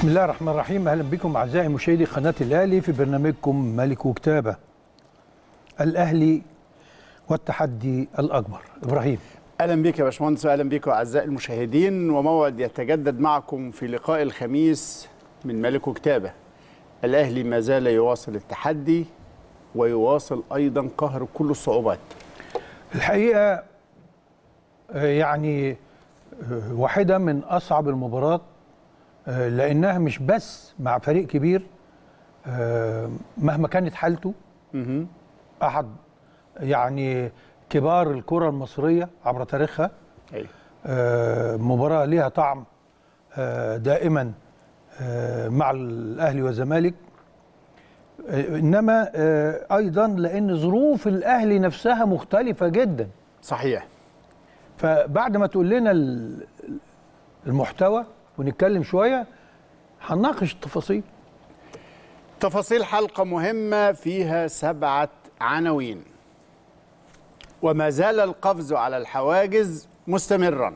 بسم الله الرحمن الرحيم اهلا بكم اعزائي مشاهدي قناه الاهلي في برنامجكم ملك وكتابه الاهلي والتحدي الاكبر ابراهيم اهلا بك يا باشمهندس واهلا بكم اعزائي المشاهدين وموعد يتجدد معكم في لقاء الخميس من ملك وكتابه الاهلي ما زال يواصل التحدي ويواصل ايضا قهر كل الصعوبات الحقيقه آه، يعني آه، واحده من اصعب المباريات آه، لانها مش بس مع فريق كبير آه، مهما كانت حالته احد يعني كبار الكره المصريه عبر تاريخها أيوة. آه، مباراة ليها طعم آه، دائما آه، مع الأهلي والزمالك آه، إنما آه، أيضا لأن ظروف الأهلي نفسها مختلفة جدا صحيح فبعد ما تقول لنا ال- المحتوى ونتكلم شوية هنناقش التفاصيل تفاصيل حلقه مهمه فيها سبعه عناوين وما زال القفز على الحواجز مستمرا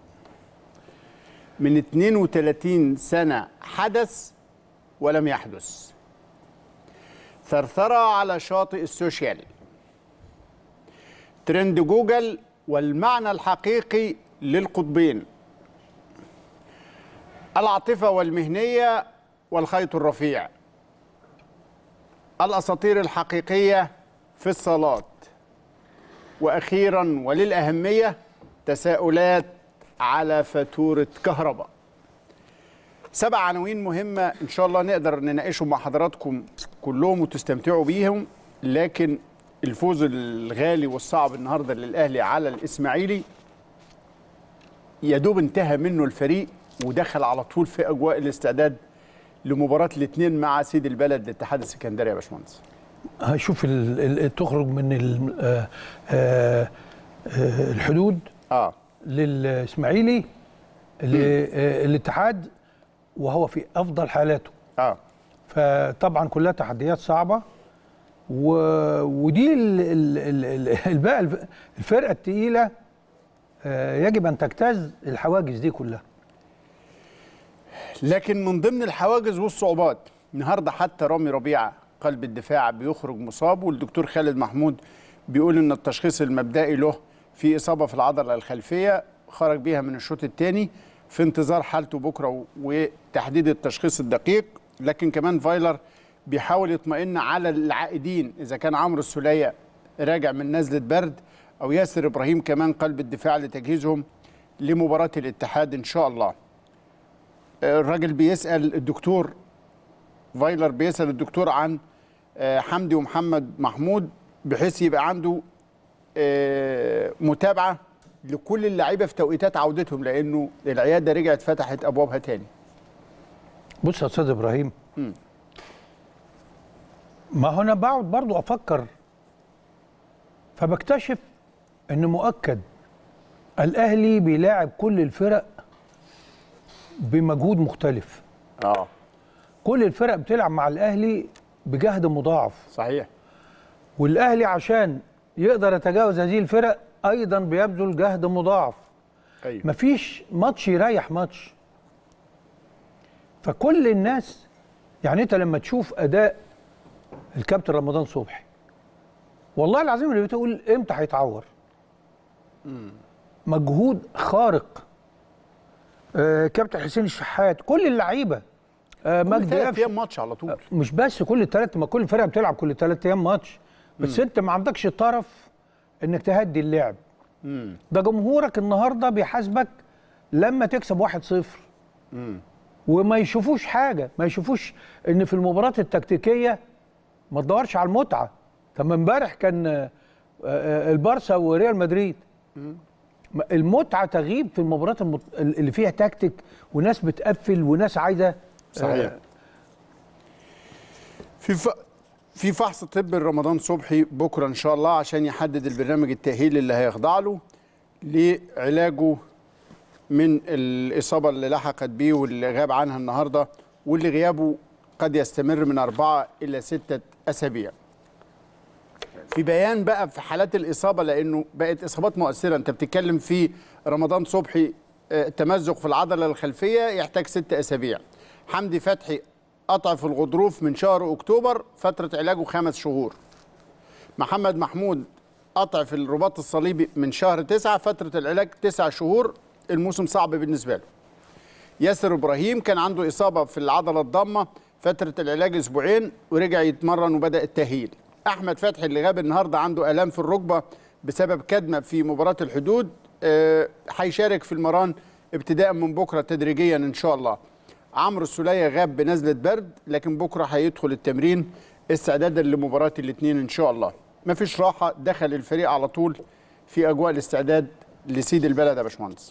من 32 سنه حدث ولم يحدث ثرثره على شاطئ السوشيال ترند جوجل والمعنى الحقيقي للقطبين العاطفه والمهنيه والخيط الرفيع الاساطير الحقيقيه في الصالات واخيرا وللاهميه تساؤلات على فاتوره كهرباء سبع عناوين مهمه ان شاء الله نقدر نناقشهم مع حضراتكم كلهم وتستمتعوا بيهم لكن الفوز الغالي والصعب النهارده للاهلي على الاسماعيلي يا دوب انتهى منه الفريق ودخل على طول في اجواء الاستعداد لمباراه الاثنين مع سيد البلد الاتحاد السكندري يا باشمهندس هشوف ال- ال- تخرج من ال- آه، آه، آه، الحدود اه للإسماعيلي للاتحاد وهو في أفضل حالاته اه فطبعا كلها تحديات صعبه و... ودي ال... ال... ال... ال... بقى الف- الفرقه الثقيله آه، يجب ان تجتاز الحواجز دي كلها لكن من ضمن الحواجز والصعوبات النهارده حتى رامي ربيعه قلب الدفاع بيخرج مصاب والدكتور خالد محمود بيقول ان التشخيص المبدئي له في اصابه في العضله الخلفيه خرج بيها من الشوط الثاني في انتظار حالته بكره و- وتحديد التشخيص الدقيق لكن كمان فايلر بيحاول يطمئن على العائدين اذا كان عمرو السوليه راجع من نزله برد او ياسر ابراهيم كمان قلب الدفاع لتجهيزهم لمباراه الاتحاد ان شاء الله الراجل بيسال الدكتور فايلر بيسال الدكتور عن آه، حمدي ومحمد محمود بحيث يبقى عنده آه، متابعه لكل اللعيبه في توقيتات عودتهم لانه العياده رجعت فتحت ابوابها تاني بص يا استاذ ابراهيم ما هو انا بقعد برضو افكر فبكتشف ان مؤكد الاهلي بيلاعب كل الفرق بمجهود مختلف اه كل الفرق بتلعب مع الاهلي بجهد مضاعف صحيح والاهلي عشان يقدر يتجاوز هذه الفرق ايضا بيبذل جهد مضاعف ايوه مفيش ماتش يريح ماتش فكل الناس يعني انت لما تشوف اداء الكابتن رمضان صبحي والله العظيم اللي بتقول امتى هيتعور مجهود خارق آه كابتن حسين الشحات كل اللعيبه آه كل مجدي ثلاث قفشه ايام ماتش على طول مش بس كل الثلاث ما كل الفرق بتلعب كل ثلاث ايام ماتش بس انت ما عندكش الطرف انك تهدي اللعب ده جمهورك النهارده بيحاسبك لما تكسب 1-0 وما يشوفوش حاجه ما يشوفوش ان في المباراه التكتيكيه ما تدورش على المتعه طب ما امبارح كان آه، آه، البارسا وريال مدريد ما- المتعه تغيب في المباريات المت... اللي فيها تكتيك وناس بتقفل وناس عايزه صحيح في ف... في فحص طبي لرمضان صبحي بكره ان شاء الله عشان يحدد البرنامج التاهيلي اللي هيخضع له لعلاجه من الاصابه اللي لحقت بيه واللي غاب عنها النهارده واللي غيابه قد يستمر من اربعه الى سته اسابيع. في بيان بقى في حالات الاصابه لانه بقت اصابات مؤثره انت بتتكلم في رمضان صبحي آه، تمزق في العضله الخلفيه يحتاج ست اسابيع حمدي فتحي قطع في الغضروف من شهر اكتوبر فتره علاجه خمس شهور محمد محمود قطع في الرباط الصليبي من شهر تسعة فترة العلاج تسع شهور الموسم صعب بالنسبة له ياسر إبراهيم كان عنده إصابة في العضلة الضامة فترة العلاج أسبوعين ورجع يتمرن وبدأ التأهيل أحمد فتحي اللي غاب النهاردة عنده آلام في الركبة بسبب كدمة في مباراة الحدود آه، هيشارك في المران ابتداء من بكرة تدريجيا إن شاء الله عمرو السولية غاب بنزلة برد لكن بكرة هيدخل التمرين استعدادا لمباراة الاثنين إن شاء الله مفيش راحة دخل الفريق على طول في أجواء الاستعداد لسيد البلد يا باشمهندس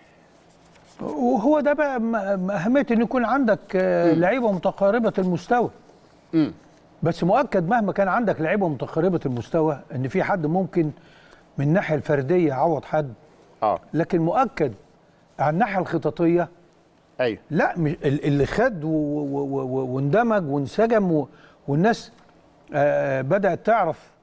وهو ده بقى م- م- اهميه ان يكون عندك آه، لعيبه متقاربه المستوى مم. بس مؤكد مهما كان عندك لعيبه متقاربه المستوى ان في حد ممكن من الناحيه الفرديه يعوض حد اه لكن مؤكد على الناحيه الخططيه ايوه لا مش ال- اللي خد و- و- و- و- واندمج وانسجم و- والناس آه، بدات تعرف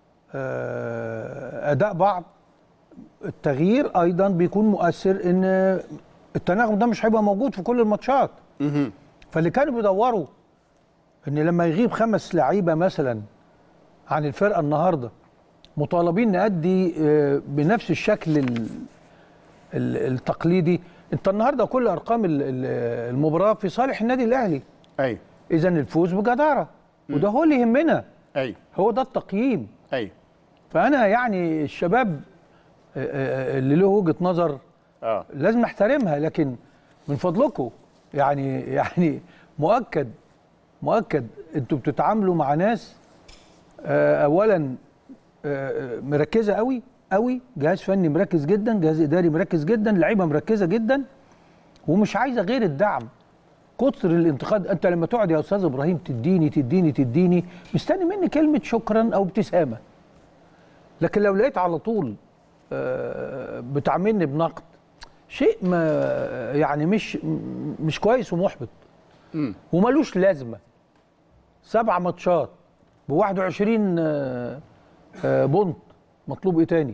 آه، اداء بعض التغيير ايضا بيكون مؤثر ان التناغم ده مش هيبقى موجود في كل الماتشات مهم. فاللي كانوا بيدوروا ان لما يغيب خمس لعيبه مثلا عن الفرقه النهارده مطالبين نأدي آه، بنفس الشكل ال- ال- التقليدي انت النهارده كل ارقام ال- ال- المباراه في صالح النادي الاهلي ايوه اذا الفوز بجداره وده هو اللي يهمنا ايوه هو ده التقييم ايوه فانا يعني الشباب آه، آه، اللي له وجهه نظر اه لازم نحترمها لكن من فضلكم يعني يعني مؤكد مؤكد انتوا بتتعاملوا مع ناس آه، اولا آه، مركزه قوي قوي جهاز فني مركز جدا جهاز اداري مركز جدا لعيبه مركزه جدا ومش عايزه غير الدعم كتر الانتقاد انت لما تقعد يا استاذ ابراهيم تديني تديني تديني مستني مني كلمه شكرا او ابتسامه لكن لو لقيت على طول آه، بتعاملني بنقد شيء ما يعني مش م- مش كويس ومحبط مم. وملوش لازمه سبع ماتشات ب 21 آه، آه، بونت مطلوب ايه تاني؟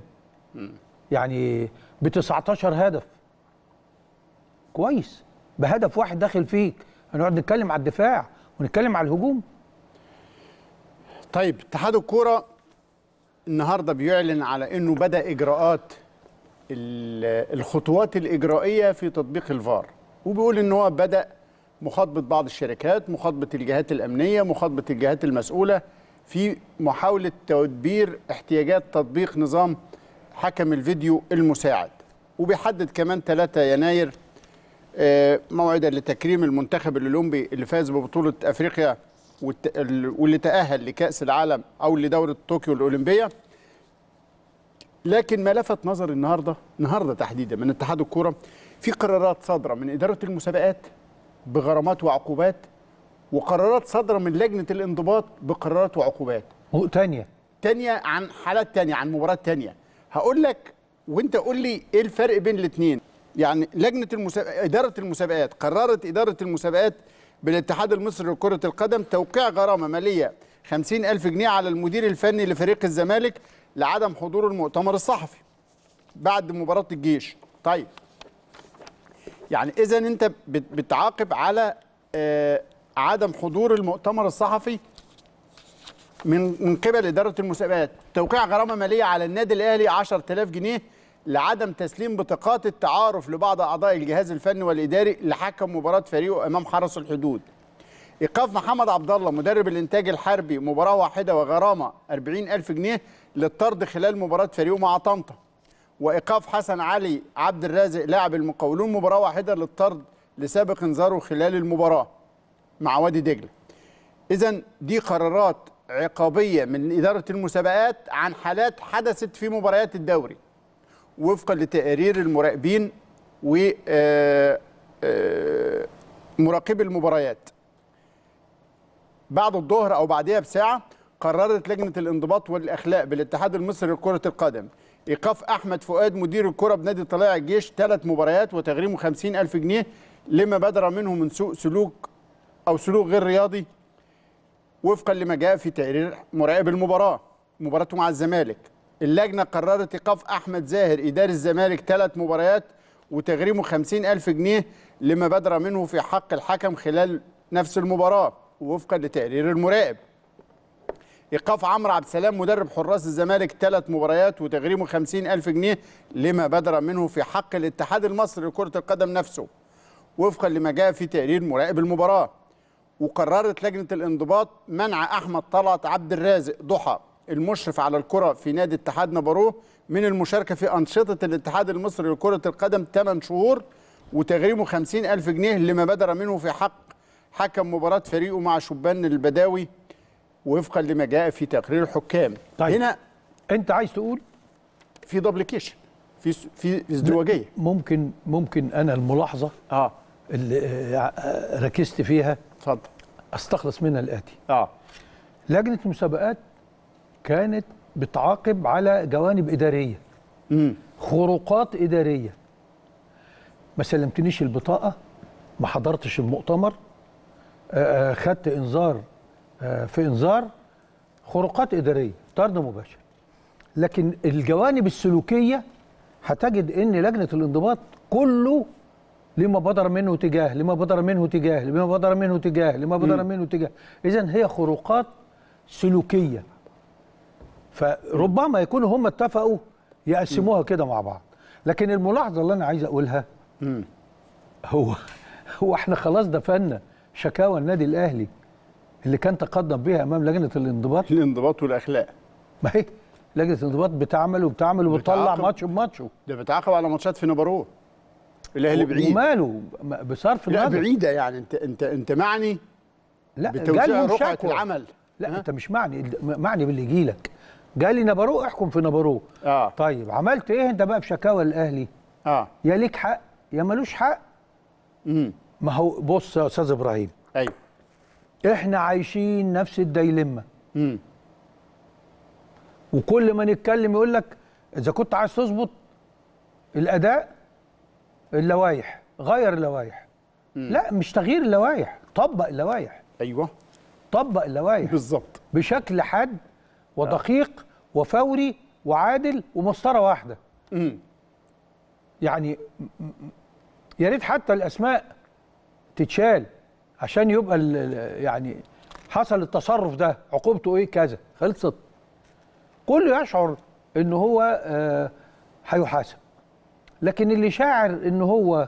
يعني ب 19 هدف كويس بهدف واحد داخل فيك هنقعد نتكلم على الدفاع ونتكلم على الهجوم طيب اتحاد الكوره النهارده بيعلن على انه بدا اجراءات ال- الخطوات الاجرائيه في تطبيق الفار وبيقول ان هو بدا مخاطبه بعض الشركات مخاطبه الجهات الامنيه مخاطبه الجهات المسؤوله في محاوله تدبير احتياجات تطبيق نظام حكم الفيديو المساعد وبيحدد كمان 3 يناير آه، موعدا لتكريم المنتخب الاولمبي اللي فاز ببطوله افريقيا والت- ال- واللي تاهل لكاس العالم او لدوره طوكيو الاولمبيه لكن ما لفت نظر النهارده النهارده تحديدا من اتحاد الكوره في قرارات صادره من اداره المسابقات بغرامات وعقوبات وقرارات صادره من لجنه الانضباط بقرارات وعقوبات هو تانية تانية عن حالات تانية عن مباراة تانية هقول لك وانت قول لي ايه الفرق بين الاثنين يعني لجنة المسابقات إدارة المسابقات قررت إدارة المسابقات بالاتحاد المصري لكرة القدم توقيع غرامة مالية 50 ألف جنيه على المدير الفني لفريق الزمالك لعدم حضور المؤتمر الصحفي بعد مباراة الجيش طيب يعني إذا أنت بت- بتعاقب على آه، عدم حضور المؤتمر الصحفي من من قبل اداره المسابقات توقيع غرامه ماليه على النادي الاهلي 10000 جنيه لعدم تسليم بطاقات التعارف لبعض اعضاء الجهاز الفني والاداري لحكم مباراه فريقه امام حرس الحدود ايقاف محمد عبد الله مدرب الانتاج الحربي مباراه واحده وغرامه 40000 جنيه للطرد خلال مباراه فريقه مع طنطا وايقاف حسن علي عبد الرازق لاعب المقاولون مباراه واحده للطرد لسابق انذاره خلال المباراه مع وادي دجله اذا دي قرارات عقابيه من اداره المسابقات عن حالات حدثت في مباريات الدوري وفقا لتقارير المراقبين و آه، آه، مراقبي المباريات بعد الظهر او بعدها بساعه قررت لجنه الانضباط والاخلاق بالاتحاد المصري لكره القدم ايقاف احمد فؤاد مدير الكره بنادي طلائع الجيش ثلاث مباريات وتغريمه 50 الف جنيه لما بدر منه من سوء سلوك او سلوك غير رياضي وفقا لما جاء في تقرير مراقب المباراه مباراته مع الزمالك اللجنه قررت ايقاف احمد زاهر اداري الزمالك ثلاث مباريات وتغريمه 50 الف جنيه لما بدر منه في حق الحكم خلال نفس المباراه وفقا لتقرير المراقب ايقاف عمرو عبد السلام مدرب حراس الزمالك ثلاث مباريات وتغريمه 50 ألف جنيه لما بدر منه في حق الاتحاد المصري لكرة القدم نفسه وفقا لما جاء في تقرير مراقب المباراة وقررت لجنة الانضباط منع أحمد طلعت عبد الرازق ضحى المشرف على الكرة في نادي اتحاد نبروه من المشاركة في أنشطة الاتحاد المصري لكرة القدم 8 شهور وتغريمه 50 ألف جنيه لما بدر منه في حق حكم مباراة فريقه مع شبان البداوي وفقا لما جاء في تقرير الحكام طيب. هنا انت عايز تقول في دوبليكيشن في س- في ازدواجيه ممكن ممكن انا الملاحظه اه اللي آه، آه، ركزت فيها اتفضل استخلص منها الاتي اه لجنه المسابقات كانت بتعاقب على جوانب اداريه امم خروقات اداريه ما سلمتنيش البطاقه ما حضرتش المؤتمر آه، آه، خدت انذار آه، في انذار خروقات اداريه طرد مباشر لكن الجوانب السلوكيه هتجد ان لجنه الانضباط كله لما بدر منه تجاه لما بدر منه تجاه لما بدر منه تجاه لما بدر منه تجاه اذا هي خروقات سلوكيه فربما يكونوا هم اتفقوا يقسموها كده مع بعض لكن الملاحظه اللي انا عايز اقولها امم هو هو احنا خلاص دفنا شكاوى النادي الاهلي اللي كان تقدم بها امام لجنه الانضباط الانضباط والاخلاق ما هي لجنه الانضباط بتعمل وبتعمل وبتطلع بتعاقب. ماتش بماتشه ده بتعاقب على ماتشات في نبروه الاهلي بعيد وماله م- بصرف لا النظر بعيده يعني انت انت انت معني لا بتوزيع جالهم رقعه شكوى. العمل لا ها؟ انت مش معني م- معني باللي يجي لك جالي نبروه احكم في نبروه اه طيب عملت ايه انت بقى بشكاوى الاهلي اه يا ليك حق يا ملوش حق امم ما هو بص يا استاذ ابراهيم ايوه احنا عايشين نفس الديلمه امم وكل ما نتكلم يقول لك اذا كنت عايز تظبط الاداء اللوائح غير اللوائح لا مش تغيير اللوائح طبق اللوائح ايوه طبق اللوائح بالظبط بشكل حاد ودقيق وفوري وعادل ومسطره واحده امم يعني م- م- يا ريت حتى الاسماء تتشال عشان يبقى ال- ال- يعني حصل التصرف ده عقوبته ايه كذا خلصت كله يشعر ان هو آه، هيحاسب لكن اللي شاعر ان هو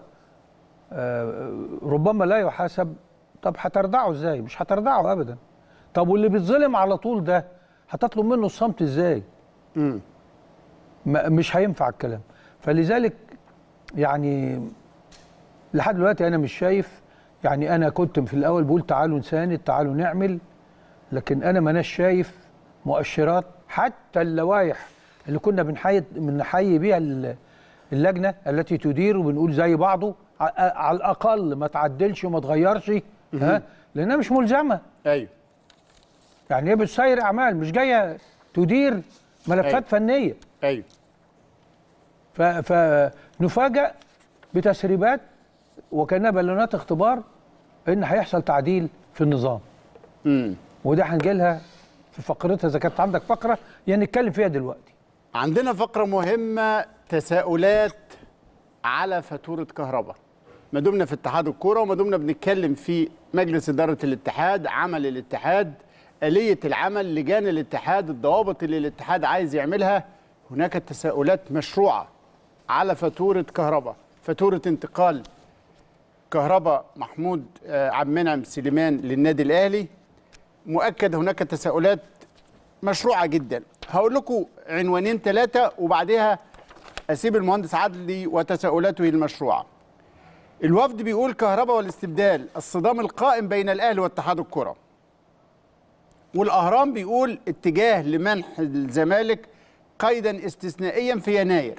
آه، ربما لا يحاسب طب هتردعه ازاي مش هتردعه ابدا طب واللي بيتظلم على طول ده هتطلب منه الصمت ازاي امم ما- مش هينفع الكلام فلذلك يعني لحد دلوقتي انا مش شايف يعني انا كنت في الاول بقول تعالوا نساند تعالوا نعمل لكن انا ما أناش شايف مؤشرات حتى اللوائح اللي كنا بنحيي بنحيي بيها ال- اللجنه التي تدير وبنقول زي بعضه ع- على الاقل ما تعدلش وما تغيرش ها لانها مش ملزمه ايوه يعني هي بتسير اعمال مش جايه تدير ملفات أيوة. فنيه ايوه ف- فنفاجأ بتسريبات وكانها بالونات اختبار ان هيحصل تعديل في النظام امم وده هنجي لها في فقرتها اذا كانت عندك فقره يعني نتكلم فيها دلوقتي عندنا فقرة مهمة تساؤلات على فاتورة كهرباء ما دمنا في اتحاد الكورة وما دمنا بنتكلم في مجلس إدارة الاتحاد عمل الاتحاد آلية العمل لجان الاتحاد الضوابط اللي الاتحاد عايز يعملها هناك تساؤلات مشروعة على فاتورة كهرباء فاتورة انتقال كهرباء محمود آه، عبد المنعم سليمان للنادي الأهلي مؤكد هناك تساؤلات مشروعه جدا هقول لكم عنوانين ثلاثه وبعدها اسيب المهندس عدلي وتساؤلاته المشروعه الوفد بيقول كهرباء والاستبدال الصدام القائم بين الاهلي واتحاد الكره والاهرام بيقول اتجاه لمنح الزمالك قيدا استثنائيا في يناير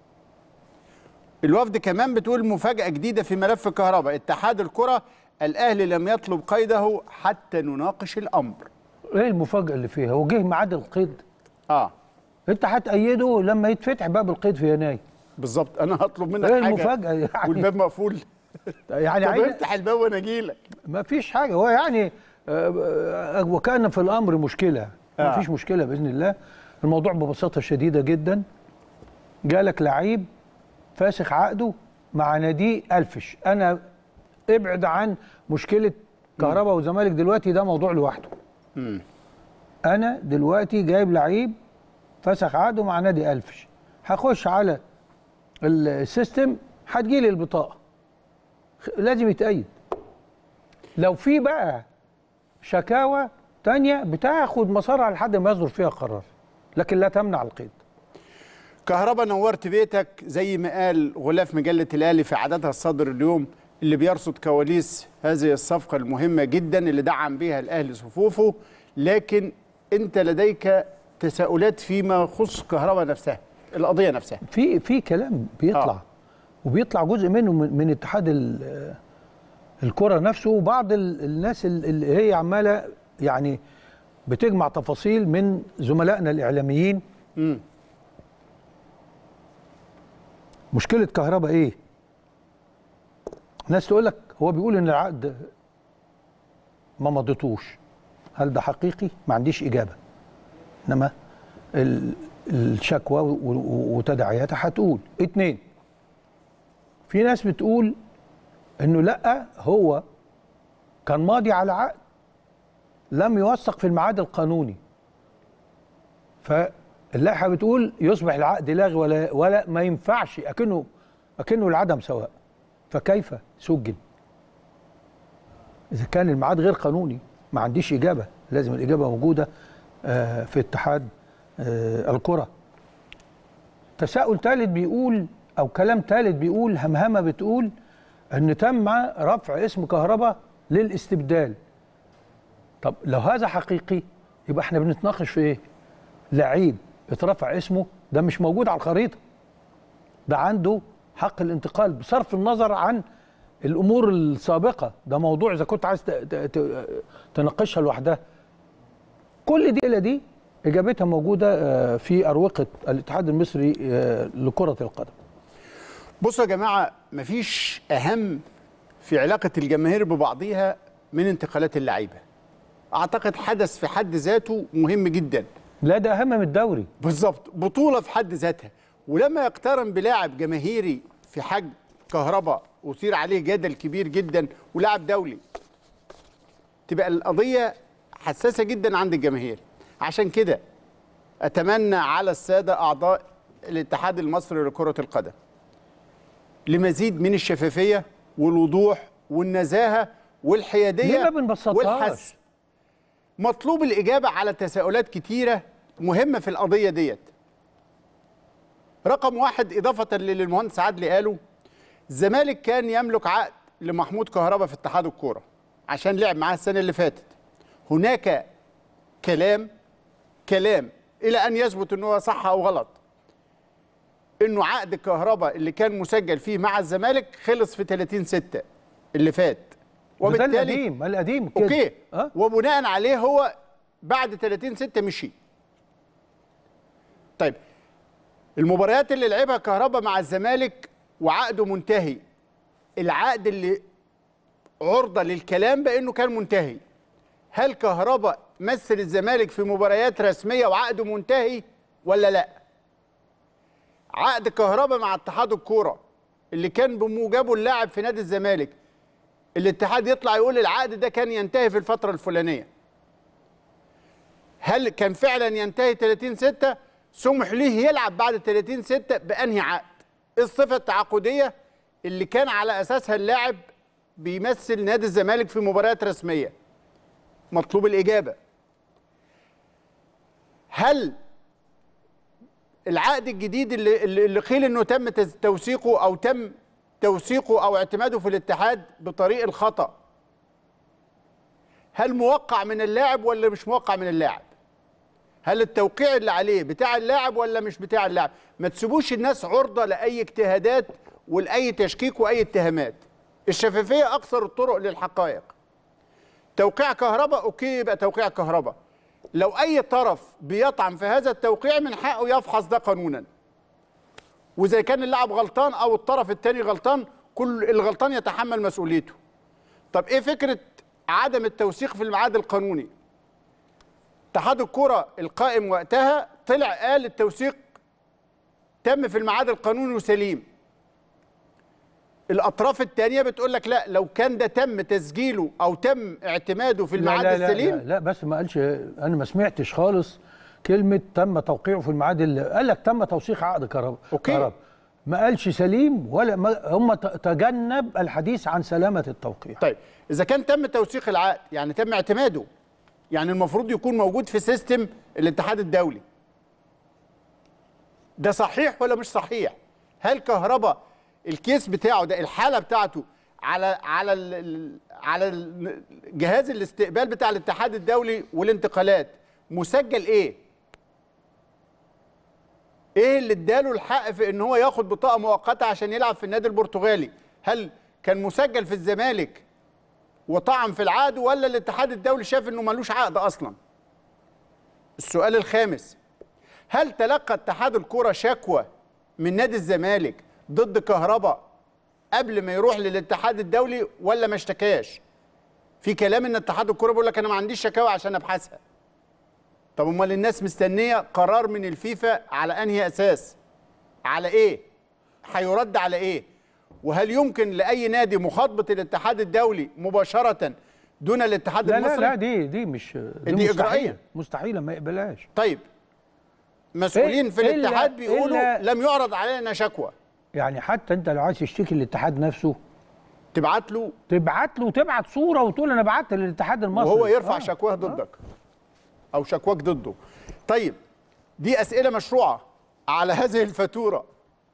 الوفد كمان بتقول مفاجاه جديده في ملف كهرباء اتحاد الكره الاهلي لم يطلب قيده حتى نناقش الامر ايه المفاجاه اللي فيها هو جه ميعاد القيد اه انت هتأيده لما يتفتح باب القيد في يناير بالظبط انا هطلب منك ايه حاجه المفاجاه يعني والباب مقفول يعني طب عايز افتح الباب وانا اجي لك ما فيش حاجه هو يعني آه، آه، وكان في الامر مشكله ما آه. فيش مشكله باذن الله الموضوع ببساطه شديده جدا جالك لعيب فاسخ عقده مع نادي الفش انا ابعد عن مشكله كهرباء والزمالك دلوقتي ده موضوع لوحده انا دلوقتي جايب لعيب فسخ عقده مع نادي الفش هخش على السيستم هتجيلي البطاقه خ- لازم يتأيد لو في بقى شكاوى تانية بتاخد مسارها لحد ما يصدر فيها قرار لكن لا تمنع القيد كهربا نورت بيتك زي ما قال غلاف مجلة الأهلي في عددها الصادر اليوم اللي بيرصد كواليس هذه الصفقة المهمة جدا اللي دعم بها الأهلي صفوفه لكن أنت لديك تساؤلات فيما يخص كهربا نفسها القضية نفسها في في كلام بيطلع آه. آه. وبيطلع جزء منه من, من اتحاد ال- الكره نفسه وبعض ال- الناس ال- اللي هي عماله يعني بتجمع تفاصيل من زملائنا الاعلاميين مم. مشكله كهرباء ايه ناس تقول لك هو بيقول ان العقد ما مضيتوش هل ده حقيقي ما عنديش اجابه انما ال- الشكوى و- و- وتداعياتها هتقول اتنين في ناس بتقول انه لا هو كان ماضي على عقد لم يوثق في الميعاد القانوني فاللائحه بتقول يصبح العقد لاغي ولا ولا ما ينفعش اكنه اكنه العدم سواء فكيف سجل اذا كان الميعاد غير قانوني ما عنديش اجابه لازم الاجابه موجوده آه، في اتحاد آه، الكره تساؤل ثالث بيقول او كلام ثالث بيقول همهمه بتقول ان تم رفع اسم كهرباء للاستبدال طب لو هذا حقيقي يبقى احنا بنتناقش في ايه لعيب اترفع اسمه ده مش موجود على الخريطه ده عنده حق الانتقال بصرف النظر عن الامور السابقه ده موضوع اذا كنت عايز ت- ت- ت- تناقشها لوحدها كل دي إلى دي اجابتها موجوده آه، في اروقه الاتحاد المصري آه، لكره القدم بصوا يا جماعة مفيش أهم في علاقة الجماهير ببعضها من انتقالات اللعيبة أعتقد حدث في حد ذاته مهم جدا لا ده اهم من الدوري بالظبط بطولة في حد ذاتها ولما يقترن بلاعب جماهيري في حجم كهرباء أثير عليه جدل كبير جدا ولاعب دولي تبقى القضية حساسة جدا عند الجماهير عشان كده أتمنى على السادة أعضاء الاتحاد المصري لكرة القدم لمزيد من الشفافية والوضوح والنزاهة والحيادية ليه ما بنبسطهاش؟ والحث مطلوب الإجابة على تساؤلات كتيرة مهمة في القضية ديت رقم واحد إضافة للي المهندس عدلي قاله الزمالك كان يملك عقد لمحمود كهربا في اتحاد الكورة عشان لعب معاه السنة اللي فاتت هناك كلام كلام إلى أن يثبت أنه صح أو غلط انه عقد الكهرباء اللي كان مسجل فيه مع الزمالك خلص في 30 6 اللي فات وده القديم ما القديم كده اوكي أه؟ وبناء عليه هو بعد 30 6 مشي طيب المباريات اللي لعبها كهربا مع الزمالك وعقده منتهي العقد اللي عرضة للكلام بانه كان منتهي هل كهربا مثل الزمالك في مباريات رسميه وعقده منتهي ولا لا عقد كهربا مع اتحاد الكوره اللي كان بموجبه اللاعب في نادي الزمالك الاتحاد يطلع يقول العقد ده كان ينتهي في الفتره الفلانيه هل كان فعلا ينتهي 30 6 سمح ليه يلعب بعد 30 6 بانهي عقد إيه الصفه التعاقديه اللي كان على اساسها اللاعب بيمثل نادي الزمالك في مباريات رسميه مطلوب الاجابه هل العقد الجديد اللي اللي اللي قيل انه تم تز- توثيقه او تم توثيقه او اعتماده في الاتحاد بطريق الخطا هل موقع من اللاعب ولا مش موقع من اللاعب هل التوقيع اللي عليه بتاع اللاعب ولا مش بتاع اللاعب ما تسيبوش الناس عرضة لأي اجتهادات ولأي تشكيك وأي اتهامات الشفافية أكثر الطرق للحقائق توقيع كهرباء أوكي يبقى توقيع كهرباء لو أي طرف بيطعن في هذا التوقيع من حقه يفحص ده قانونا وإذا كان اللاعب غلطان أو الطرف الثاني غلطان كل الغلطان يتحمل مسؤوليته طب إيه فكرة عدم التوثيق في الميعاد القانوني اتحاد الكرة القائم وقتها طلع قال التوثيق تم في الميعاد القانوني وسليم الاطراف الثانيه بتقول لك لا لو كان ده تم تسجيله او تم اعتماده في لا الميعاد لا لا, السليم لا, لا بس ما قالش انا ما سمعتش خالص كلمه تم توقيعه في الميعاد اللي قال لك تم توثيق عقد كهرباء أوكي. كهرباء. ما قالش سليم ولا ما هم ت- تجنب الحديث عن سلامه التوقيع طيب اذا كان تم توثيق العقد يعني تم اعتماده يعني المفروض يكون موجود في سيستم الاتحاد الدولي ده صحيح ولا مش صحيح هل كهرباء الكيس بتاعه ده الحاله بتاعته على على ال- ال- على ال- جهاز الاستقبال بتاع الاتحاد الدولي والانتقالات مسجل ايه ايه اللي اداله الحق في ان هو ياخد بطاقه مؤقته عشان يلعب في النادي البرتغالي هل كان مسجل في الزمالك وطعن في العقد ولا الاتحاد الدولي شاف انه ملوش عقد اصلا السؤال الخامس هل تلقى اتحاد الكرة شكوى من نادي الزمالك ضد كهرباء قبل ما يروح للاتحاد الدولي ولا ما اشتكاش في كلام ان اتحاد الكرة بيقول لك انا ما عنديش شكاوى عشان ابحثها طب امال الناس مستنيه قرار من الفيفا على انهي اساس على ايه هيرد على ايه وهل يمكن لاي نادي مخاطبه الاتحاد الدولي مباشره دون الاتحاد لا المصري لا لا دي دي مش دي, دي مستحيل إجرائية. مستحيل ما يقبلهاش طيب مسؤولين في إلا- الاتحاد بيقولوا إلا- لم يعرض علينا شكوى يعني حتى انت لو عايز تشتكي الاتحاد نفسه تبعت له تبعت له وتبعت صوره وتقول انا بعت للاتحاد المصري وهو يرفع آه. شكواه ضدك او شكواك ضده طيب دي اسئله مشروعه على هذه الفاتوره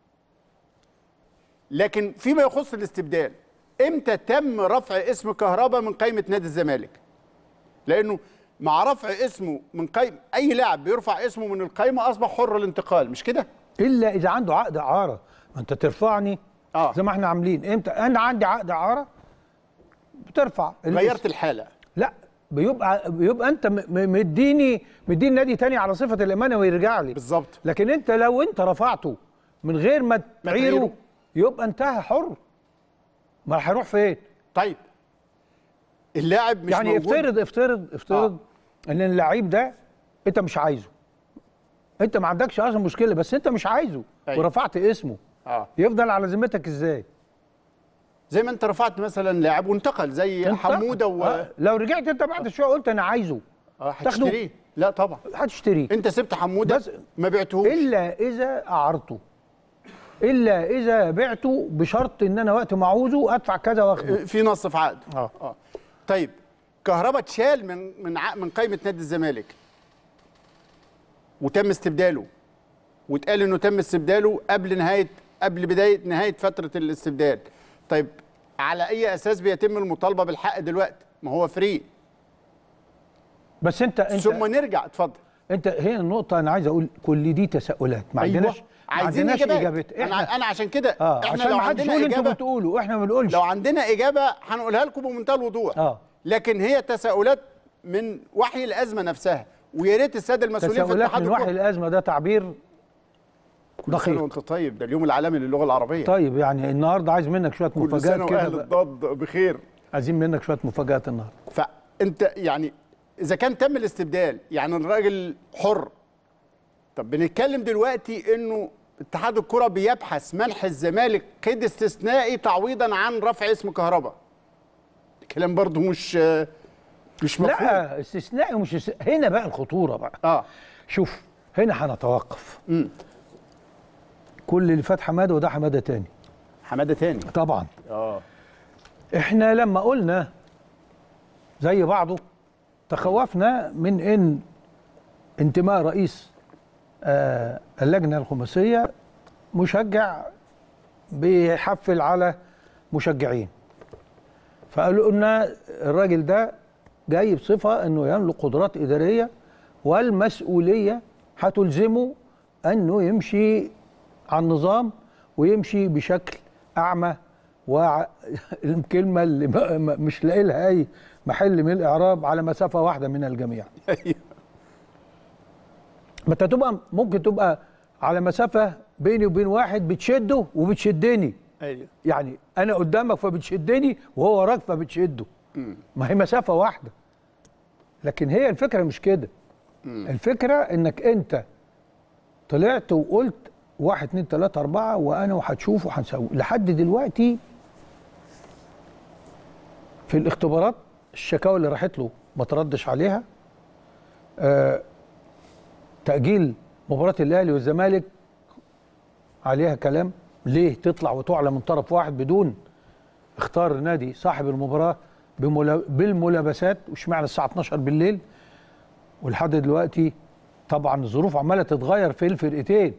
لكن فيما يخص الاستبدال امتى تم رفع اسم كهربا من قائمه نادي الزمالك لانه مع رفع اسمه من قائمه اي لاعب بيرفع اسمه من القائمه اصبح حر الانتقال مش كده الا اذا عنده عقد اعاره ما انت ترفعني آه. زي ما احنا عاملين امتى انا عندي عقد اعاره بترفع الاسم. غيرت الحاله لا بيبقى بيبقى انت م- م- مديني مديني نادي تاني على صفه الامانه ويرجع لي بالظبط لكن انت لو انت رفعته من غير ما تعيره. تعيره يبقى انتهى حر ما هيروح فين طيب اللاعب مش يعني موجود افترض افترض افترض ان اللعيب ده انت مش عايزه انت ما عندكش اصلا مشكله بس انت مش عايزه أيوة. ورفعت اسمه اه يفضل على ذمتك ازاي زي ما انت رفعت مثلا لاعب وانتقل زي انت- حموده و آه، لو رجعت انت بعد شويه قلت انا عايزه اه تاخده. هتشتريه لا طبعا هتشتريه انت سبت حموده بس- ما بعتهوش الا اذا اعرته الا اذا بعته بشرط ان انا وقت ما اعوزه ادفع كذا واخده في نص في عقد اه اه طيب كهربا اتشال من من ع- من قائمه نادي الزمالك وتم استبداله واتقال انه تم استبداله قبل نهايه قبل بدايه نهايه فتره الاستبدال طيب على اي اساس بيتم المطالبه بالحق دلوقتي ما هو فري بس انت انت ثم نرجع اتفضل انت هنا النقطه انا عايز اقول كل دي تساؤلات ما عندناش ما عايزين عندناش اجابات اجابات انا احنا انا عشان كده اه احنا عشان لو ما حدش عندنا يقول انتوا اجابه بتقولوا احنا ما بنقولش لو عندنا اجابه هنقولها لكم بمنتهى الوضوح اه لكن هي تساؤلات من وحي الازمه نفسها ويا ريت الساده المسؤولين في تساؤلات اتحاد من وحي الكرة الازمه ده تعبير كل سنه دقيق وانت طيب ده اليوم العالمي للغه العربيه طيب يعني النهارده عايز منك شويه كل سنه مفاجآت كده واهل بقى. الضاد بخير عايزين منك شويه مفاجآت النهارده فانت يعني اذا كان تم الاستبدال يعني الراجل حر طب بنتكلم دلوقتي انه اتحاد الكره بيبحث منح الزمالك قيد استثنائي تعويضا عن رفع اسم كهرباء الكلام برضو مش مش مفهوم لا استثنائي ومش است... هنا بقى الخطوره بقى اه شوف هنا هنتوقف امم كل اللي فات حماده وده حماده تاني حماده تاني طبعا اه احنا لما قلنا زي بعضه تخوفنا من ان انتماء رئيس آه اللجنه الخماسيه مشجع بيحفل على مشجعين فقالوا لنا الراجل ده جاي بصفه انه يملك قدرات اداريه والمسؤوليه هتلزمه انه يمشي على النظام ويمشي بشكل اعمى والكلمه اللي ما- ما- مش لاقي لها اي محل من الاعراب على مسافه واحده من الجميع ايوه ما انت تبقى ممكن تبقى على مسافه بيني وبين واحد بتشده وبتشدني ايوه يعني انا قدامك فبتشدني وهو وراك فبتشده ما هي مسافه واحده لكن هي الفكره مش كده الفكره انك انت طلعت وقلت واحد اتنين تلاته اربعه وانا وهتشوف وهنسوي لحد دلوقتي في الاختبارات الشكاوى اللي راحت له ما تردش عليها آه تأجيل مباراة الأهلي والزمالك عليها كلام ليه تطلع وتعلى من طرف واحد بدون اختار النادي صاحب المباراة بملا- بالملابسات واشمعنى الساعة 12 بالليل ولحد دلوقتي طبعا الظروف عمالة تتغير في الفرقتين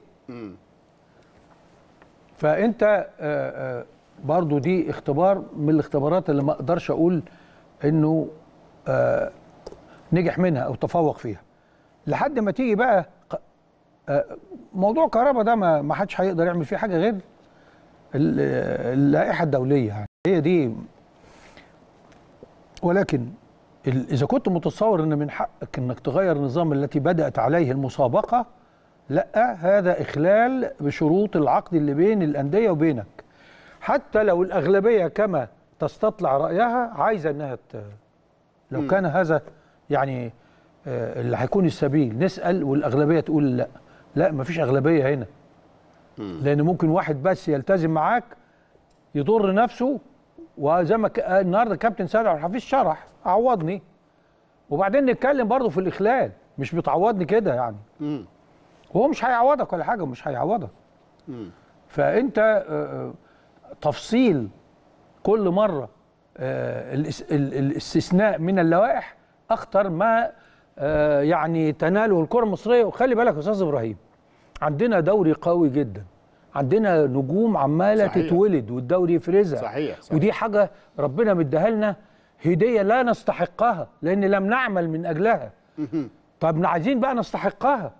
فانت آه، آه، برضو دي اختبار من الاختبارات اللي ما اقدرش اقول انه آه، نجح منها او تفوق فيها لحد ما تيجي بقى ق- آه، موضوع كهرباء ده ما ما حدش هيقدر يعمل فيه حاجه غير ال- اللائحه الدوليه يعني هي دي ولكن ال- اذا كنت متصور ان من حقك انك تغير النظام التي بدات عليه المسابقه لا هذا اخلال بشروط العقد اللي بين الانديه وبينك حتى لو الاغلبيه كما تستطلع رايها عايزه انها ت... لو كان هذا يعني آه، اللي هيكون السبيل نسال والاغلبيه تقول لا لا مفيش اغلبيه هنا لان ممكن واحد بس يلتزم معاك يضر نفسه وزي ما ك- النهارده كابتن سيد عبد الحفيظ شرح عوضني وبعدين نتكلم برضه في الاخلال مش بتعوضني كده يعني مم. هو مش هيعوضك ولا حاجه مش هيعوضك فانت آه، آه، تفصيل كل مره آه، الاس- ال- الاستثناء من اللوائح اخطر ما آه، يعني تناله الكره المصريه وخلي بالك يا استاذ ابراهيم عندنا دوري قوي جدا عندنا نجوم عماله صحيح. تتولد والدوري يفرزها صحيح، صحيح. ودي حاجه ربنا مديها لنا هديه لا نستحقها لان لم نعمل من اجلها طب عايزين بقى نستحقها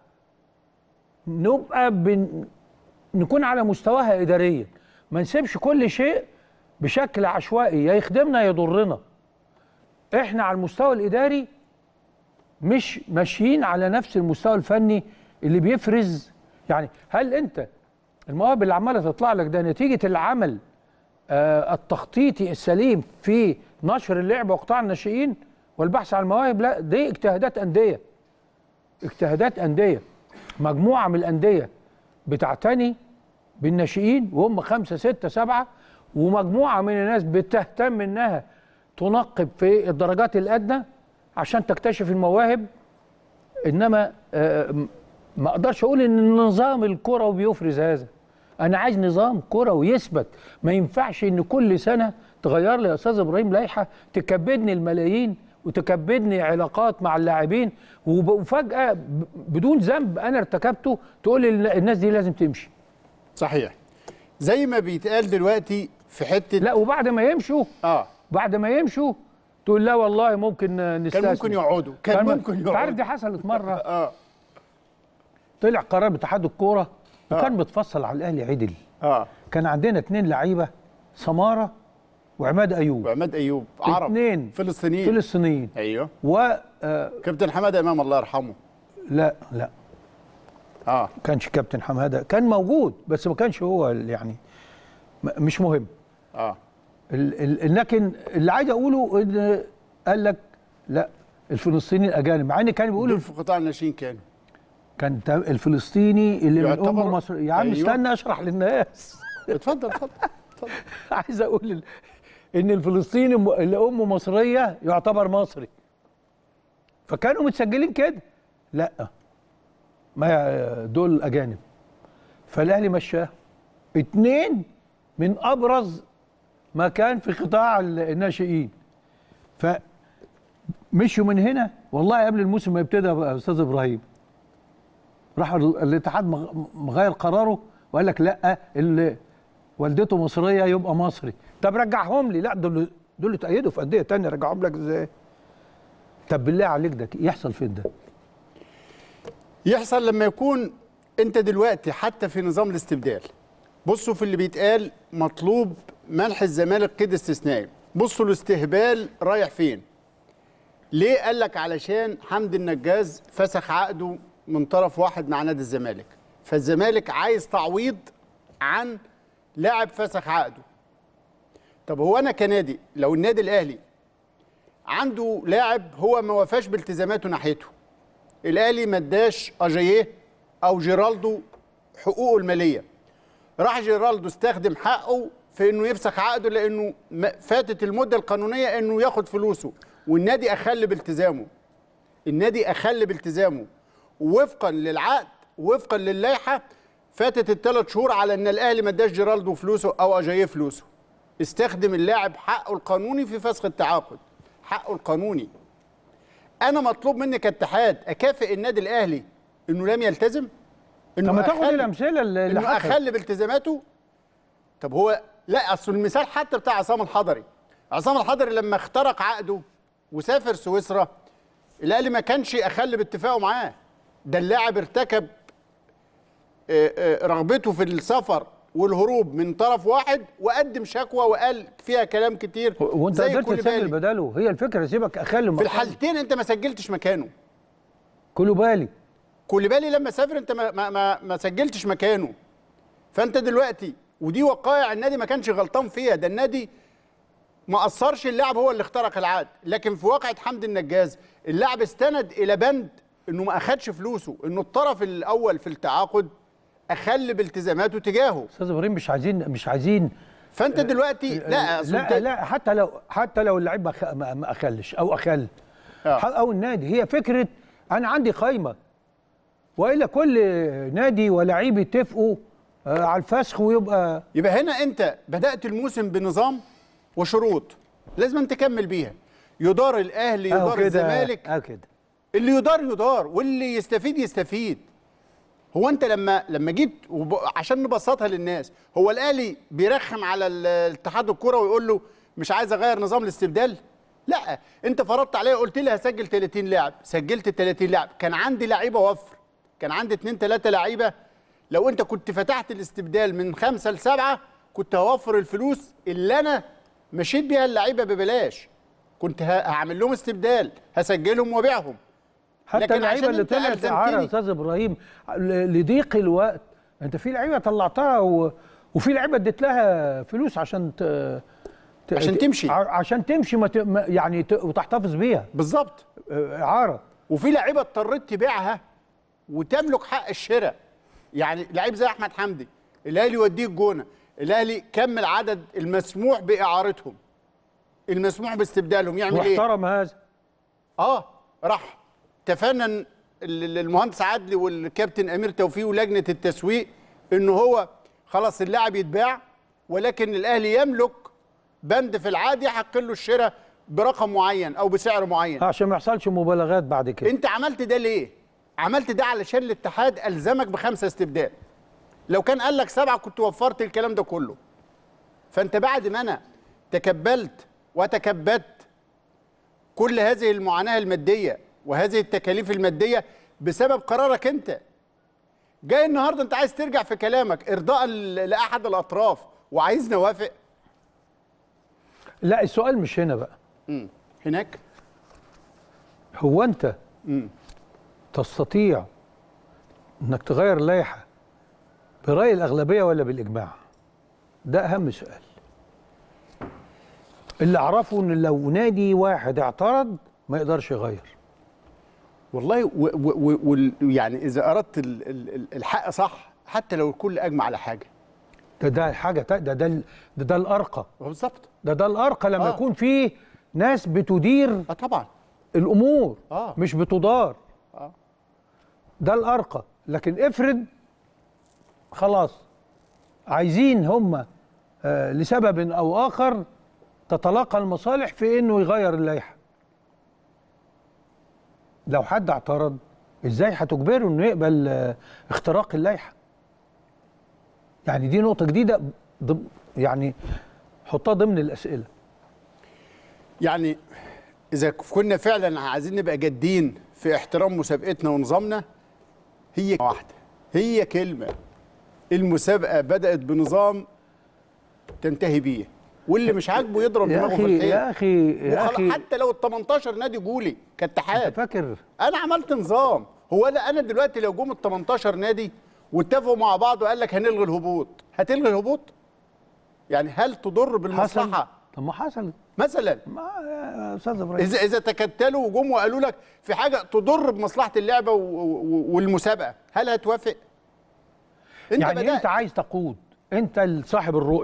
نبقى بن... نكون على مستواها اداريا ما نسيبش كل شيء بشكل عشوائي يا يخدمنا يا يضرنا احنا على المستوى الاداري مش ماشيين على نفس المستوى الفني اللي بيفرز يعني هل انت المواهب اللي عماله تطلع لك ده نتيجه العمل آه التخطيطي السليم في نشر اللعبه وقطاع الناشئين والبحث عن المواهب لا دي اجتهادات انديه اجتهادات انديه مجموعه من الانديه بتعتني بالناشئين وهم خمسه سته سبعه ومجموعه من الناس بتهتم انها تنقب في الدرجات الادنى عشان تكتشف المواهب انما آه، م- ما اقدرش اقول ان النظام الكروي بيفرز هذا انا عايز نظام كروي يثبت ما ينفعش ان كل سنه تغير لي يا استاذ ابراهيم لائحه تكبدني الملايين وتكبدني علاقات مع اللاعبين وب- وفجاه ب- بدون ذنب انا ارتكبته تقول لي الناس دي لازم تمشي صحيح زي ما بيتقال دلوقتي في حته لا وبعد ما يمشوا اه بعد ما يمشوا تقول لا والله ممكن آه، نستثمر كان ممكن يقعدوا كان ممكن انت عارف يقعدوا دي حصلت مره اه طلع قرار باتحاد الكوره وكان آه. بيتفصل على الاهلي عدل اه كان عندنا اتنين لعيبه سماره وعماد ايوب وعماد ايوب عرب اتنين فلسطينيين فلسطينيين ايوه و آه كابتن حماده امام الله يرحمه لا لا اه كانش كابتن حماده كان موجود بس ما كانش هو ال- يعني م- مش مهم اه ال ال لكن اللي عايز اقوله ان قال لك لا الفلسطيني الاجانب مع ان كان بيقولوا دول في قطاع الناشئين كانوا كان تا- الفلسطيني اللي من يعتبر- ام مصر يا عم أيوة. استنى اشرح للناس اتفضل اتفضل اتفضل عايز اقول ال- ان الفلسطيني م- اللي امه مصريه يعتبر مصري فكانوا متسجلين كده لا ما دول اجانب فالاهلي مشاه اتنين من ابرز ما كان في قطاع ال- الناشئين فمشوا من هنا والله قبل الموسم ما يبتدى يا استاذ ابراهيم راح ال- الاتحاد مغ- مغير قراره وقال لك لا اللي والدته مصريه يبقى مصري طب رجعهم لي لا دول دول اتأيدوا في انديه تانية رجعهم لك ازاي طب بالله عليك ده يحصل فين ده يحصل لما يكون انت دلوقتي حتى في نظام الاستبدال بصوا في اللي بيتقال مطلوب منح الزمالك قيد استثنائي بصوا الاستهبال رايح فين ليه قال لك علشان حمدي النجاز فسخ عقده من طرف واحد مع نادي الزمالك فالزمالك عايز تعويض عن لاعب فسخ عقده طب هو انا كنادي لو النادي الاهلي عنده لاعب هو ما وفاش بالتزاماته ناحيته الاهلي ما اداش اجاييه او جيرالدو حقوقه الماليه راح جيرالدو استخدم حقه في انه يفسخ عقده لانه ما- فاتت المده القانونيه انه ياخد فلوسه والنادي اخل بالتزامه النادي اخل بالتزامه وفقا للعقد وفقا للائحه فاتت الثلاث شهور على ان الاهلي ما اداش جيرالدو فلوسه او اجاييه فلوسه استخدم اللاعب حقه القانوني في فسخ التعاقد حقه القانوني انا مطلوب مني كاتحاد اكافئ النادي الاهلي انه لم يلتزم طب ما تاخد أخل- الامثله اللي اللي انه حصلت اخل بالتزاماته طب هو لا اصل المثال حتى بتاع عصام الحضري عصام الحضري لما اخترق عقده وسافر سويسرا الاهلي ما كانش اخل باتفاقه معاه ده اللاعب ارتكب آه، آه، رغبته في السفر والهروب من طرف واحد وقدم شكوى وقال فيها كلام كتير وانت زي قدرت تسجل كوليبالي. بداله هي الفكره سيبك اخلي في الحالتين انت ما سجلتش مكانه كله بالي كوليبالي لما سافر انت ما, ما, ما, ما سجلتش مكانه فانت دلوقتي ودي وقائع النادي ما كانش غلطان فيها ده النادي ما اثرش اللاعب هو اللي اخترق العقد لكن في واقعه حمدي النجاز اللاعب استند الى بند انه ما اخدش فلوسه انه الطرف الاول في التعاقد اخل بالتزاماته تجاهه استاذ ابراهيم مش عايزين مش عايزين فانت دلوقتي لا أصل لا أنت- لا حتى لو حتى لو اللعيب ما أخ- ما ما اخلش او اخل آه. او النادي هي فكره انا عندي قايمه والا كل نادي ولاعيب يتفقوا آه، على الفسخ ويبقى يبقى هنا انت بدات الموسم بنظام وشروط لازم أن تكمل بيها يدار الاهلي اهو يدار كده الزمالك اهو كده اللي يدار يدار واللي يستفيد يستفيد هو انت لما لما جيت وب... عشان نبسطها للناس هو الاهلي بيرخم على ال- الاتحاد الكوره ويقول له مش عايز اغير نظام الاستبدال لا انت فرضت عليا قلت لي هسجل 30 لاعب سجلت 30 لاعب كان عندي لعيبه وفر كان عندي 2 3 لعيبه لو انت كنت فتحت الاستبدال من خمسة لسبعة كنت هوفر الفلوس اللي انا مشيت بيها اللعيبه ببلاش كنت ه- هعمل لهم استبدال هسجلهم وابيعهم حتى لكن اللعيبه عشان اللي انت طلعت اعاره يا ألزمتني- استاذ ابراهيم ل- لضيق الوقت انت في لعيبه طلعتها و... وفي لعيبه اديت لها فلوس عشان ت... ت... عشان تمشي. ع- عشان تمشي ما ت... ما- يعني ت... وتحتفظ بيها بالظبط آه، اعاره وفي لعيبه اضطريت تبيعها وتملك حق الشراء يعني لعيب زي احمد حمدي الاهلي يوديه الجونه الاهلي كمل عدد المسموح باعارتهم المسموح باستبدالهم يعمل ايه واحترم هذا اه راح تفنن ال- ال- المهندس عدلي والكابتن امير توفيق ولجنه التسويق ان هو خلاص اللاعب يتباع ولكن الاهلي يملك بند في العقد يحق له الشراء برقم معين او بسعر معين عشان ما يحصلش مبالغات بعد كده انت عملت ده ليه عملت ده علشان الاتحاد الزمك بخمسه استبدال لو كان قال لك سبعه كنت وفرت الكلام ده كله فانت بعد ما انا تكبلت وتكبدت كل هذه المعاناه الماديه وهذه التكاليف الماديه بسبب قرارك انت جاي النهارده انت عايز ترجع في كلامك ارضاء ل- لاحد الاطراف وعايز نوافق لا السؤال مش هنا بقى مم. هناك هو انت تستطيع انك تغير اللائحه براي الاغلبيه ولا بالاجماع ده اهم سؤال اللي اعرفه ان لو نادي واحد اعترض ما يقدرش يغير والله و و و وال- يعني اذا اردت ال- ال- ال- الحق صح حتى لو الكل اجمع على حاجه ده ده حاجه تا- ده ده ال- ده, ده الارقى بالظبط ده ده الارقى لما آه. يكون فيه ناس بتدير اه طبعا الامور آه. مش بتدار آه. ده الارقى لكن افرض خلاص عايزين هم آه لسبب او اخر تتلاقى المصالح في انه يغير اللائحه لو حد اعترض ازاي هتجبره انه يقبل آه اختراق اللائحه يعني دي نقطه جديده ضم يعني حطها ضمن الاسئله يعني اذا كنا فعلا عايزين نبقى جادين في احترام مسابقتنا ونظامنا هي واحده هي كلمه المسابقه بدات بنظام تنتهي بيه واللي مش عاجبه يضرب يا دماغه في اخي الحيط يا اخي يا وخلاص، اخي حتى لو ال 18 نادي جولي انت كاتحاد فاكر انا عملت نظام هو لا انا دلوقتي لو جم ال 18 نادي واتفقوا مع بعض وقال لك هنلغي الهبوط هتلغي الهبوط يعني هل تضر حصل بالمصلحه طب ما حصل مثلا ما يا استاذ ابراهيم اذا اذا تكتلوا وجم وقالوا لك في حاجه تضر بمصلحه اللعبه و- و- والمسابقه هل هتوافق انت يعني بدأت انت عايز تقود انت صاحب الرؤيه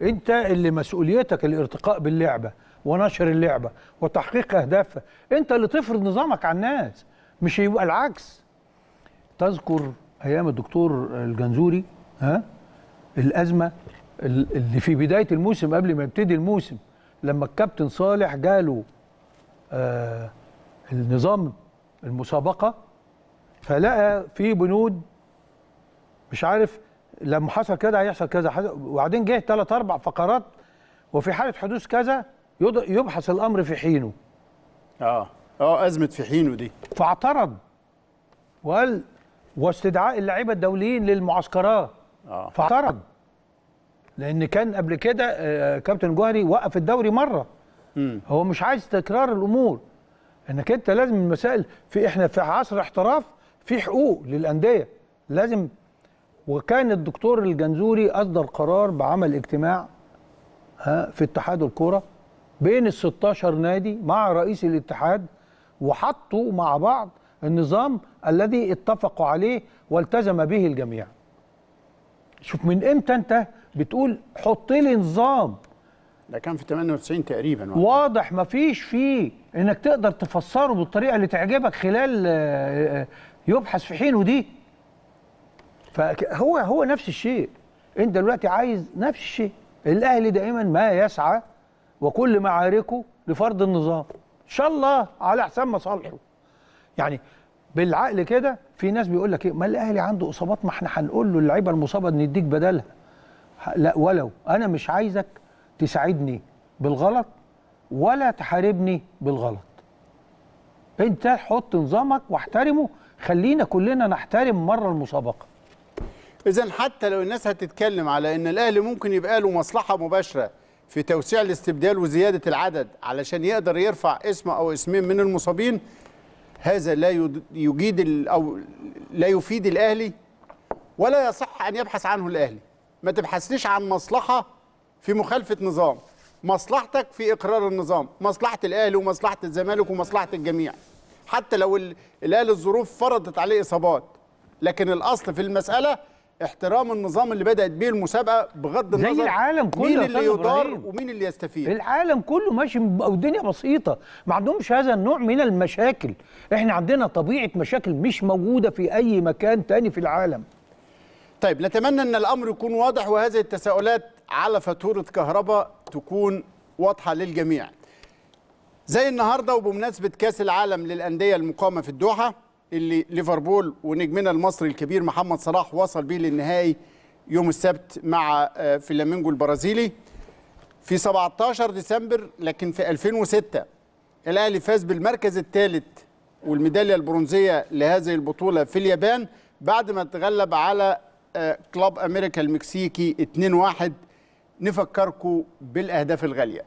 انت اللي مسؤوليتك الارتقاء باللعبه ونشر اللعبه وتحقيق اهدافها انت اللي تفرض نظامك على الناس مش يبقى العكس تذكر ايام الدكتور الجنزوري ها الازمه ال- اللي في بدايه الموسم قبل ما يبتدي الموسم لما الكابتن صالح جاله آه النظام المسابقه فلقى في بنود مش عارف لما حصل كذا هيحصل كذا حصل- وبعدين جه ثلاث اربع فقرات وفي حاله حدوث كذا يض- يبحث الامر في حينه اه اه ازمه في حينه دي فاعترض وقال واستدعاء اللعيبه الدوليين للمعسكرات اه فاعترض لان كان قبل كده آه، كابتن جوهري وقف الدوري مره مم. هو مش عايز تكرار الامور انك انت لازم المسائل في احنا في عصر احتراف في حقوق للانديه لازم وكان الدكتور الجنزوري اصدر قرار بعمل اجتماع ها في اتحاد الكوره بين ال 16 نادي مع رئيس الاتحاد وحطوا مع بعض النظام الذي اتفقوا عليه والتزم به الجميع شوف من امتى انت بتقول حط لي نظام ده كان في 98 تقريبا واضح مفيش فيه انك تقدر تفسره بالطريقه اللي تعجبك خلال آه، آه، يبحث في حينه دي فهو هو نفس الشيء انت دلوقتي عايز نفس الشيء الاهلي دائما ما يسعى وكل معاركه لفرض النظام ان شاء الله على حساب مصالحه يعني بالعقل كده في ناس بيقول لك ايه ما الاهلي عنده اصابات ما احنا هنقول له اللعيبه المصابه نديك بدلها لا ولو انا مش عايزك تساعدني بالغلط ولا تحاربني بالغلط انت حط نظامك واحترمه خلينا كلنا نحترم مره المسابقه اذا حتى لو الناس هتتكلم على ان الاهلي ممكن يبقى له مصلحه مباشره في توسيع الاستبدال وزياده العدد علشان يقدر يرفع اسم او اسمين من المصابين هذا لا يد- يجيد ال- او لا يفيد الاهلي ولا يصح ان يبحث عنه الاهلي ما تبحثليش عن مصلحه في مخالفه نظام مصلحتك في اقرار النظام مصلحه الاهلي ومصلحه الزمالك ومصلحه الجميع حتى لو ال- الاهلي الظروف فرضت عليه اصابات لكن الاصل في المساله احترام النظام اللي بدات به المسابقه بغض زي النظر العالم كله مين يا اللي أستاذ يضار إبراهيم. ومين اللي يستفيد العالم كله ماشي ب- والدنيا بسيطه ما عندهمش هذا النوع من المشاكل احنا عندنا طبيعه مشاكل مش موجوده في اي مكان تاني في العالم طيب نتمنى ان الامر يكون واضح وهذه التساؤلات على فاتوره كهرباء تكون واضحه للجميع. زي النهارده وبمناسبه كاس العالم للانديه المقامه في الدوحه اللي ليفربول ونجمنا المصري الكبير محمد صلاح وصل بيه للنهائي يوم السبت مع آه، فلامينجو البرازيلي في 17 ديسمبر لكن في 2006 الاهلي فاز بالمركز الثالث والميداليه البرونزيه لهذه البطوله في اليابان بعد ما تغلب على آه، كلوب امريكا المكسيكي 2-1 نفكركم بالاهداف الغاليه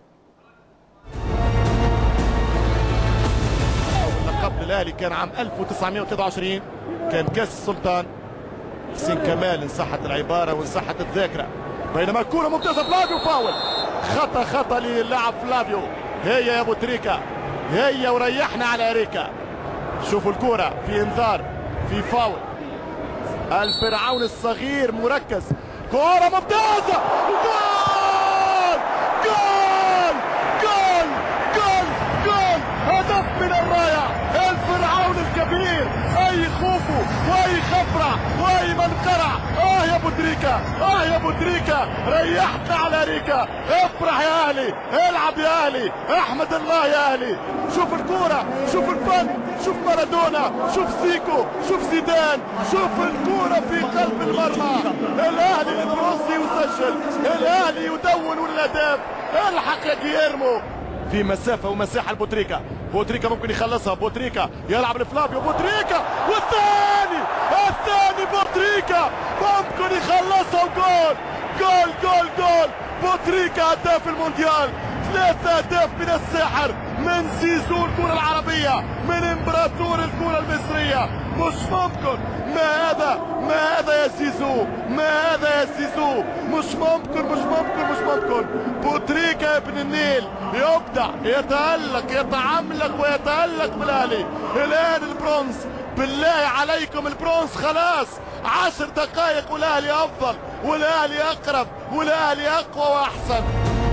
اللقب للاهلي كان عام 1923 كان كاس السلطان حسين كمال ان صحت العباره وان صحت الذاكره بينما كوره ممتازه فلافيو فاول خطا خطا للاعب فلافيو هي يا ابو تريكا هي وريحنا على اريكا شوفوا الكوره في انذار في فاول الفرعون الصغير مركز كوره ممتازه جول جول جول جول جول هدف من الرايه الفرعون الكبير اي خوفه واي خفرع واي منقرع اه يا ابو تريكا اه يا ابو تريكا ريحنا على ريكا افرح يا اهلي العب يا اهلي احمد الله يا اهلي شوف الكوره شوف الفن شوف مارادونا شوف سيكو شوف زيدان شوف الكوره في قلب المرمى الاهلي البروسي يسجل الاهلي يدون الاهداف الحق يا جيرمو في مسافه ومساحه لبوتريكا بوتريكا ممكن يخلصها بوتريكا يلعب لفلافيو بوتريكا والثاني الثاني بوتريكا ممكن يخلصها وجول جول جول جول بوتريكا هداف المونديال ثلاثة أهداف من الساحر من زيزو الكرة العربية من إمبراطور الكرة المصرية مش ممكن ما هذا ما هذا يا زيزو ما هذا يا زيزو مش ممكن مش ممكن مش ممكن بوتريكا يا ابن النيل يبدع يتألق يتعملق ويتألق بالأهلي الآن البرونز بالله عليكم البرونز خلاص عشر دقائق والاهلي افضل والاهلي اقرب والاهلي اقوى واحسن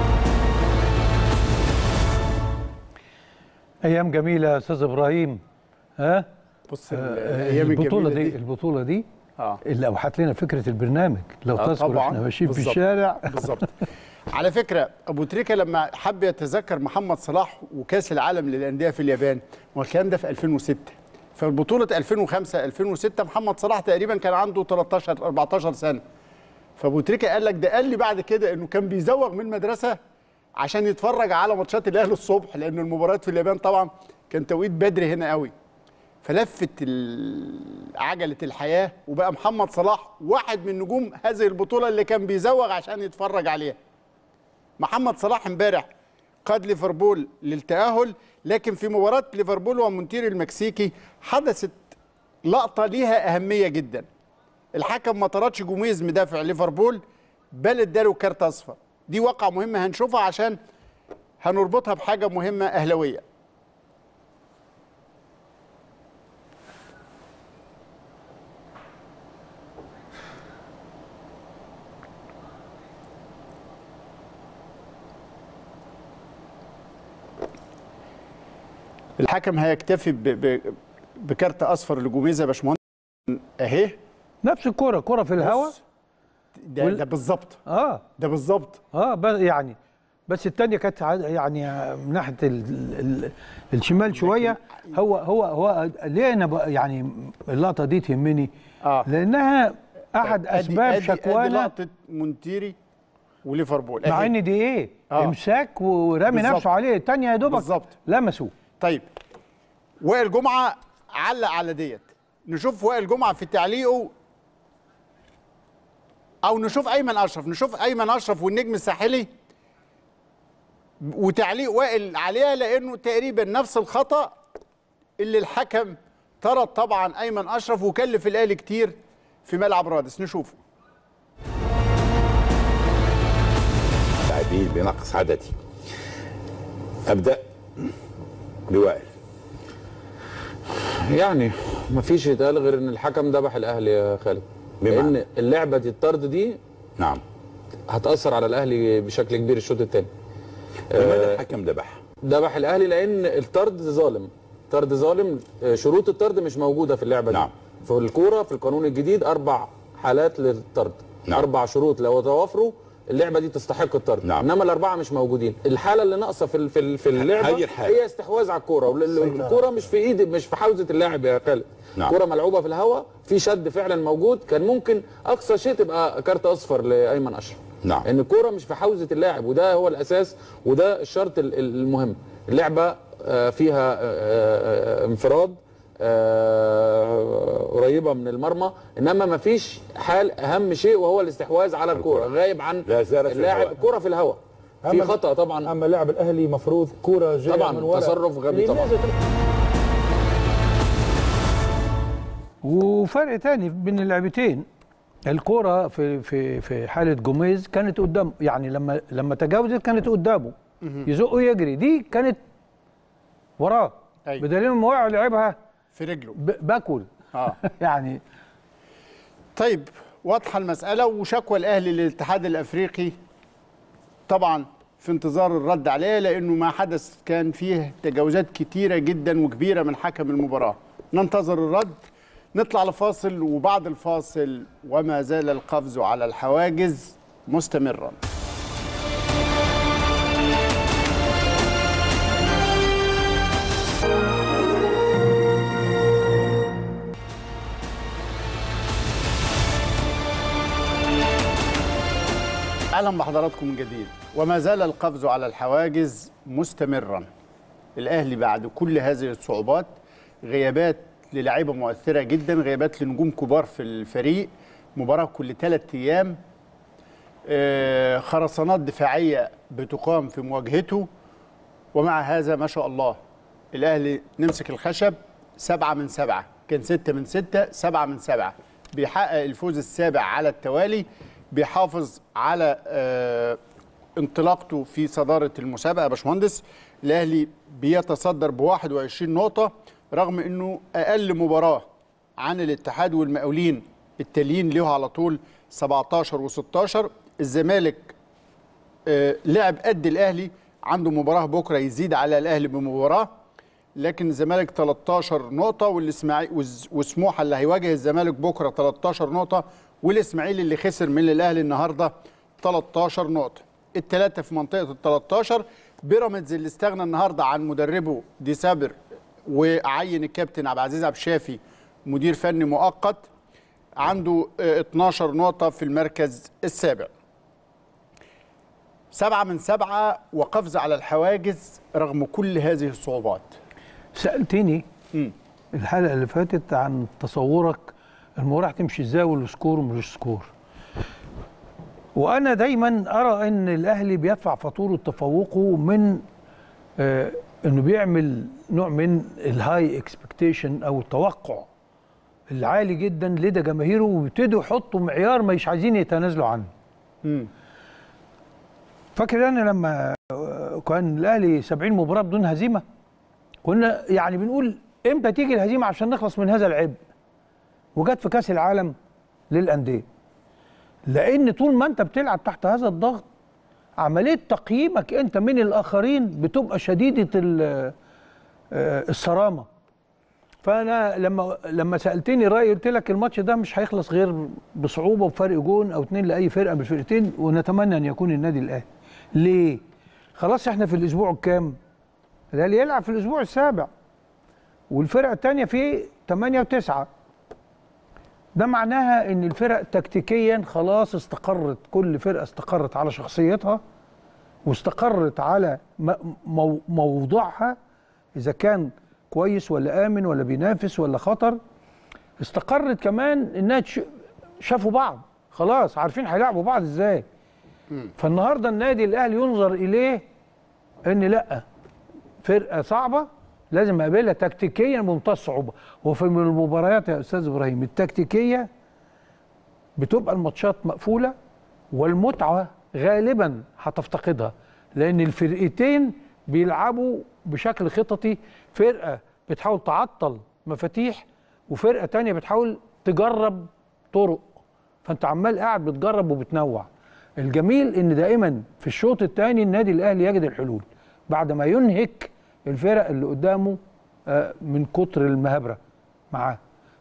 ايام جميله يا استاذ ابراهيم ها بص آه، الايام البطوله الجميلة دي, البطوله دي اه اللي اوحت لنا فكره البرنامج لو آه، تذكر طبعاً. احنا ماشيين في بالظبط. الشارع بالظبط على فكره ابو تريكه لما حب يتذكر محمد صلاح وكاس العالم للانديه في اليابان ما هو الكلام ده في 2006 فالبطوله 2005 2006 محمد صلاح تقريبا كان عنده 13 14 سنه فابو تريكه قال لك ده قال لي بعد كده انه كان بيزوغ من المدرسه عشان يتفرج على ماتشات الاهلي الصبح لان المباريات في اليابان طبعا كان توقيت بدري هنا قوي فلفت ال- عجله الحياه وبقى محمد صلاح واحد من نجوم هذه البطوله اللي كان بيزوغ عشان يتفرج عليها محمد صلاح امبارح قاد ليفربول للتاهل لكن في مباراه ليفربول ومونتير المكسيكي حدثت لقطه ليها اهميه جدا الحكم ما طردش جوميز مدافع ليفربول بل اداله كارت اصفر دي واقعه مهمه هنشوفها عشان هنربطها بحاجه مهمه اهلاويه الحكم هيكتفي ب... ب... بكارت اصفر لجوميز يا باشمهندس اهي نفس الكوره كوره في الهواء بص، ده, وال- ده بالظبط اه ده بالظبط اه بس يعني بس الثانيه كانت ع- يعني من ناحيه ال ال الشمال شويه هو هو هو ليه انا بق- يعني اللقطه دي تهمني آه. لانها احد أدي- اسباب أدي- أدي شكوانا لقطه مونتيري وليفربول مع أهي. ان دي ايه آه. امساك ورامي بالظبط. نفسه عليه الثانيه يا دوبك بالظبط. لمسوه طيب وائل جمعه علق على ديت نشوف وائل جمعه في تعليقه او نشوف ايمن اشرف نشوف ايمن اشرف والنجم الساحلي وتعليق وائل عليها لانه تقريبا نفس الخطا اللي الحكم طرد طبعا ايمن اشرف وكلف الاهلي كتير في ملعب رادس نشوفه لاعبين بنقص عددي ابدا بوائل يعني ما فيش يتقال غير ان الحكم ذبح الاهلي يا خالد بمعنى؟ لان اللعبه دي الطرد دي نعم هتاثر على الاهلي بشكل كبير الشوط الثاني لماذا الحكم ذبح ذبح الاهلي لان الطرد ظالم طرد ظالم آه، شروط الطرد مش موجوده في اللعبه نعم. دي في الكوره في القانون الجديد اربع حالات للطرد نعم. اربع شروط لو توافروا اللعبه دي تستحق الطرد نعم. انما الاربعه مش موجودين الحاله اللي ناقصه في ال- في ال- في اللعبه هذه الحالة. هي استحواذ على الكوره وال- الكوره مش في ايد مش في حوزه اللاعب يا خالد نعم. كوره ملعوبه في الهواء في شد فعلا موجود كان ممكن اقصى شيء تبقى كارت اصفر لايمن اشرف نعم. ان الكوره مش في حوزه اللاعب وده هو الاساس وده الشرط ال- ال- المهم اللعبه آه، فيها آه، آه، انفراد آه، قريبه من المرمى انما ما فيش حال اهم شيء وهو الاستحواذ على الكوره غايب عن لا زالت في اللاعب الهواء. الكوره في الهواء في أما- خطا طبعا اما لاعب الاهلي مفروض كوره جايه طبعاً، من ورا تصرف غبي طبعاً. لماذا وفرق تاني بين اللعبتين الكرة في في في حالة جوميز كانت قدام يعني لما لما تجاوزت كانت قدامه يزقه يجري دي كانت وراه أيوة. بدليل لما وقع لعبها في رجله ب- باكل اه يعني طيب واضحه المساله وشكوى الاهلي للاتحاد الافريقي طبعا في انتظار الرد عليها لانه ما حدث كان فيه تجاوزات كتيره جدا وكبيره من حكم المباراه ننتظر الرد نطلع لفاصل وبعد الفاصل وما زال القفز على الحواجز مستمرا اهلا بحضراتكم من جديد وما زال القفز على الحواجز مستمرا الاهلي بعد كل هذه الصعوبات غيابات للاعيبه مؤثره جدا غيابات لنجوم كبار في الفريق مباراه كل ثلاث ايام آه، خرسانات دفاعيه بتقام في مواجهته ومع هذا ما شاء الله الاهلي نمسك الخشب سبعة من سبعة كان ستة من ستة سبعة من سبعة بيحقق الفوز السابع على التوالي بيحافظ على آه انطلاقته في صدارة المسابقة يا باشمهندس الأهلي بيتصدر ب 21 نقطة رغم أنه أقل مباراة عن الاتحاد والمقاولين التاليين له على طول 17 و16 الزمالك آه، لعب قد الاهلي عنده مباراه بكره يزيد على الاهلي بمباراه لكن الزمالك 13 نقطه والاسماعيلي والز- وسموحه اللي هيواجه الزمالك بكره 13 نقطه والاسماعيلي اللي خسر من الاهلي النهارده 13 نقطه الثلاثه في منطقه ال 13 بيراميدز اللي استغنى النهارده عن مدربه دي سابر وعين الكابتن عبد العزيز عبد الشافي مدير فني مؤقت عنده آه، 12 نقطه في المركز السابع سبعة من سبعة وقفز على الحواجز رغم كل هذه الصعوبات سالتني مم. الحلقه اللي فاتت عن تصورك المباراه هتمشي ازاي والسكور ومش سكور وانا دايما ارى ان الاهلي بيدفع فاتوره تفوقه من آه انه بيعمل نوع من الهاي اكسبكتيشن او التوقع العالي جدا لدى جماهيره وبيبتدوا يحطوا معيار مش عايزين يتنازلوا عنه مم. فاكر انا لما آه، كان الاهلي 70 مباراه بدون هزيمه كنا يعني بنقول امتى تيجي الهزيمه عشان نخلص من هذا العبء وجت في كاس العالم للانديه لان طول ما انت بتلعب تحت هذا الضغط عمليه تقييمك انت من الاخرين بتبقى شديده ال- آه، الصرامه فانا لما لما سالتني رايي قلت لك الماتش ده مش هيخلص غير بصعوبه وفرق جون او اتنين لاي فرقه من الفرقتين ونتمنى ان يكون النادي الاهلي ليه خلاص احنا في الاسبوع الكام الاهلي يلعب في الاسبوع السابع والفرقه الثانيه في 8 و9 ده معناها ان الفرق تكتيكيا خلاص استقرت كل فرقه استقرت على شخصيتها واستقرت على م- مو- موضوعها اذا كان كويس ولا امن ولا بينافس ولا خطر استقرت كمان انها تش- شافوا بعض خلاص عارفين هيلعبوا بعض ازاي فالنهارده النادي الاهلي ينظر اليه ان لا فرقه صعبه لازم اقابلها تكتيكيا بمنتهى الصعوبه وفي من المباريات يا استاذ ابراهيم التكتيكيه بتبقى الماتشات مقفوله والمتعه غالبا هتفتقدها لان الفرقتين بيلعبوا بشكل خططي فرقه بتحاول تعطل مفاتيح وفرقه تانية بتحاول تجرب طرق فانت عمال قاعد بتجرب وبتنوع الجميل ان دائما في الشوط الثاني النادي الاهلي يجد الحلول بعد ما ينهك الفرق اللي قدامه آه، من كتر المهابره معاه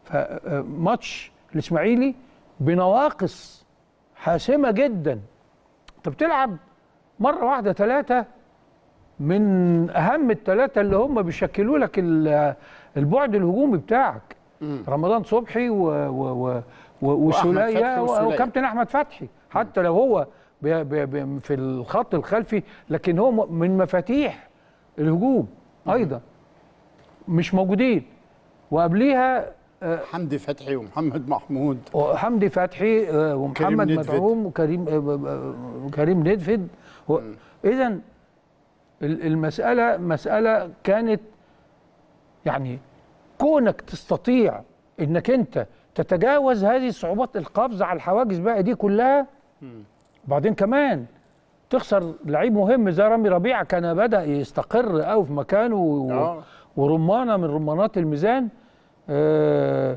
فماتش الاسماعيلي بنواقص حاسمه جدا انت بتلعب مره واحده ثلاثه من اهم الثلاثه اللي هم بيشكلوا لك ال- البعد الهجومي بتاعك رمضان صبحي و و و و وسوليه فتحي وسولية. وكابتن احمد فتحي حتى لو هو بي بي بي في الخط الخلفي لكن هو م- من مفاتيح الهجوم ايضا مش موجودين وقبليها حمدي فتحي ومحمد محمود حمدي فتحي آه، ومحمد ندفد. مدعوم وكريم آه، آه، وكريم ندفد اذا المساله مساله كانت يعني كونك تستطيع انك انت تتجاوز هذه الصعوبات القفز على الحواجز بقى دي كلها بعدين كمان تخسر لعيب مهم زي رامي ربيعه كان بدا يستقر قوي في مكانه و... آه. ورمانه من رمانات الميزان آه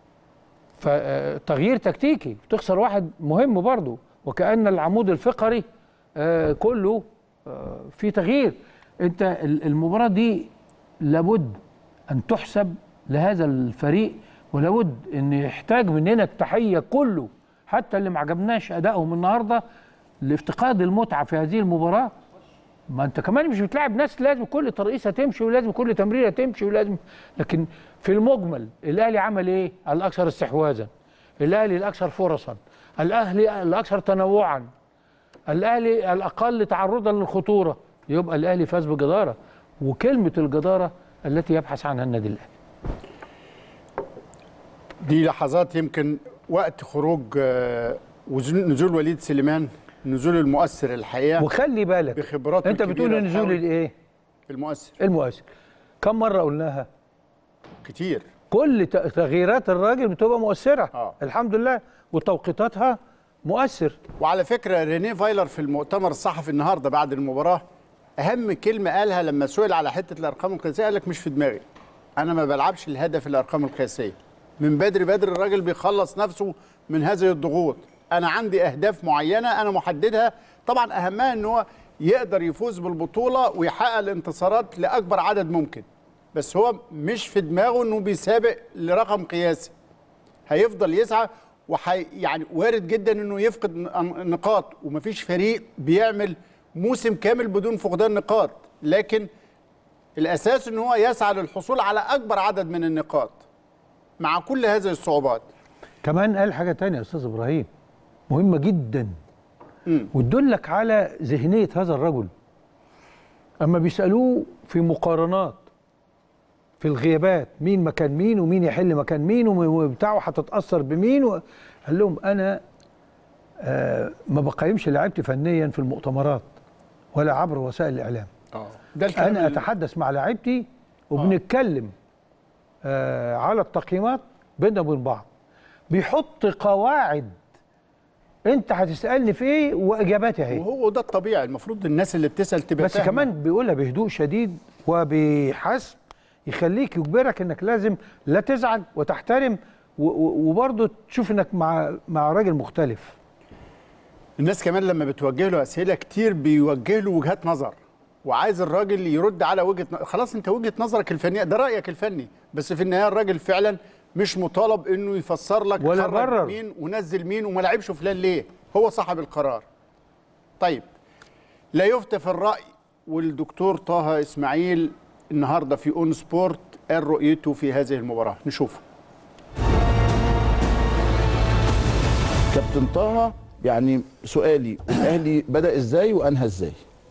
فتغيير تكتيكي تخسر واحد مهم برضه وكأن العمود الفقري آه كله آه في تغيير انت ال- المباراة دي لابد ان تحسب لهذا الفريق ولابد ان يحتاج مننا التحية كله حتى اللي ما عجبناش ادائهم النهارده لافتقاد المتعة في هذه المباراة ما انت كمان مش بتلاعب ناس لازم كل ترقيصه تمشي ولازم كل تمريره تمشي ولازم لكن في المجمل الاهلي عمل ايه؟ الاكثر استحواذا الاهلي الاكثر فرصا الاهلي الاكثر تنوعا الاهلي الاقل تعرضا للخطوره يبقى الاهلي فاز بجداره وكلمه الجداره التي يبحث عنها النادي الاهلي دي لحظات يمكن وقت خروج آه، وزن- نزول وليد سليمان نزول المؤثر الحقيقه وخلي بالك بخبراته انت بتقول الكبيرة نزول الحاول- الايه؟ المؤثر المؤثر كم مره قلناها؟ كتير كل ت- تغييرات الراجل بتبقى مؤثره آه. الحمد لله وتوقيتاتها مؤثر وعلى فكره رينيه فايلر في المؤتمر الصحفي النهارده بعد المباراه اهم كلمه قالها لما سئل على حته الارقام القياسيه قال لك مش في دماغي انا ما بلعبش الهدف الارقام القياسيه من بدري بدري الراجل بيخلص نفسه من هذه الضغوط انا عندي اهداف معينه انا محددها طبعا اهمها ان هو يقدر يفوز بالبطوله ويحقق الانتصارات لاكبر عدد ممكن بس هو مش في دماغه انه بيسابق لرقم قياسي هيفضل يسعى وحي يعني وارد جدا انه يفقد ن- نقاط ومفيش فريق بيعمل موسم كامل بدون فقدان نقاط لكن الاساس ان هو يسعى للحصول على اكبر عدد من النقاط مع كل هذه الصعوبات كمان قال حاجه تانية يا استاذ ابراهيم مهمه جدا وتدلك على ذهنيه هذا الرجل اما بيسالوه في مقارنات في الغيابات مين مكان مين ومين يحل مكان مين وبتاعه هتتاثر بمين و... قال لهم انا آه ما بقيمش لعيبتي فنيا في المؤتمرات ولا عبر وسائل الاعلام ده الكلام انا اللي- اتحدث مع لعيبتي وبنتكلم آه على التقييمات بيننا وبين بعض بيحط قواعد انت هتسالني في ايه واجاباتي اهي وهو ده الطبيعي المفروض الناس اللي بتسال تبقى بس فاهمة. كمان بيقولها بهدوء شديد وبحسم يخليك يجبرك انك لازم لا تزعل وتحترم و- و- وبرضه تشوف انك مع مع راجل مختلف الناس كمان لما بتوجه له اسئله كتير بيوجه له وجهات نظر وعايز الراجل يرد على وجهه ن- خلاص انت وجهه نظرك الفنيه ده رايك الفني بس في النهايه الراجل فعلا مش مطالب انه يفسر لك ولا خرج برر. مين ونزل مين وما لعبش فلان ليه هو صاحب القرار طيب لا يفتى في الراي والدكتور طه اسماعيل النهارده في اون سبورت قال رؤيته في هذه المباراه نشوفه كابتن طه يعني سؤالي الاهلي بدا ازاي وانهى ازاي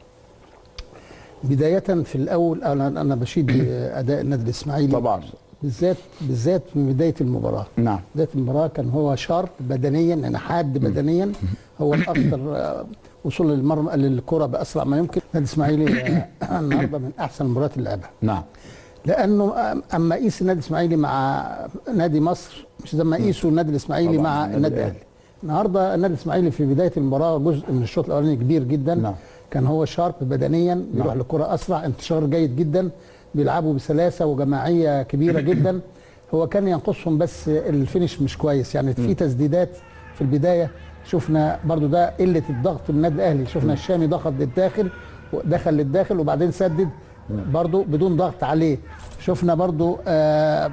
بداية في الأول أنا أنا بشيد بأداء النادي الإسماعيلي طبعا بالذات بالذات من بداية المباراة نعم بداية المباراة كان هو شارب بدنيا يعني حاد بدنيا هو الأكثر آه، وصول للمرمى للكرة بأسرع ما يمكن النادي الإسماعيلي آه، النهارده من أحسن المباريات اللي لعبها نعم لأنه آه، أما قيس النادي الإسماعيلي مع نادي مصر مش زي ما قيسوا النادي الإسماعيلي طبعاً، مع النادي النادي الأهلي. الأهلي النهارده النادي الإسماعيلي في بداية المباراة جزء من الشوط الأولاني كبير جدا نعم. كان هو شارب بدنيا بيروح للكرة أسرع انتشار جيد جدا بيلعبوا بسلاسة وجماعية كبيرة جدا هو كان ينقصهم بس الفينش مش كويس يعني في تسديدات في البداية شفنا برضو ده قلة الضغط من النادي الأهلي شفنا الشامي ضغط للداخل دخل للداخل وبعدين سدد برضو بدون ضغط عليه شفنا برضو آه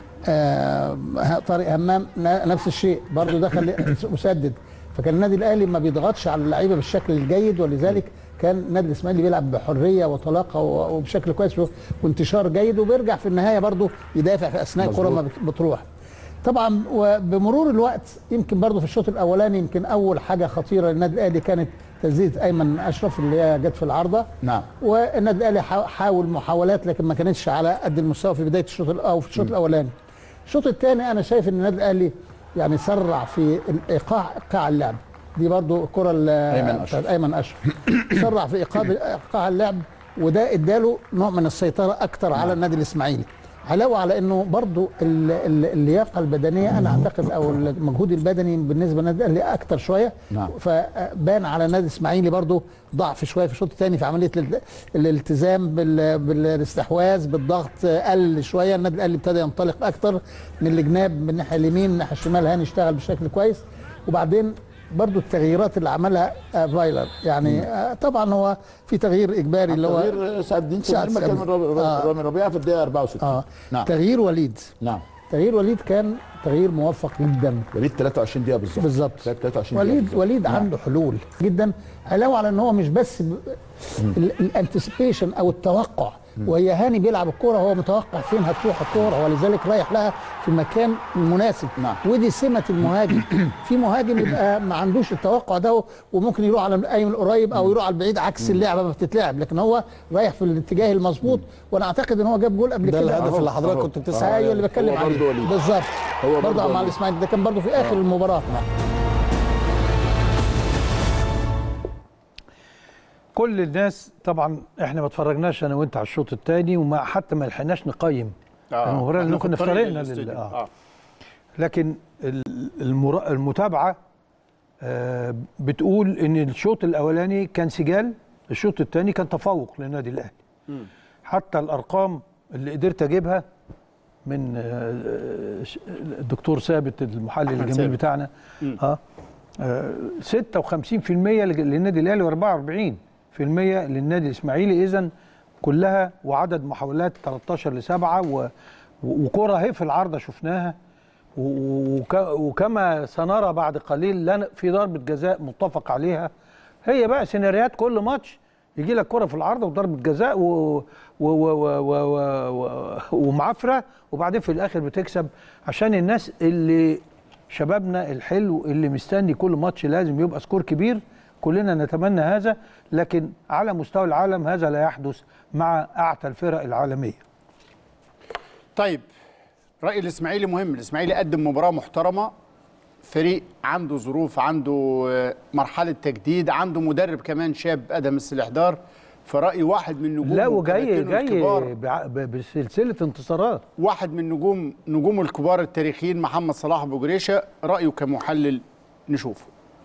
آه طارق همام ن- نفس الشيء برضو دخل وسدد فكان النادي الاهلي ما بيضغطش على اللعيبه بالشكل الجيد ولذلك كان النادي الاسماعيلي بيلعب بحريه وطلاقه و- وبشكل كويس و- وانتشار جيد وبيرجع في النهايه برضو يدافع في اثناء الكره ما بت- بتروح طبعا وبمرور الوقت يمكن برضو في الشوط الاولاني يمكن اول حاجه خطيره للنادي الاهلي كانت تسديده ايمن اشرف اللي هي جت في العارضه نعم والنادي الاهلي حا- حاول محاولات لكن ما كانتش على قد المستوى في بدايه الشوط الأ- او في الشوط الاولاني الشوط الثاني انا شايف ان النادي الاهلي يعني سرع في الايقاع ايقاع اللعب دي برضو الكره ال- أيمن بتاعت أشرف. ايمن اشرف سرع في ايقاع ايقاع اللعب وده اداله نوع من السيطره اكتر على النادي الاسماعيلي علاوه على انه برضو ال- ال- اللياقه البدنيه انا اعتقد او المجهود البدني بالنسبه للنادي الاهلي اكتر شويه نعم. فبان على النادي الاسماعيلي برضو ضعف شويه في الشوط الثاني في عمليه ال- الالتزام بال- بالاستحواذ بالضغط قل شويه النادي الاهلي ابتدى ينطلق اكتر من الجناب من الناحيه اليمين من الناحيه الشمال هاني اشتغل بشكل كويس وبعدين برضو التغييرات اللي عملها آه، فايلر يعني آه، طبعا هو في تغيير اجباري اللي هو تغيير سعد الدين سعد سليم مكان سليم. رامي آه. رامي ربيعه في الدقيقه 64 اه نعم تغيير وليد نعم تغيير وليد كان تغيير موفق جدا وليد 23 دقيقه بالظبط بالظبط 23 وليد دقيقة وليد نعم. عنده حلول جدا علاوه على ان هو مش بس الانتسيبيشن او التوقع وهي هاني بيلعب الكوره هو متوقع فين هتروح الكوره ولذلك رايح لها في المكان المناسب نعم. ودي سمه المهاجم في مهاجم يبقى ما عندوش التوقع ده وممكن يروح على الايمن القريب او يروح على البعيد عكس اللعبه ما بتتلعب لكن هو رايح في الاتجاه المظبوط وانا اعتقد ان هو جاب جول قبل ده كده الهدف أهو. اللي حضرتك أهو. كنت بتسعى ايوه اللي بتكلم هو برضه عليه وليد. بالظبط هو برضه برضه مع وليد. الاسماعيلي ده كان برضه في اخر المباراه كل الناس طبعا احنا ما اتفرجناش انا وانت على الشوط الثاني وما حتى ما لحقناش نقيم المباراه إحنا اللي في كنا في الطريق طريقنا للاستوديو. لل... آه. آه. لكن ال- المرا... المتابعه آه بتقول ان الشوط الاولاني كان سجال الشوط الثاني كان تفوق للنادي الاهلي حتى الارقام اللي قدرت اجيبها من آه، ش- الدكتور ثابت المحلل الجميل ثابت. بتاعنا اه آه، 56% للنادي الاهلي و44% للنادي الاسماعيلي اذا كلها وعدد محاولات 13 ل 7 و- وكره اهي في العارضه شفناها و- وك- وكما سنرى بعد قليل لن في ضربه جزاء متفق عليها هي بقى سيناريوهات كل ماتش يجي لك كره في العارضه وضربه جزاء و... و... و... و... و... و... ومعافره وبعدين في الاخر بتكسب عشان الناس اللي شبابنا الحلو اللي مستني كل ماتش لازم يبقى سكور كبير كلنا نتمنى هذا لكن على مستوى العالم هذا لا يحدث مع اعتى الفرق العالميه طيب رأي الإسماعيلي مهم الإسماعيلي قدم مباراة محترمة فريق عنده ظروف عنده آه، مرحلة تجديد عنده مدرب كمان شاب أدم السلحدار في رأيي واحد من نجوم لا وجاي وكباتنه جاي الكبار بع- ب- بسلسله انتصارات واحد من نجوم نجوم الكبار التاريخيين محمد صلاح ابو جريشه رايه كمحلل نشوفه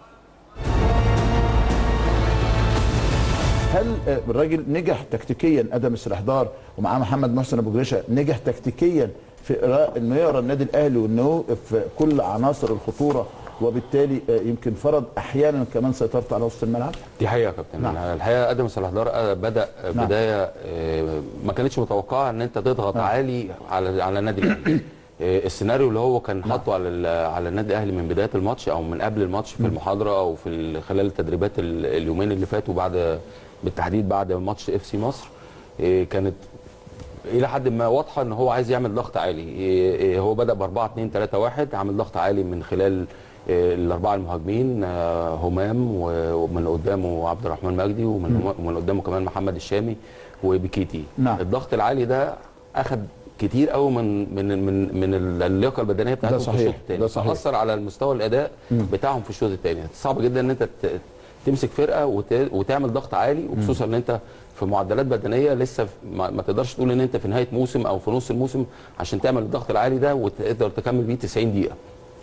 هل آه، الراجل نجح تكتيكيا ادم السلحدار ومعاه محمد محسن ابو جريشه نجح تكتيكيا في إقراء انه يقرا النادي الاهلي وانه في كل عناصر الخطوره وبالتالي آه، يمكن فرض احيانا كمان سيطرته على وسط الملعب دي حقيقه يا كابتن نعم. نعم. الحقيقه ادم صلاح دار آه، بدا نعم. بدايه آه، ما كانتش متوقعه ان انت تضغط نعم. عالي على على النادي الاهلي آه، السيناريو اللي هو كان حاطه على ال- على النادي الاهلي من بدايه الماتش او من قبل الماتش في المحاضره او في ال- خلال التدريبات ال- اليومين اللي فاتوا بعد بالتحديد بعد ماتش اف سي مصر آه، كانت الى حد ما واضحه ان هو عايز يعمل ضغط عالي إيه إيه هو بدا ب 4 2 3 1 عامل ضغط عالي من خلال إيه الاربعه المهاجمين آه، همام و- ومن قدامه عبد الرحمن مجدي ومن ومن قدامه كمان محمد الشامي وبكيتي نعم. الضغط العالي ده اخذ كتير قوي من من من من اللياقه البدنيه بتاعتهم في صحيح، الشوط الثاني ده صحيح. فاثر على المستوى الاداء بتاعهم في الشوط الثاني صعب جدا ان انت ت- تمسك فرقه وت- وتعمل ضغط عالي وخصوصا ان انت في معدلات بدنيه لسه في- ما, ما تقدرش تقول ان انت في نهايه موسم او في نص الموسم عشان تعمل الضغط العالي ده وتقدر تكمل بيه 90 دقيقه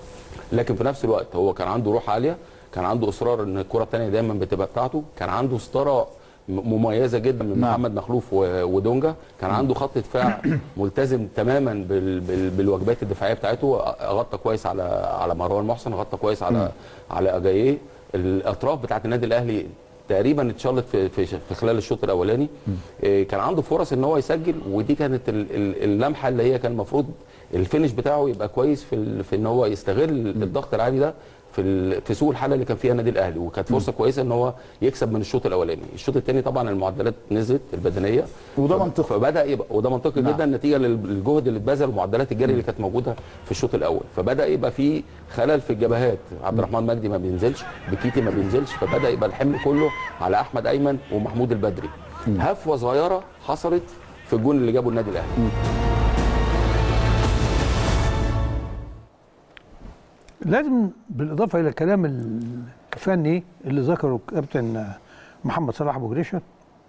لكن في نفس الوقت هو كان عنده روح عاليه كان عنده اصرار ان الكره الثانيه دايما بتبقى بتاعته كان عنده ستاره م- مميزه جدا من نعم. محمد مخلوف و- ودونجا كان عنده خط دفاع ملتزم تماما بال بال بالواجبات الدفاعيه بتاعته غطى كويس على على مروان محسن غطى كويس على على اجاييه الاطراف بتاعت النادي الاهلي تقريبا اتشالت في في في خلال الشوط الاولاني إيه، كان عنده فرص ان هو يسجل ودي كانت ال- ال- اللمحه اللي هي كان المفروض الفينش بتاعه يبقى كويس في ال- في ان هو يستغل الضغط العالي ده في ال- في سوء الحاله اللي كان فيها النادي الاهلي وكانت فرصه كويسه ان هو يكسب من الشوط الاولاني الشوط الثاني طبعا المعدلات نزلت البدنيه وده ف- منطقي. فبدا يبقى وده منطقي نعم. جدا نتيجه للجهد اللي اتبذل ومعدلات الجري اللي كانت موجوده في الشوط الاول فبدا يبقى في خلل في الجبهات عبد الرحمن مجدي ما بينزلش بكيتي ما بينزلش فبدا يبقى الحمل كله على احمد ايمن ومحمود البدري هفوه صغيره حصلت في الجون اللي جابه النادي الاهلي لازم بالاضافه الى الكلام الفني اللي ذكره الكابتن محمد صلاح ابو جريشه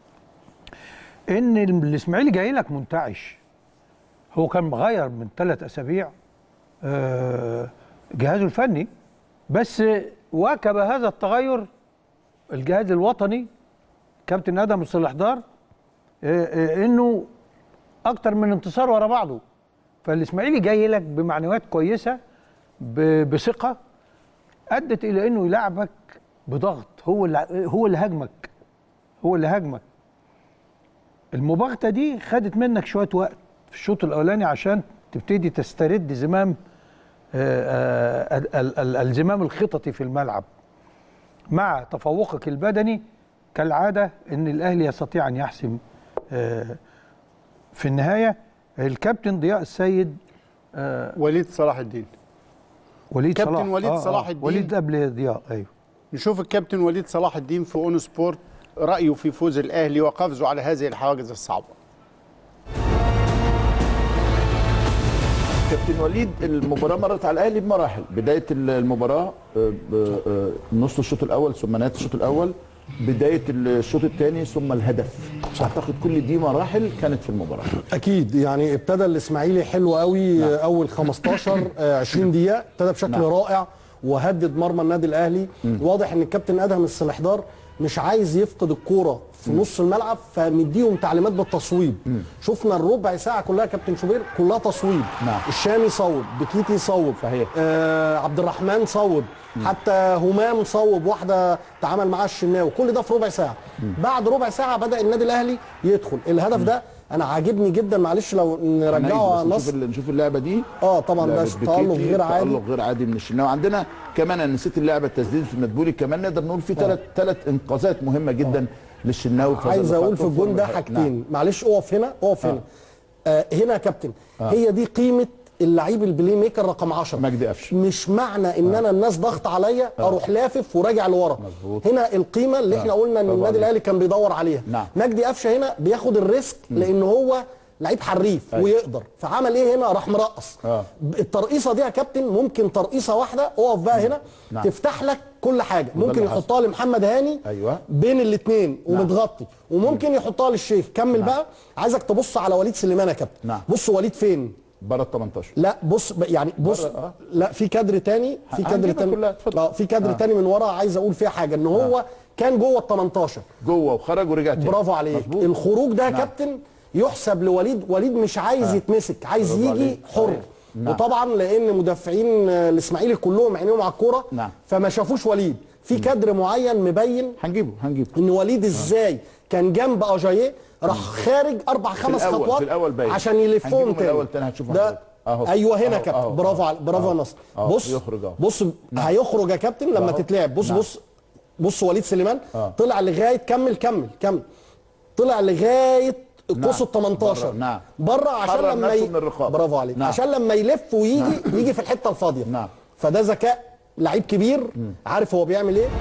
ان الاسماعيلي جاي لك منتعش هو كان مغير من ثلاث اسابيع آه، جهازه الفني بس واكب هذا التغير الجهاز الوطني كابتن ادم الصلاحدار آه، آه، انه اكتر من انتصار ورا بعضه فالاسماعيلي جاي لك بمعنويات كويسه ب- بثقه ادت الى انه يلعبك بضغط هو اللي هو اللي هاجمك هو اللي هاجمك المباغته دي خدت منك شويه وقت في الشوط الاولاني عشان تبتدي تسترد زمام آه، آه، ال- ال- ال- الزمام الخططي في الملعب مع تفوقك البدني كالعاده ان الاهلي يستطيع ان يحسم آه، في النهايه الكابتن ضياء السيد آه، وليد صلاح الدين وليد كابتن صلاح وليد صلاح الدين. وليد قبل ضياء ايوه نشوف الكابتن وليد صلاح الدين في اون سبورت رايه في فوز الاهلي وقفزه على هذه الحواجز الصعبه كابتن وليد المباراه مرت على الاهلي بمراحل بدايه المباراه آه، آه، نص الشوط الاول ثم نهايه الشوط الاول بدايه الشوط الثاني ثم الهدف اعتقد كل دي مراحل كانت في المباراه اكيد يعني ابتدى الاسماعيلي حلو قوي نعم. اول 15 آه، 20 دقيقه ابتدى بشكل نعم. نعم. رائع وهدد مرمى النادي الاهلي واضح ان الكابتن ادهم السلحدار مش عايز يفقد الكوره في نص الملعب فمديهم تعليمات بالتصويب شفنا الربع ساعه كلها كابتن شوبير كلها تصويب نعم. الشامي صوب بكيتي صوب صحيح. آه عبد الرحمن صوب حتى همام صوب واحده تعامل معاها الشناوي كل ده في ربع ساعه بعد ربع ساعه بدا النادي الاهلي يدخل الهدف ده انا عاجبني جدا معلش لو نرجعه بس نشوف نصر ال- نشوف اللعبه دي اه طبعا ده لعبة تالق بيكيتي، غير عادي تالق غير عادي من الشناوي عندنا كمان انا نسيت اللعبه تسديده المدبولي كمان نقدر نقول في ثلاث ثلاث انقاذات مهمه جدا للشناوي في هذا عايز اللقاء. اقول في الجون ده نعم. حاجتين معلش اقف هنا اقف هنا آه هنا يا كابتن هي دي قيمه اللعيب البلاي ميكر رقم 10 مجدي قفشه مش معنى ان انا الناس ضغط عليا اروح لافف وراجع لورا مظبوط. هنا القيمه اللي احنا قلنا ان برافو النادي عليك. الاهلي كان بيدور عليها نعم. مجدي قفشه هنا بياخد الريسك لان هو لعيب حريف ويقدر فعمل ايه هنا راح مرقص آه. الترقيصه دي يا كابتن ممكن ترقيصه واحده اقف بقى هنا نعم. تفتح لك كل حاجه ممكن اللي حصل. يحطها لمحمد هاني أيوة. بين الاثنين ومتغطي وممكن يحطها للشيخ كمل بقى عايزك تبص على وليد سليمان يا كابتن نعم. بص وليد فين بره ال 18 لا بص ب- يعني بص بره، آه. لا في كادر تاني في كادر هنجيبها تاني كلها، اتفضل. اه في كادر آه. تاني من ورا عايز اقول فيها حاجه ان هو كان جوه ال 18 جوه وخرج ورجع تاني برافو عليك مظبوط. الخروج ده يا نعم. كابتن يحسب لوليد وليد مش عايز يتمسك عايز برافو يجي عليك. حر صحيح. نعم. وطبعا لان مدافعين آه، الاسماعيلي كلهم عينيهم على الكوره نعم. فما شافوش وليد في كادر معين مبين هنجيبه هنجيبه ان وليد ازاي كان جنب اجاييه راح خارج اربع خمس الأول- خطوات في الأول باين. عشان هنجيبه يلفهم من تاني الأول تاني هتشوفه ده حضرتك. أهو. ايوه هنا أهو، يا كابتن أهو، برافو أهو. على برافو يا أهو. نصر أهو، بص يخرج أهو. بص هيخرج يا كابتن لما أهو. تتلعب بص نعم. بص بص وليد سليمان آه. طلع لغايه كمل كمل كمل طلع لغايه القوس نعم. ال 18 بره، نعم. بره عشان حرر لما نفسه من الرقابة. برافو عليك نعم. عشان لما يلف ويجي يجي في الحته الفاضيه نعم. فده ذكاء لعيب كبير عارف هو بيعمل ايه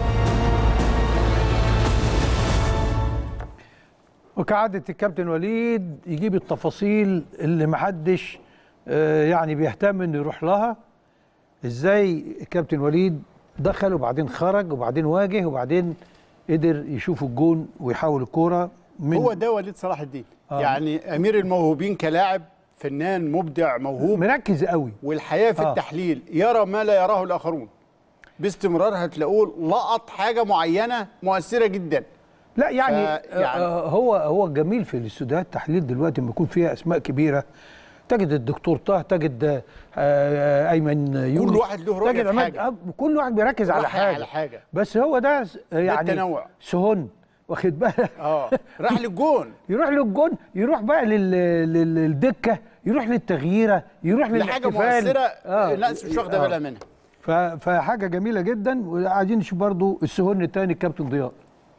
وكعادة الكابتن وليد يجيب التفاصيل اللي محدش آه، يعني بيهتم انه يروح لها ازاي الكابتن وليد دخل وبعدين خرج وبعدين واجه وبعدين قدر يشوف الجون ويحول الكوره من هو ده وليد صلاح الدين يعني امير الموهوبين كلاعب فنان مبدع موهوب مركز قوي والحياه في آه. التحليل يرى ما لا يراه الاخرون باستمرار هتلاقوه لقط حاجه معينه مؤثره جدا لا يعني, ف- يعني- آه هو هو الجميل في الاستوديوهات التحليل دلوقتي لما يكون فيها اسماء كبيره تجد الدكتور طه تجد آه، آه، ايمن يونس واحد له رؤية تجد في عماد- حاجة. آه، كل واحد بيركز على راح حاجه على حاجة. بس هو ده س- يعني التنوع. سهون واخد بالك اه راح للجون يروح للجون يروح بقى لل... لل- للدكه يروح للتغييره يروح لحاجه للاحتفال مؤثره آه. الناس مش واخده آه. بالها منها ف... فحاجه جميله جدا وعايزين نشوف برضو السهون الثاني الكابتن ضياء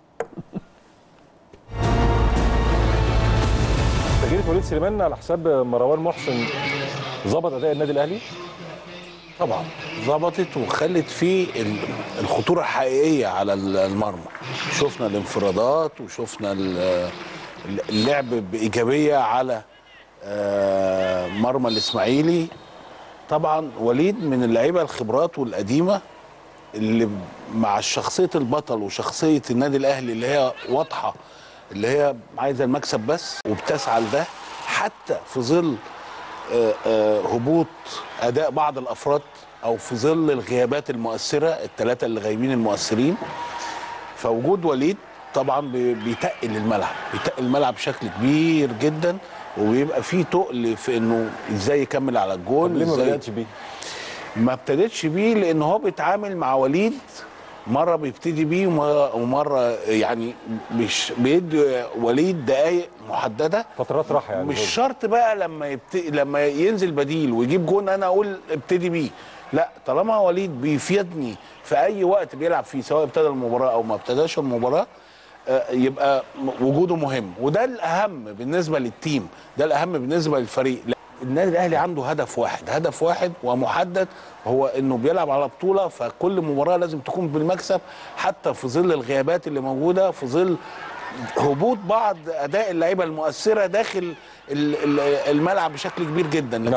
تغيير وليد سليمان على حساب مروان محسن ظبط اداء النادي الاهلي طبعا ظبطت وخلت فيه ال- الخطوره الحقيقيه على ال- المرمى شفنا الانفرادات وشفنا ال- اللعب بايجابيه على آه، مرمى الاسماعيلي طبعا وليد من اللعيبه الخبرات والقديمه اللي مع شخصيه البطل وشخصيه النادي الاهلي اللي هي واضحه اللي هي عايزه المكسب بس وبتسعى لده حتى في ظل آه، آه، هبوط اداء بعض الافراد او في ظل الغيابات المؤثره الثلاثه اللي غايبين المؤثرين فوجود وليد طبعا بي- بيتقل الملعب بيتقل الملعب بشكل كبير جدا وبيبقى فيه تقل في انه ازاي يكمل على الجول طب ليه ما إزاي- بداتش بيه؟ ما ابتدتش بيه لان هو بيتعامل مع وليد مره بيبتدي بيه ومره- ومره يعني مش بيدي وليد دقائق محدده فترات راحه يعني مش برضه. شرط بقى لما يبت... لما ينزل بديل ويجيب جون انا اقول ابتدي بيه لا طالما وليد بيفيدني في اي وقت بيلعب فيه سواء ابتدى المباراه او ما ابتداش المباراه آه، يبقى م- وجوده مهم وده الاهم بالنسبه للتيم ده الاهم بالنسبه للفريق لا، النادي الاهلي عنده هدف واحد هدف واحد ومحدد هو انه بيلعب على بطوله فكل مباراه لازم تكون بالمكسب حتى في ظل الغيابات اللي موجوده في ظل هبوط بعض اداء اللعيبه المؤثره داخل ال- ال- الملعب بشكل كبير جدا لكن نعم.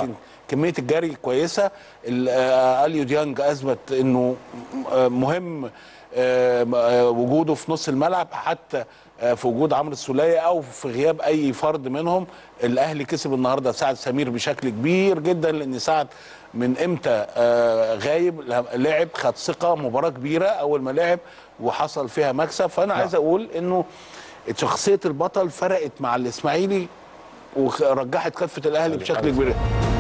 كميه الجري كويسه ال- آه، اليو ديانج اثبت انه آه، مهم آه، آه، وجوده في نص الملعب حتى آه، في وجود عمرو السوليه او في غياب اي فرد منهم الاهلي كسب النهارده سعد سمير بشكل كبير جدا لان سعد من امتى آه، غايب لعب خد ثقه مباراه كبيره اول ما لعب وحصل فيها مكسب فانا عايز اقول انه شخصيه البطل فرقت مع الاسماعيلي ورجحت كفه الاهلي بشكل كبير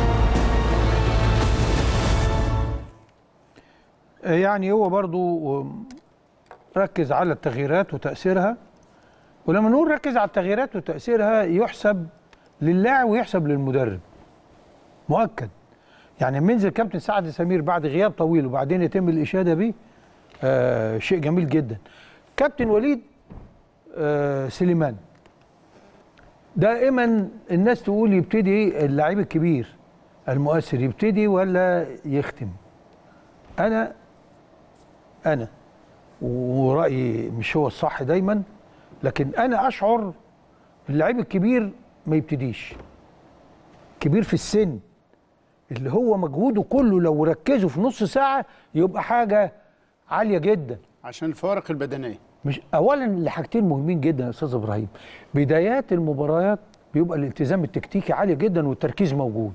يعني هو برضو ركز على التغييرات وتأثيرها ولما نقول ركز على التغييرات وتأثيرها يحسب للاعب ويحسب للمدرب مؤكد يعني لما ينزل كابتن سعد سمير بعد غياب طويل وبعدين يتم الإشادة به آه شيء جميل جدا كابتن وليد آه سليمان دائما الناس تقول يبتدي اللعيب الكبير المؤثر يبتدي ولا يختم انا انا ورايي مش هو الصح دايما لكن انا اشعر اللعيب الكبير ما يبتديش كبير في السن اللي هو مجهوده كله لو ركزوا في نص ساعه يبقى حاجه عاليه جدا عشان الفوارق البدنيه مش اولا لحاجتين مهمين جدا يا استاذ ابراهيم بدايات المباريات بيبقى الالتزام التكتيكي عالي جدا والتركيز موجود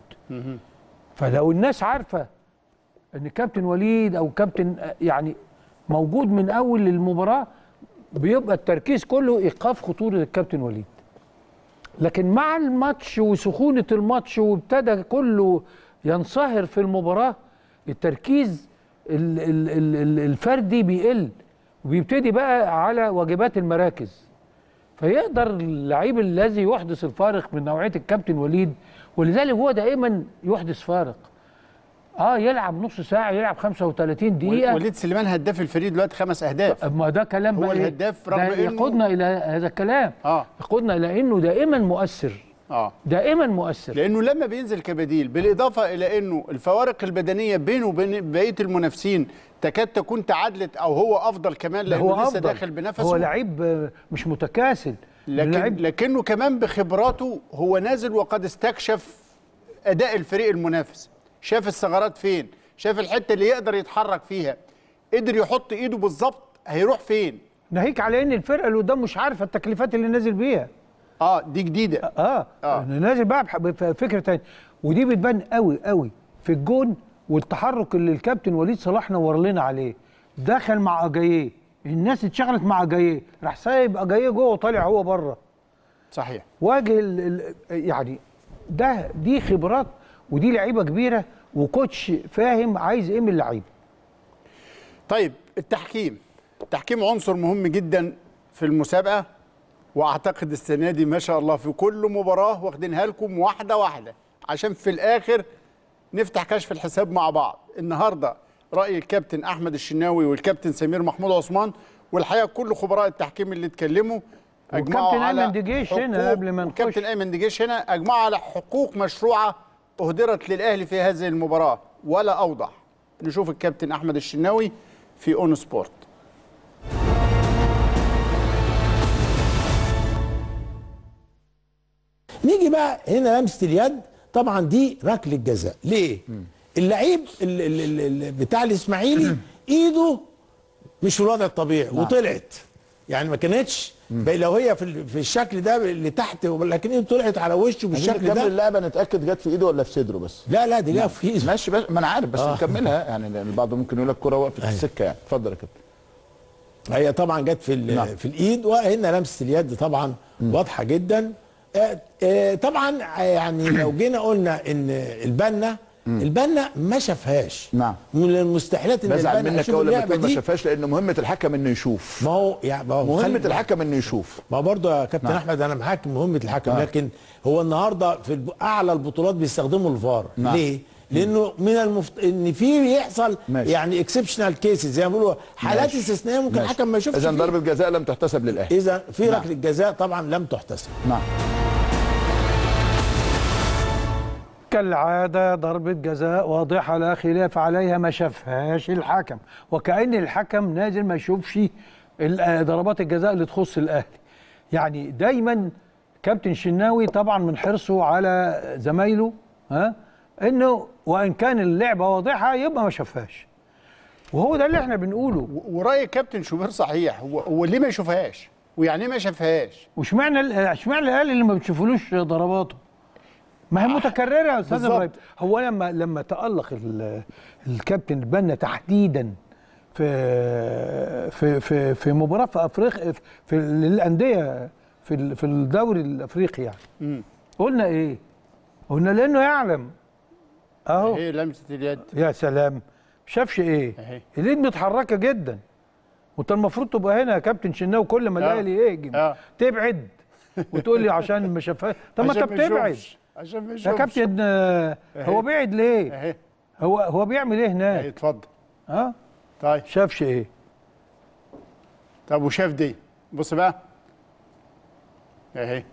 فلو الناس عارفه ان كابتن وليد او كابتن آه، يعني موجود من اول المباراه بيبقى التركيز كله ايقاف خطوره الكابتن وليد لكن مع الماتش وسخونه الماتش وابتدى كله ينصهر في المباراه التركيز ال- ال- ال- ال- الفردي بيقل وبيبتدي بقى على واجبات المراكز فيقدر اللعيب الذي يحدث الفارق من نوعيه الكابتن وليد ولذلك هو دائما يحدث فارق اه يلعب نص ساعه يلعب 35 دقيقه وليد سليمان هداف الفريق دلوقتي خمس اهداف ما ده كلام هو بقى إيه؟ الهداف رغم ده إنه- يقودنا الى هذا الكلام اه يقودنا الى انه دائما مؤثر اه دائما مؤثر لانه لما بينزل كبديل بالاضافه الى انه الفوارق البدنيه بينه وبين بقيه المنافسين تكاد تكون تعادلت او هو افضل كمان ده لانه هو لسه أفضل. داخل بنفسه هو لعيب آه، مش متكاسل لكن لعيب لكنه كمان بخبراته هو نازل وقد استكشف اداء الفريق المنافس شاف الثغرات فين شاف الحته اللي يقدر يتحرك فيها قدر يحط ايده بالظبط هيروح فين ناهيك على ان الفرقه اللي قدام مش عارفه التكليفات اللي نازل بيها اه دي جديده اه, آه. نازل بقى بح- بفكره تانية ودي بتبان قوي قوي في الجون والتحرك اللي الكابتن وليد صلاح نور لنا عليه دخل مع اجاييه الناس اتشغلت مع اجاييه راح سايب اجاييه جوه وطالع هو بره صحيح واجه ال ال يعني ده دي خبرات ودي لعيبه كبيره وكوتش فاهم عايز ايه من اللعيبه طيب التحكيم التحكيم عنصر مهم جدا في المسابقه واعتقد السنه دي ما شاء الله في كل مباراه واخدينها لكم واحده واحده عشان في الاخر نفتح كشف الحساب مع بعض النهارده راي الكابتن احمد الشناوي والكابتن سمير محمود عثمان والحقيقه كل خبراء التحكيم اللي اتكلموا اجمعوا والكابتن على أيمن دجيش هنا حقوق- قبل ما نخش. والكابتن ايمن دجيش هنا اجمعوا على حقوق مشروعه اهدرت للاهلي في هذه المباراه ولا اوضح نشوف الكابتن احمد الشناوي في اون سبورت نيجي بقى هنا لمسه اليد طبعا دي ركله جزاء ليه اللعيب ال- ال- ال- ال- بتاع الاسماعيلي ايده مش في الوضع الطبيعي نعم. وطلعت يعني ما كانتش بقى لو هي في ال- في الشكل ده اللي تحت لكن ايده طلعت على وشه بالشكل نكمل ده اللعبه نتاكد جت في ايده ولا في صدره بس لا لا دي جايه نعم. في ايده ماشي بس ما انا عارف بس آه. نكملها يعني لان البعض ممكن يقول لك الكوره وقفت في أيوة. السكه يعني اتفضل يا كابتن هي طبعا جت في ال- نعم. في الايد وهنا لمسه اليد طبعا واضحه جدا آه، آه، طبعا آه، يعني لو جينا قلنا ان البنا البنا ما شافهاش نعم من المستحيلات ان بزعل البنا منك يشوف اول لما اللعبه تقول ما دي شافهاش لان مهمه الحكم انه يشوف ما هو يعني ما هو مهمه خلي- الحكم انه يشوف ما برضه يا كابتن نعم. احمد انا معاك مهمه الحكم نعم. لكن هو النهارده في الب- اعلى البطولات بيستخدموا الفار نعم. ليه؟ لانه من المفت... ان في يحصل ماشي. يعني اكسبشنال كيسز زي ما بيقولوا حالات ماشي. استثنائيه ممكن ماشي. الحكم ما يشوفش اذا فيها. ضربه جزاء لم تحتسب للاهلي اذا في نعم. ركله جزاء طبعا لم تحتسب نعم كالعادة ضربة جزاء واضحة لا خلاف عليها ما شافهاش الحكم وكأن الحكم نازل ما يشوفش ال- ضربات الجزاء اللي تخص الأهلي يعني دايما كابتن شناوي طبعا من حرصه على زمايله ها انه وان كان اللعبه واضحه يبقى ما شافهاش وهو ده اللي احنا بنقوله وراي كابتن شوبير صحيح هو هو ليه ما يشوفهاش ويعني ايه ما شافهاش واشمعنى ال- اشمعنى الاهلي اللي ما بتشوفلوش ضرباته ما هي متكرره يا استاذ بالظبط. ابراهيم هو لما لما تالق ال- الكابتن البنا تحديدا في في في في مباراه في افريقيا في, في للانديه في ال- في الدوري الافريقي يعني مم. قلنا ايه قلنا لانه يعلم اهو هي لمسه اليد يا سلام شافش ايه أهي. اليد متحركه جدا وانت المفروض تبقى هنا يا كابتن شناوي كل ما آه. الاهلي يهجم آه. تبعد وتقول لي عشان ما شافهاش طب ما انت عشان ما بتبعد يشوفش. عشان ما يا يشوفش كابتن آه، هو أهي. بعد ليه اهي هو هو بيعمل ايه اهي هناك اتفضل اه طيب شافش ايه طب وشاف دي بص بقى اهي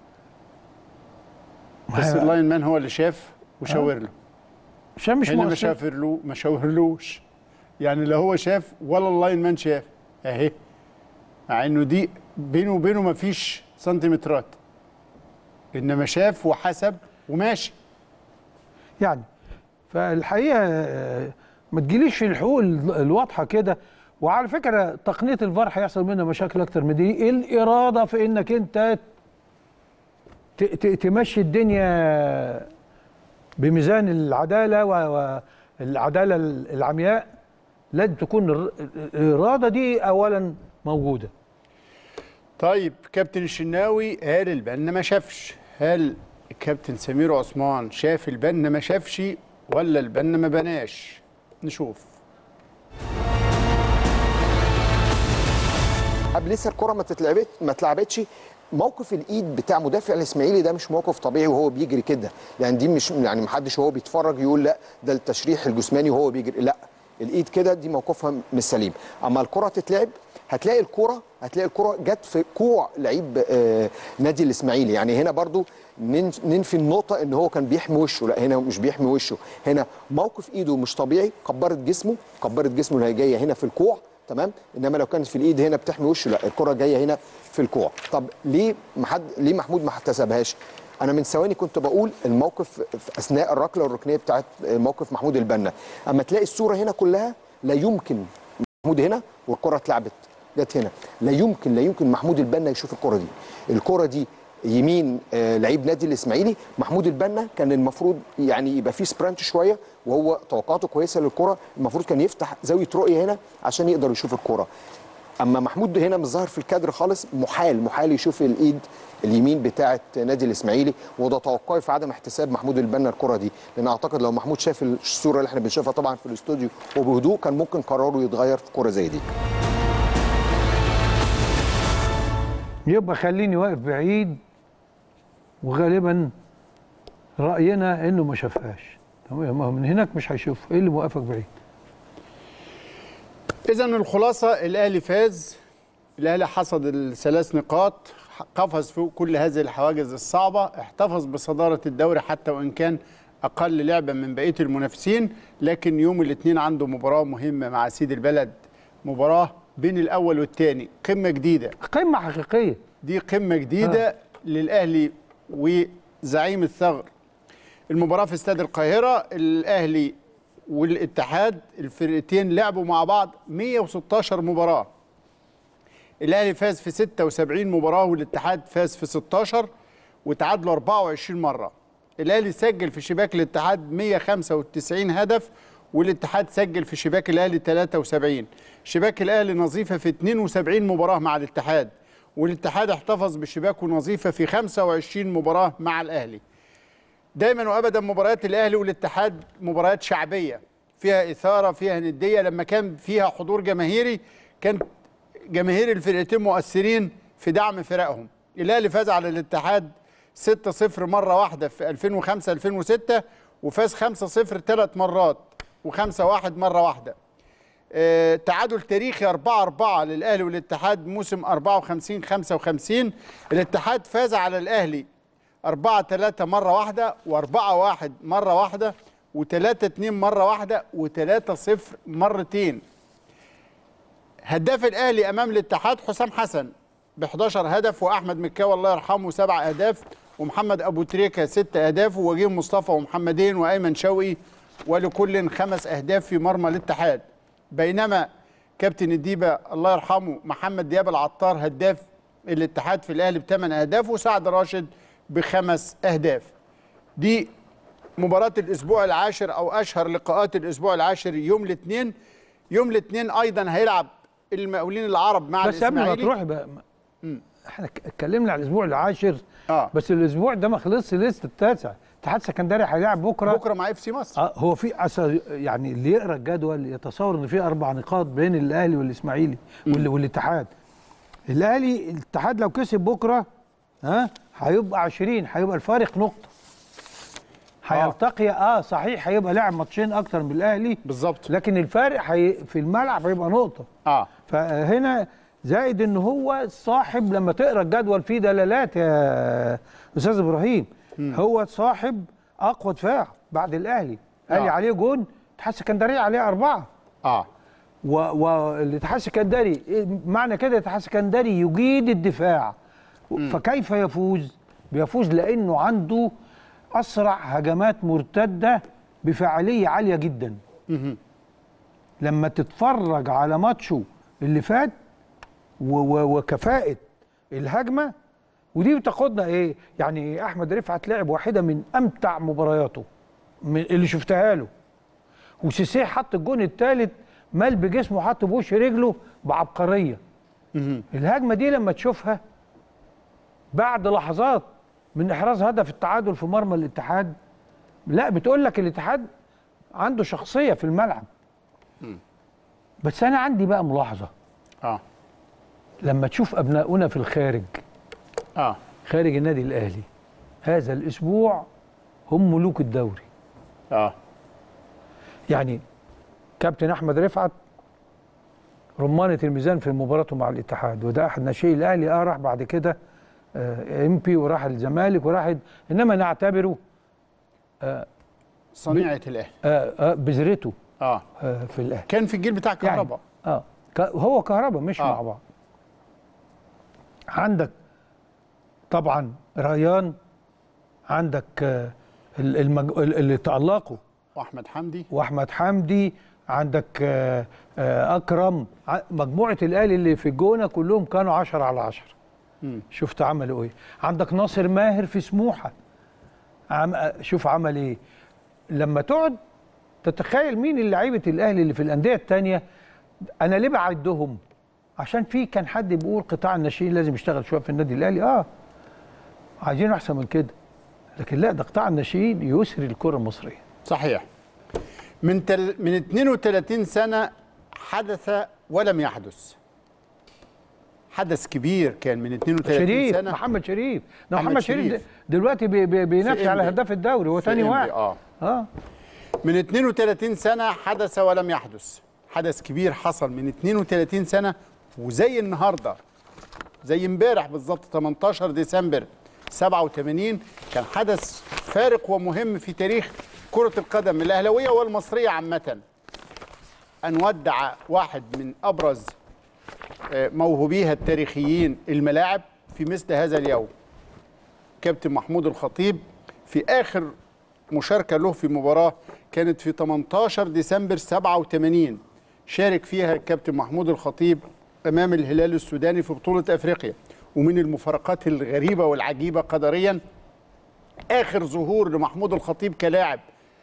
بس ما- اللاين مان هو اللي شاف وشاور له عشان مش هنا ما مؤثر شافر له ما شاورلوش يعني لا هو شاف ولا اللاين مان شاف اهي مع انه دي بينه وبينه ما فيش سنتيمترات انما شاف وحسب وماشي يعني فالحقيقه آه، ما تجيليش في الحقوق ال- الواضحه كده وعلى فكره تقنيه الفار هيحصل منها مشاكل اكتر من دي الاراده في انك انت ت- ت- تمشي الدنيا بميزان العداله و- والعداله العمياء لازم تكون الر- الاراده دي اولا موجوده طيب كابتن الشناوي قال البنا ما شافش هل الكابتن سمير عثمان شاف البنا ما شافش ولا البنا ما بناش نشوف قبل لسه الكره ما تتلعبت ما اتلعبتش موقف الايد بتاع مدافع الاسماعيلي ده مش موقف طبيعي وهو بيجري كده يعني دي مش يعني محدش وهو بيتفرج يقول لا ده التشريح الجسماني وهو بيجري لا الايد كده دي موقفها مش سليم اما الكره تتلعب هتلاقي الكره هتلاقي الكره جت في كوع لعيب آه نادي الاسماعيلي يعني هنا برضو نن- ننفي النقطه ان هو كان بيحمي وشه لا هنا مش بيحمي وشه هنا موقف ايده مش طبيعي كبرت جسمه كبرت جسمه اللي هي جايه هنا في الكوع تمام انما لو كانت في الايد هنا بتحمي وشه لا الكره جايه هنا في الكوع طب ليه محد ليه محمود ما احتسبهاش انا من ثواني كنت بقول الموقف في اثناء الركله الركنيه بتاعت موقف محمود البنا اما تلاقي الصوره هنا كلها لا يمكن محمود هنا والكره اتلعبت جت هنا لا يمكن لا يمكن محمود البنا يشوف الكره دي الكره دي يمين آه لعيب نادي الاسماعيلي محمود البنا كان المفروض يعني يبقى فيه سبرنت شويه وهو توقعاته كويسه للكره المفروض كان يفتح زاويه رؤيه هنا عشان يقدر يشوف الكره اما محمود هنا مش ظاهر في الكادر خالص محال محال يشوف الايد اليمين بتاعه نادي الاسماعيلي وده توقعي في عدم احتساب محمود البنا الكره دي لان اعتقد لو محمود شاف الصوره اللي احنا بنشوفها طبعا في الاستوديو وبهدوء كان ممكن قراره يتغير في كره زي دي يبقى خليني واقف بعيد وغالبا راينا انه ما شافهاش تمام ما هو من هناك مش هيشوف ايه اللي موقفك بعيد اذا الخلاصه الاهلي فاز الاهلي حصد الثلاث نقاط قفز فوق كل هذه الحواجز الصعبه احتفظ بصداره الدوري حتى وان كان اقل لعبا من بقيه المنافسين لكن يوم الاثنين عنده مباراه مهمه مع سيد البلد مباراه بين الاول والثاني قمه جديده قمه حقيقيه دي قمه جديده آه. للاهلي وزعيم الثغر المباراه في استاد القاهره الاهلي والاتحاد الفرقتين لعبوا مع بعض 116 مباراه الاهلي فاز في 76 مباراه والاتحاد فاز في 16 وتعادلوا 24 مره الاهلي سجل في شباك الاتحاد 195 هدف والاتحاد سجل في شباك الاهلي 73 شباك الاهلي نظيفه في 72 مباراه مع الاتحاد والاتحاد احتفظ بشباكه نظيفه في 25 مباراه مع الاهلي دايما وابدا مباريات الاهلي والاتحاد مباريات شعبيه فيها اثاره فيها نديه لما كان فيها حضور جماهيري كان جماهير الفرقتين مؤثرين في دعم فرقهم الاهلي فاز على الاتحاد 6-0 مره واحده في 2005 2006 وفاز 5-0 ثلاث مرات و5-1 مره واحده آه تعادل تاريخي 4-4 للاهلي والاتحاد موسم 54 55 الاتحاد فاز على الاهلي 4 3 مرة واحدة و4 1 مرة واحدة و3 2 مرة واحدة و3 0 مرتين هداف الأهلي أمام الاتحاد حسام حسن ب 11 هدف وأحمد مكاوي الله يرحمه سبع أهداف ومحمد ابو تريكه ست اهداف ووجيه مصطفى ومحمدين وايمن شوقي ولكل خمس اهداف في مرمى الاتحاد بينما كابتن الديبه الله يرحمه محمد دياب العطار هداف الاتحاد في الاهلي بثمان اهداف وسعد راشد بخمس اهداف دي مباراة الأسبوع العاشر أو أشهر لقاءات الأسبوع العاشر يوم الاثنين يوم الاثنين أيضا هيلعب المقاولين العرب مع بس قبل ما الإسماعيلي تروح بقى احنا ك- اتكلمنا على الاسبوع العاشر اه بس الاسبوع ده ما خلصش لسه التاسع اتحاد سكندري هيلاعب بكره بكره مع اف سي مصر اه هو في أصل يعني اللي يقرا الجدول يتصور ان في اربع نقاط بين الاهلي والاسماعيلي وال- والاتحاد الاهلي الاتحاد لو كسب بكره ها هيبقى 20 هيبقى الفارق نقطه هيلتقي اه صحيح هيبقى لاعب ماتشين اكتر من الاهلي بالظبط لكن الفارق هي في الملعب هيبقى نقطه اه فهنا زائد ان هو صاحب لما تقرا الجدول فيه دلالات يا استاذ ابراهيم هو صاحب اقوى دفاع بعد الاهلي الاهلي آه. عليه جون الاتحاد السكندري عليه اربعه اه والاتحاد السكندري إيه معنى كده الاتحاد السكندري يجيد الدفاع فكيف يفوز؟ بيفوز لانه عنده اسرع هجمات مرتده بفاعليه عاليه جدا مهم. لما تتفرج على ماتشه اللي فات و- و- وكفاءه الهجمه ودي بتاخدنا ايه يعني احمد رفعت لعب واحده من امتع مبارياته من اللي شفتها له وسيسيه حط الجون الثالث مال بجسمه حط بوش رجله بعبقريه الهجمه دي لما تشوفها بعد لحظات من احراز هدف التعادل في مرمى الاتحاد لا بتقول لك الاتحاد عنده شخصيه في الملعب بس انا عندي بقى ملاحظه اه لما تشوف ابناؤنا في الخارج اه خارج النادي الاهلي هذا الاسبوع هم ملوك الدوري اه يعني كابتن احمد رفعت رمانه الميزان في مباراته مع الاتحاد وده احد ناشئي الاهلي اه راح بعد كده آه امبي وراح الزمالك وراح هنما نعتبره آه صنيعه الاهلي آه آه بذرته اه آه في الاهلي كان في الجيل بتاع كهرباء اه ك- هو كهرباء مش آه. مع بعض عندك طبعا ريان عندك آه، ال- المج... ال- اللي تألقوا واحمد حمدي واحمد حمدي عندك آه، آه، اكرم ع- مجموعه الاهلي اللي في الجونه كلهم كانوا 10 على 10 مم. شفت عملوا ايه عندك ناصر ماهر في سموحه عم... آه، شوف عمل ايه لما تقعد تتخيل مين اللعيبه الاهلي اللي في الانديه الثانيه انا ليه بعدهم عشان في كان حد بيقول قطاع الناشئين لازم يشتغل شويه في النادي الاهلي اه عايزين احسن من كده لكن لا ده قطاع الناشئين يسري الكره المصريه صحيح من تل... من 32 سنه حدث ولم يحدث حدث كبير كان من 32 شريف سنه محمد شريف ده محمد محمد شريف, شريف. د- دلوقتي بي بي بينافس في على إنبي. هداف الدوري هو في ثاني إنبي، واحد اه اه من 32 سنه حدث ولم يحدث حدث كبير حصل من 32 سنه وزي النهارده زي امبارح بالظبط 18 ديسمبر 87 كان حدث فارق ومهم في تاريخ كرة القدم الأهلوية والمصرية عامة أن ودع واحد من أبرز آه، موهوبيها التاريخيين الملاعب في مثل هذا اليوم كابتن محمود الخطيب في آخر مشاركة له في مباراة كانت في 18 ديسمبر 87 شارك فيها الكابتن محمود الخطيب أمام الهلال السوداني في بطولة أفريقيا ومن المفارقات الغريبة والعجيبة قدريا آخر ظهور لمحمود الخطيب كلاعب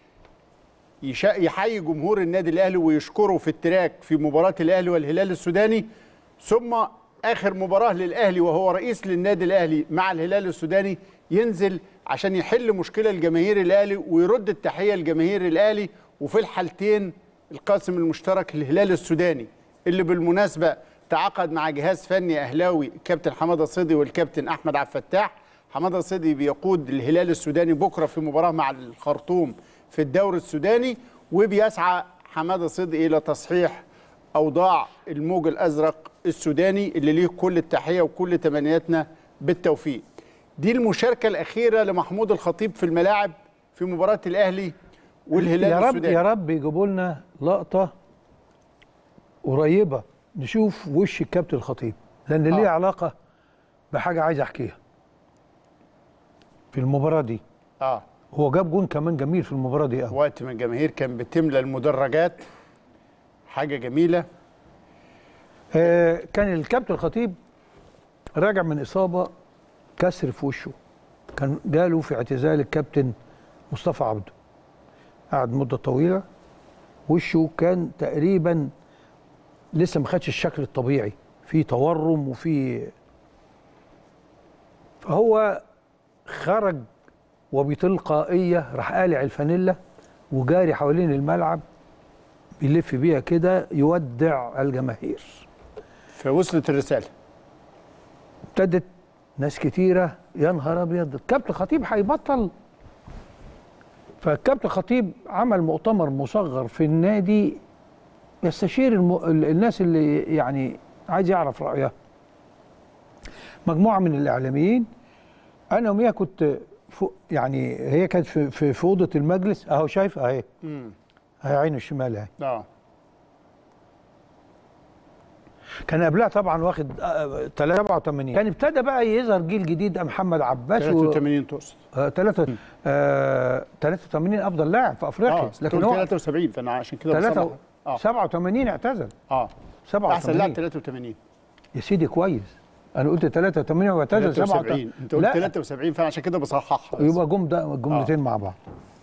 يشا- يحيي جمهور النادي الأهلي ويشكره في التراك في مباراة الأهلي والهلال السوداني ثم آخر مباراة للأهلي وهو رئيس للنادي الأهلي مع الهلال السوداني ينزل عشان يحل مشكلة الجماهير الأهلي ويرد التحية لجماهير الأهلي وفي الحالتين القاسم المشترك الهلال السوداني اللي بالمناسبة تعاقد مع جهاز فني أهلاوي الكابتن حمادة صدي والكابتن أحمد عبد الفتاح حمادة صدي بيقود الهلال السوداني بكرة في مباراة مع الخرطوم في الدوري السوداني وبيسعى حمادة صدي إلى تصحيح أوضاع الموج الأزرق السوداني اللي ليه كل التحية وكل تمنياتنا بالتوفيق دي المشاركة الأخيرة لمحمود الخطيب في الملاعب في مباراة الأهلي والهلال يا رب السوداني يا رب يجيبوا لنا لقطه قريبه نشوف وش الكابتن الخطيب لان ليه علاقه بحاجه عايز احكيها في المباراه دي اه هو جاب جون كمان جميل في المباراه دي قوي وقت ما الجماهير كان بتملى المدرجات حاجه جميله آه كان الكابتن الخطيب راجع من اصابه كسر في وشه كان جاله في اعتزال الكابتن مصطفى عبده قعد مده طويله وشه كان تقريبا لسه ما خدش الشكل الطبيعي في تورم وفي فهو خرج وبتلقائيه راح قالع الفانيلا وجاري حوالين الملعب بيلف بيها كده يودع الجماهير فوصلت الرساله ابتدت ناس كتيره يا نهار ابيض الكابتن خطيب هيبطل فالكابتن خطيب عمل مؤتمر مصغر في النادي يستشير الم... ال- الناس اللي يعني عايز يعرف رايها مجموعه من الاعلاميين انا يوميها كنت فوق يعني هي كانت في في, في اوضه المجلس اهو شايف اهي امم اهي عين الشمال اهي اه كان قبلها طبعا واخد آه، 87 كان ابتدى بقى يظهر جيل جديد محمد عباس 83 تقصد آه، تلاتة آه 83 افضل لاعب في افريقيا اه لكن هو 73 فانا عشان كده تلاتة بصلح. اه 87 اعتزل اه 87 احسن لاعب 83 يا سيدي كويس انا قلت 83 واعتزل 73 انت قلت لا 73 فانا عشان كده بصححها بس. يبقى جم ده جملتين مع بعض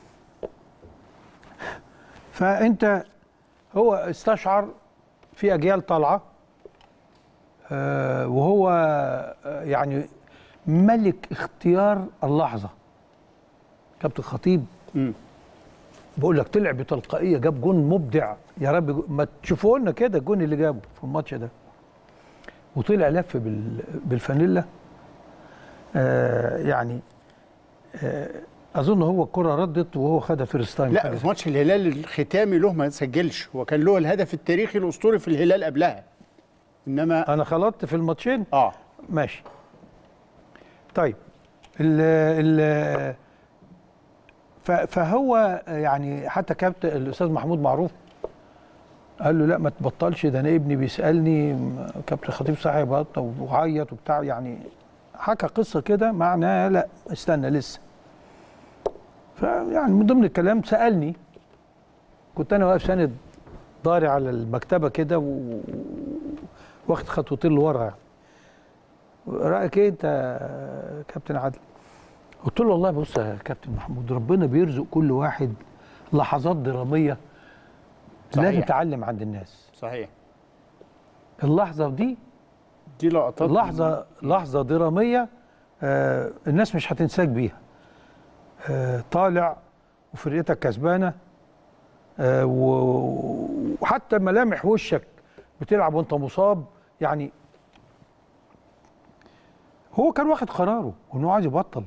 فانت هو استشعر في اجيال طالعه آه، وهو آه، يعني ملك اختيار اللحظه كابتن خطيب مم. بقول لك طلع بتلقائيه جاب جون مبدع يا رب جو- ما تشوفوا لنا كده الجون اللي جابه في الماتش ده وطلع لف بال- بالفانيلا آه يعني آه اظن هو الكره ردت وهو خدها فيرست تايم لا في ماتش الهلال الختامي له ما سجلش هو كان له الهدف التاريخي الاسطوري في الهلال قبلها انما انا خلطت في الماتشين اه ماشي طيب ال ال ف- فهو يعني حتى كابتن الاستاذ محمود معروف قال له لا ما تبطلش ده انا ابني بيسالني م- كابتن خطيب صاحي بطل وعيط وبتاع يعني حكى قصه كده معناها لا استنى لسه فيعني من ضمن الكلام سالني كنت انا واقف ساند ضاري على المكتبه كده و- واخد خطوتين لورا يعني رايك ايه انت يا كابتن عادل قلت له والله بص يا كابتن محمود ربنا بيرزق كل واحد لحظات دراميه صحيح. لازم تتعلم عند الناس صحيح اللحظه دي دي لقطات لحظه لحظه دراميه آه الناس مش هتنساك بيها آه طالع وفرقتك كسبانه آه و- وحتى ملامح وشك بتلعب وانت مصاب يعني هو كان واخد قراره انه عايز يبطل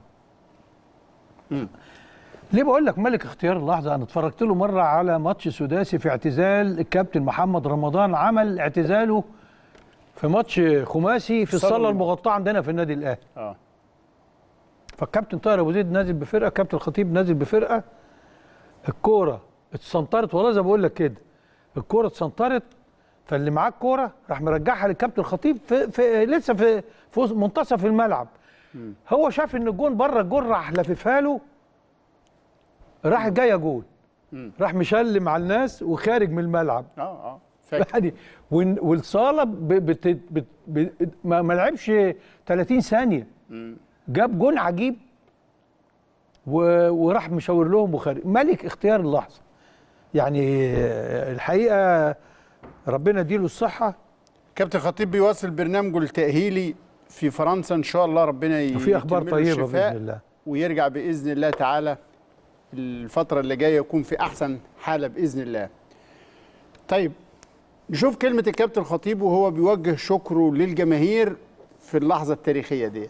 ليه بقول لك ملك اختيار اللحظه انا اتفرجت له مره على ماتش سداسي في اعتزال الكابتن محمد رمضان عمل اعتزاله في ماتش خماسي في الصالة الصاله الم- المغطاه عندنا في النادي الاهلي اه فالكابتن طاهر ابو زيد نازل بفرقه كابتن الخطيب نازل بفرقه الكوره اتسنطرت والله زي ما بقول لك كده الكوره اتسنطرت فاللي معاه الكوره راح مرجعها للكابتن الخطيب في, في لسه في في منتصف الملعب هو شاف ان الجون بره الجون راح لففها له راح جايه جول راح مشلم على الناس وخارج من الملعب اه اه فاكر يعني وال- والصاله ب- بت بت بت ما ما لعبش 30 ثانيه جاب جون عجيب و- وراح مشاور لهم وخارج ملك اختيار اللحظه يعني آه، الحقيقه ربنا يديله الصحه كابتن خطيب بيواصل برنامجه التأهيلي في فرنسا ان شاء الله ربنا ي- وفي أخبار يتم له طيبة الشفاء بإذن الله. ويرجع باذن الله تعالى الفتره اللي جايه يكون في احسن حاله باذن الله طيب نشوف كلمه الكابتن خطيب وهو بيوجه شكره للجماهير في اللحظه التاريخيه ديت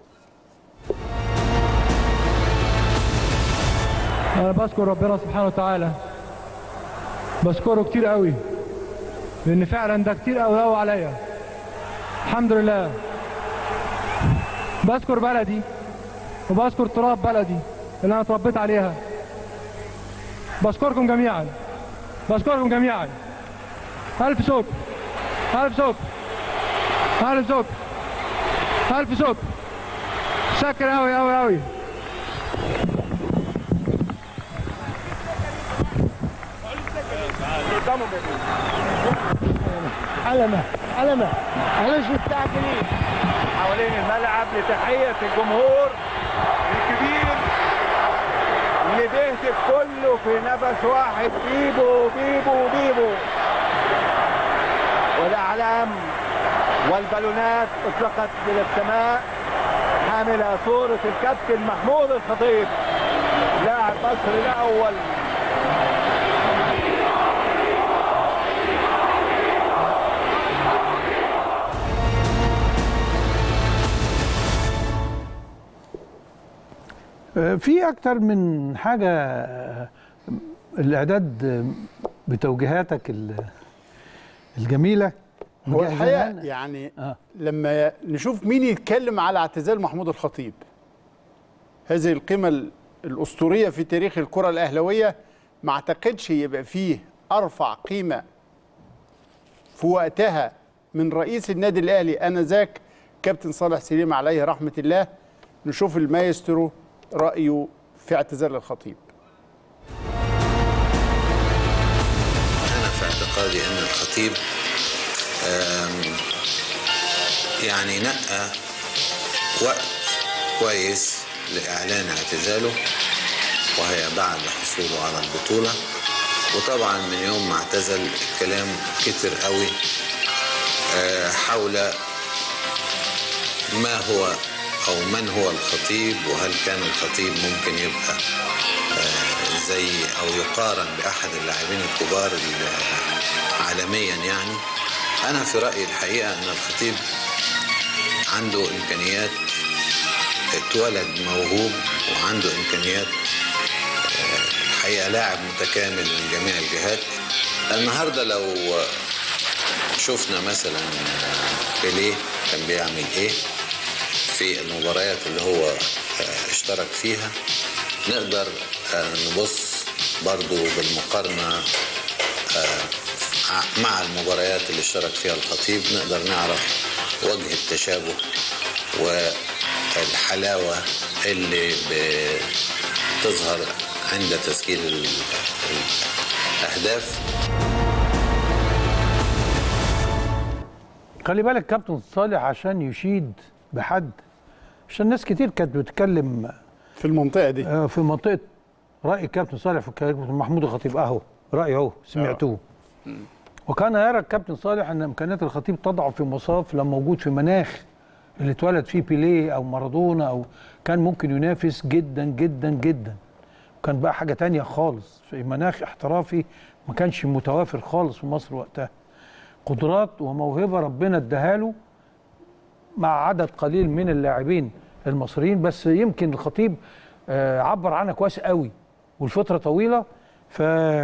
انا بشكر ربنا سبحانه وتعالى بشكره كتير قوي لان فعلا ده كتير قوي قوي عليا الحمد لله بشكر بلدي وبشكر تراب بلدي اللي انا اتربيت عليها بشكركم جميعا بشكركم جميعا الف شكر الف شكر الف شكر الف شكر شكر قوي قوي قوي علمة علمة معلش مستعجلين حوالين الملعب لتحية الجمهور الكبير اللي بيهتف كله في نفس واحد بيبو بيبو بيبو والأعلام والبالونات اطلقت إلى السماء حاملة صورة الكابتن محمود الخطيب لاعب مصر الأول آه، في اكتر من حاجه آه، الاعداد آه، بتوجيهاتك ال- الجميله هو مجهزة الحقيقه لنا. يعني لما نشوف مين يتكلم على اعتزال محمود الخطيب هذه القيمه ال- الاسطوريه في تاريخ الكره الاهلاويه ما اعتقدش يبقى فيه ارفع قيمه في وقتها من رئيس النادي الاهلي انذاك كابتن صالح سليم عليه رحمه الله نشوف المايسترو رايه في اعتزال الخطيب أنا في اعتقادي أن الخطيب آم، يعني نقى وقت كويس لإعلان اعتزاله وهي بعد حصوله على البطولة وطبعا من يوم ما اعتزل الكلام كتر قوي آه، حول ما هو أو من هو الخطيب وهل كان الخطيب ممكن يبقى آه، زي أو يقارن بأحد اللاعبين الكبار ال- عالميا يعني أنا في رأيي الحقيقة أن الخطيب عنده إمكانيات اتولد موهوب وعنده إمكانيات آه، الحقيقة لاعب متكامل من جميع الجهات النهاردة لو شفنا مثلا بيليه كان بيعمل ايه في المباريات اللي هو آه، اشترك فيها نقدر آه، نبص برضو بالمقارنة آه، ع- مع المباريات اللي اشترك فيها الخطيب نقدر نعرف وجه التشابه والحلاوة اللي بتظهر عند تسجيل ال- الأهداف خلي بالك كابتن صالح عشان يشيد بحد عشان ناس كتير كانت بتتكلم في المنطقه دي في منطقه راي كابتن صالح في كابتن محمود الخطيب اهو رايه اهو سمعتوه وكان يرى الكابتن صالح ان امكانيات الخطيب تضعف في مصاف لما موجود في مناخ اللي اتولد فيه بيليه او مارادونا او كان ممكن ينافس جدا جدا جدا وكان بقى حاجه تانية خالص في مناخ احترافي ما كانش متوافر خالص في مصر وقتها قدرات وموهبه ربنا اداها له مع عدد قليل من اللاعبين المصريين بس يمكن الخطيب آه، عبر عنها كويس قوي والفتره طويله ف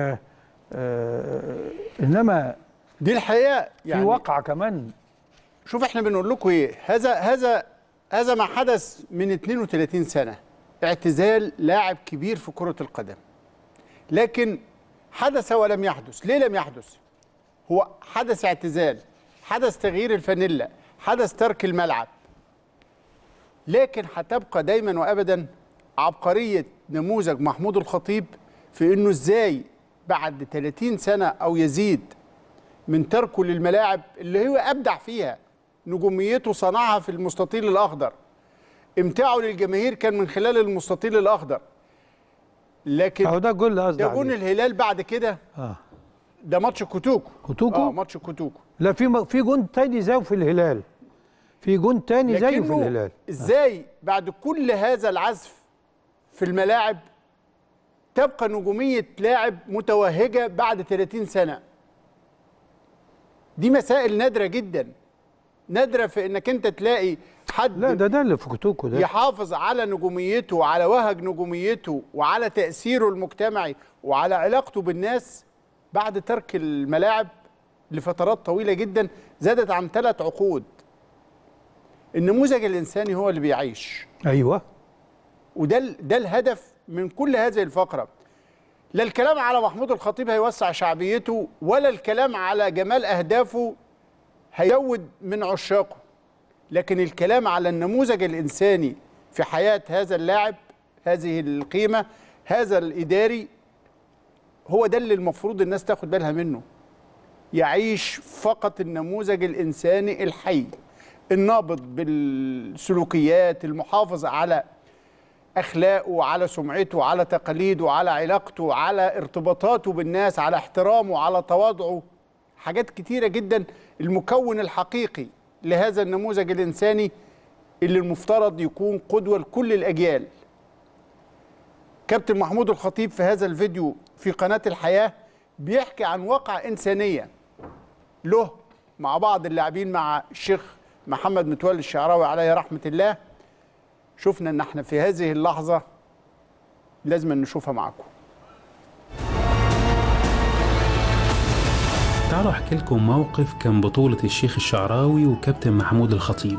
آه، انما دي الحقيقه في واقعه كمان شوف احنا بنقول لكم ايه هذا هذا هذا ما حدث من 32 سنه اعتزال لاعب كبير في كره القدم لكن حدث ولم يحدث ليه لم يحدث هو حدث اعتزال حدث تغيير الفانيلا حدث ترك الملعب لكن هتبقى دايما وابدا عبقريه نموذج محمود الخطيب في انه ازاي بعد 30 سنه او يزيد من تركه للملاعب اللي هو ابدع فيها نجوميته صنعها في المستطيل الاخضر امتاعه للجماهير كان من خلال المستطيل الاخضر لكن اهو ده جول قصدي ده جون عليه. الهلال بعد كده اه ده ماتش كوتوكو كوتوكو؟ اه ماتش كوتوكو لا في في جون تاني زيه في الهلال في جون تاني زيه في لكنه الهلال ازاي بعد كل هذا العزف في الملاعب تبقى نجوميه لاعب متوهجه بعد 30 سنه دي مسائل نادره جدا نادره في انك انت تلاقي حد لا ده ده اللي في كوتوكو ده يحافظ على نجوميته وعلى وهج نجوميته وعلى تأثيره المجتمعي وعلى علاقته بالناس بعد ترك الملاعب لفترات طويلة جدا زادت عن ثلاث عقود النموذج الإنساني هو اللي بيعيش ايوه وده ال- ده الهدف من كل هذه الفقرة لا الكلام على محمود الخطيب هيوسع شعبيته ولا الكلام على جمال أهدافه هيزود من عشاقه لكن الكلام على النموذج الإنساني في حياة هذا اللاعب هذه القيمه هذا الاداري هو ده اللي المفروض الناس تاخد بالها منه يعيش فقط النموذج الانساني الحي النابض بالسلوكيات المحافظ على اخلاقه على سمعته على تقاليده على علاقته على ارتباطاته بالناس على احترامه على تواضعه حاجات كتيره جدا المكون الحقيقي لهذا النموذج الانساني اللي المفترض يكون قدوه لكل الاجيال كابتن محمود الخطيب في هذا الفيديو في قناه الحياه بيحكي عن واقع انسانيه له مع بعض اللاعبين مع الشيخ محمد متولي الشعراوي عليه رحمه الله شفنا ان احنا في هذه اللحظه لازم نشوفها معاكم تعالوا احكي لكم موقف كان بطولة الشيخ الشعراوي وكابتن محمود الخطيب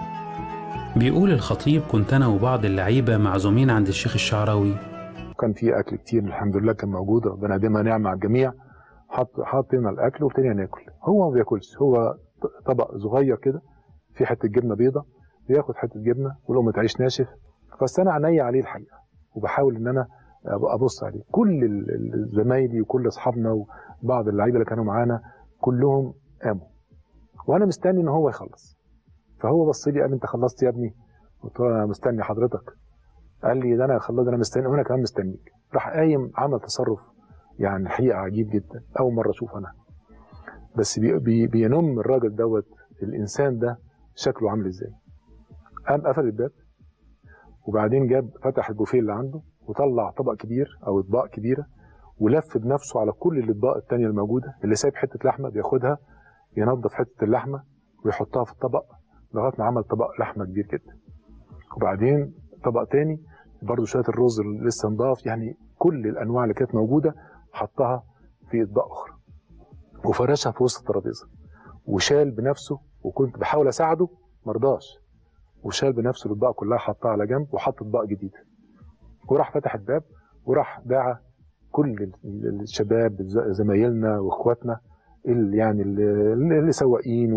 بيقول الخطيب كنت انا وبعض اللعيبة معزومين عند الشيخ الشعراوي كان في اكل كتير الحمد لله كان موجود ربنا يديمها نعمه على الجميع حط حطينا الاكل وابتدينا ناكل هو ما بياكلش هو طبق صغير كده في حته جبنه بيضه بياخد حته جبنه ولقمه عيش ناشف بس انا عينيا عليه الحقيقه وبحاول ان انا ابص عليه كل ال- ال- زمايلي وكل اصحابنا وبعض اللعيبه اللي كانوا معانا كلهم قاموا وانا مستني ان هو يخلص فهو بص لي قال لي انت خلصت يا ابني قلت له انا مستني حضرتك قال لي ده انا خلصت انا مستني وانا كمان مستنيك راح قايم عمل تصرف يعني الحقيقه عجيب جدا اول مره اشوف انا بس بي بي بينم الراجل دوت الانسان ده شكله عامل ازاي قام قفل الباب وبعدين جاب فتح البوفيه اللي عنده وطلع طبق كبير او اطباق كبيره ولف بنفسه على كل الاطباق التانية الموجوده اللي سايب حته لحمه بياخدها ينظف حته اللحمه ويحطها في الطبق لغايه ما عمل طبق لحمه كبير جدا وبعدين طبق تاني برضه شويه الرز اللي لسه نضاف يعني كل الانواع اللي كانت موجوده حطها في اطباق اخرى وفرشها في وسط الترابيزه وشال بنفسه وكنت بحاول اساعده مرضاش وشال بنفسه الاطباق كلها حطها على جنب وحط اطباق جديده وراح فتح الباب وراح دعا كل ال- ال- الشباب ز- زمايلنا واخواتنا اللي يعني اللي اللي سواقين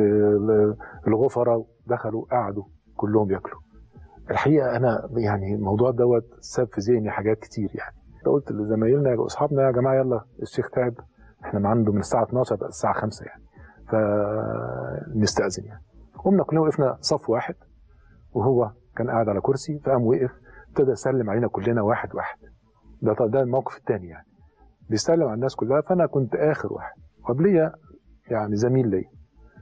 والغفره دخلوا قعدوا كلهم ياكلوا الحقيقه انا يعني الموضوع دوت ساب في ذهني حاجات كتير يعني قلت لزمايلنا واصحابنا يا جماعه يلا الشيخ تعب احنا عنده من الساعه 12 بقى الساعه 5 يعني فنستاذن يعني قمنا كلنا وقفنا صف واحد وهو كان قاعد على كرسي فقام وقف ابتدى يسلم علينا كلنا واحد واحد ده ده الموقف الثاني يعني بيسلم على الناس كلها فانا كنت اخر واحد وقبليا يعني زميل ليا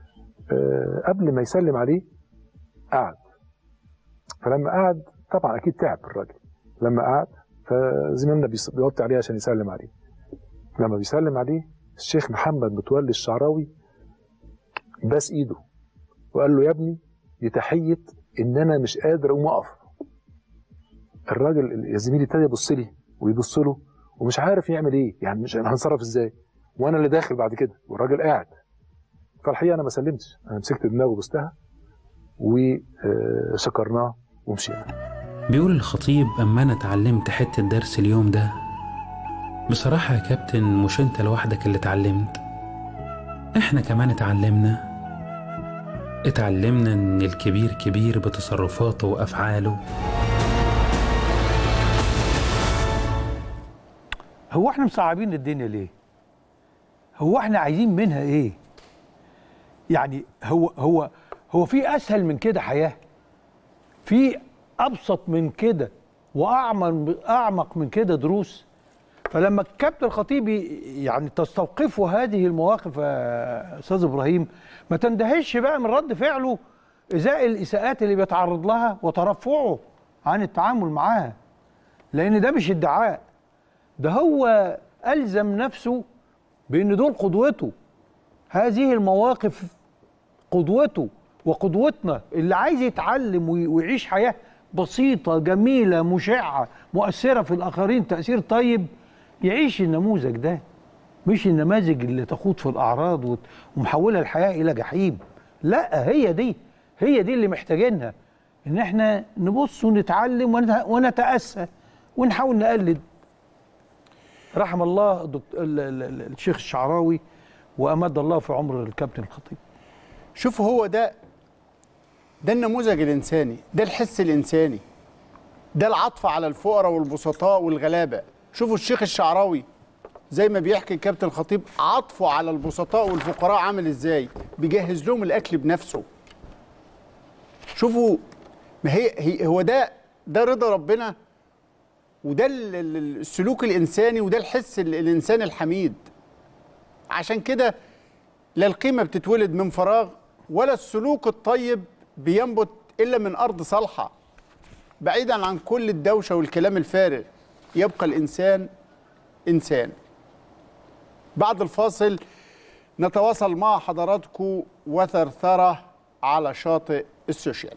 أه قبل ما يسلم عليه قعد فلما قعد طبعا اكيد تعب الراجل لما قعد فزميلنا بيص- بيوطي عليه عشان يسلم عليه لما بيسلم عليه الشيخ محمد متولي الشعراوي بس ايده وقال له يا ابني دي تحيه ان انا مش قادر اقوم اقف الراجل يا زميلي ابتدى يبص لي ويبص له ومش عارف يعمل ايه يعني مش هنصرف ازاي وانا اللي داخل بعد كده والراجل قاعد فالحقيقه انا ما سلمتش انا مسكت دماغه وبستها وشكرناه ومشينا بيقول الخطيب أما أنا اتعلمت حتة درس اليوم ده بصراحة يا كابتن مش أنت لوحدك اللي اتعلمت إحنا كمان اتعلمنا اتعلمنا إن الكبير كبير بتصرفاته وأفعاله هو احنا مصعبين الدنيا ليه؟ هو احنا عايزين منها ايه؟ يعني هو هو هو في اسهل من كده حياه؟ في ابسط من كده واعمق اعمق من كده دروس؟ فلما الكابتن الخطيب ي- يعني تستوقفوا هذه المواقف يا استاذ ابراهيم ما تندهش بقى من رد فعله ازاء الاساءات اللي بيتعرض لها وترفعه عن التعامل معاها لان ده مش ادعاء ده هو ألزم نفسه بأن دول قدوته هذه المواقف قدوته وقدوتنا اللي عايز يتعلم وي- ويعيش حياة بسيطة جميلة مشعة مؤثرة في الآخرين تأثير طيب يعيش النموذج ده مش النماذج اللي تخوض في الأعراض وت- ومحولة الحياة إلى جحيم لا هي دي هي دي اللي محتاجينها إن احنا نبص ونتعلم ونت- ونتأسى ونحاول نقلد رحم الله الدكتور ال- ال- ال- الشيخ الشعراوي وامد الله في عمر الكابتن الخطيب شوف هو ده ده النموذج الانساني ده الحس الانساني ده العطف على الفقراء والبسطاء والغلابه شوفوا الشيخ الشعراوي زي ما بيحكي الكابتن الخطيب عطفه على البسطاء والفقراء عامل ازاي بيجهز لهم الاكل بنفسه شوفوا ما هي, هي هو ده ده رضا ربنا وده ال- ال- السلوك الانساني وده الحس ال- الانساني الحميد عشان كده لا القيمه بتتولد من فراغ ولا السلوك الطيب بينبت الا من ارض صالحه بعيدا عن كل الدوشه والكلام الفارغ يبقى الانسان انسان بعد الفاصل نتواصل مع حضراتكم وثرثره على شاطئ السوشيال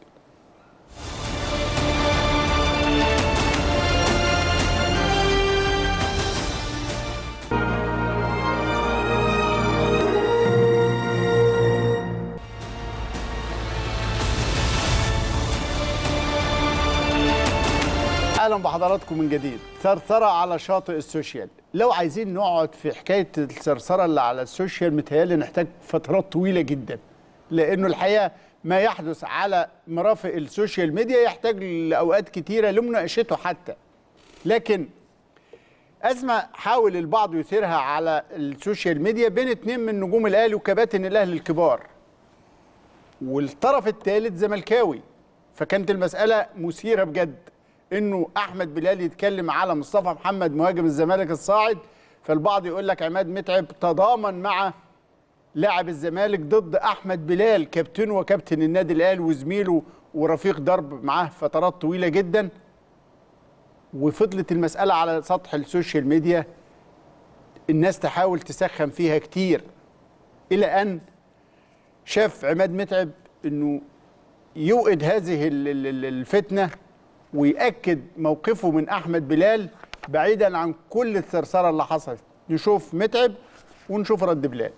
اهلا بحضراتكم من جديد ثرثره على شاطئ السوشيال لو عايزين نقعد في حكايه الثرثره اللي على السوشيال متهيألي نحتاج فترات طويله جدا لانه الحقيقه ما يحدث على مرافق السوشيال ميديا يحتاج لاوقات كتيره لمناقشته حتى لكن أزمة حاول البعض يثيرها على السوشيال ميديا بين اتنين من نجوم الأهلي وكباتن الأهلي الكبار والطرف الثالث زملكاوي فكانت المسألة مثيرة بجد إنه أحمد بلال يتكلم على مصطفى محمد مهاجم الزمالك الصاعد فالبعض يقول لك عماد متعب تضامن مع لاعب الزمالك ضد أحمد بلال كابتن وكابتن النادي الأهلي وزميله ورفيق درب معاه فترات طويلة جداً وفضلت المسألة على سطح السوشيال ميديا الناس تحاول تسخن فيها كتير إلى أن شاف عماد متعب أنه يوقد هذه ال- ال- ال- الفتنة ويأكد موقفه من أحمد بلال بعيدا عن كل الثرثرة اللي حصلت نشوف متعب ونشوف رد بلال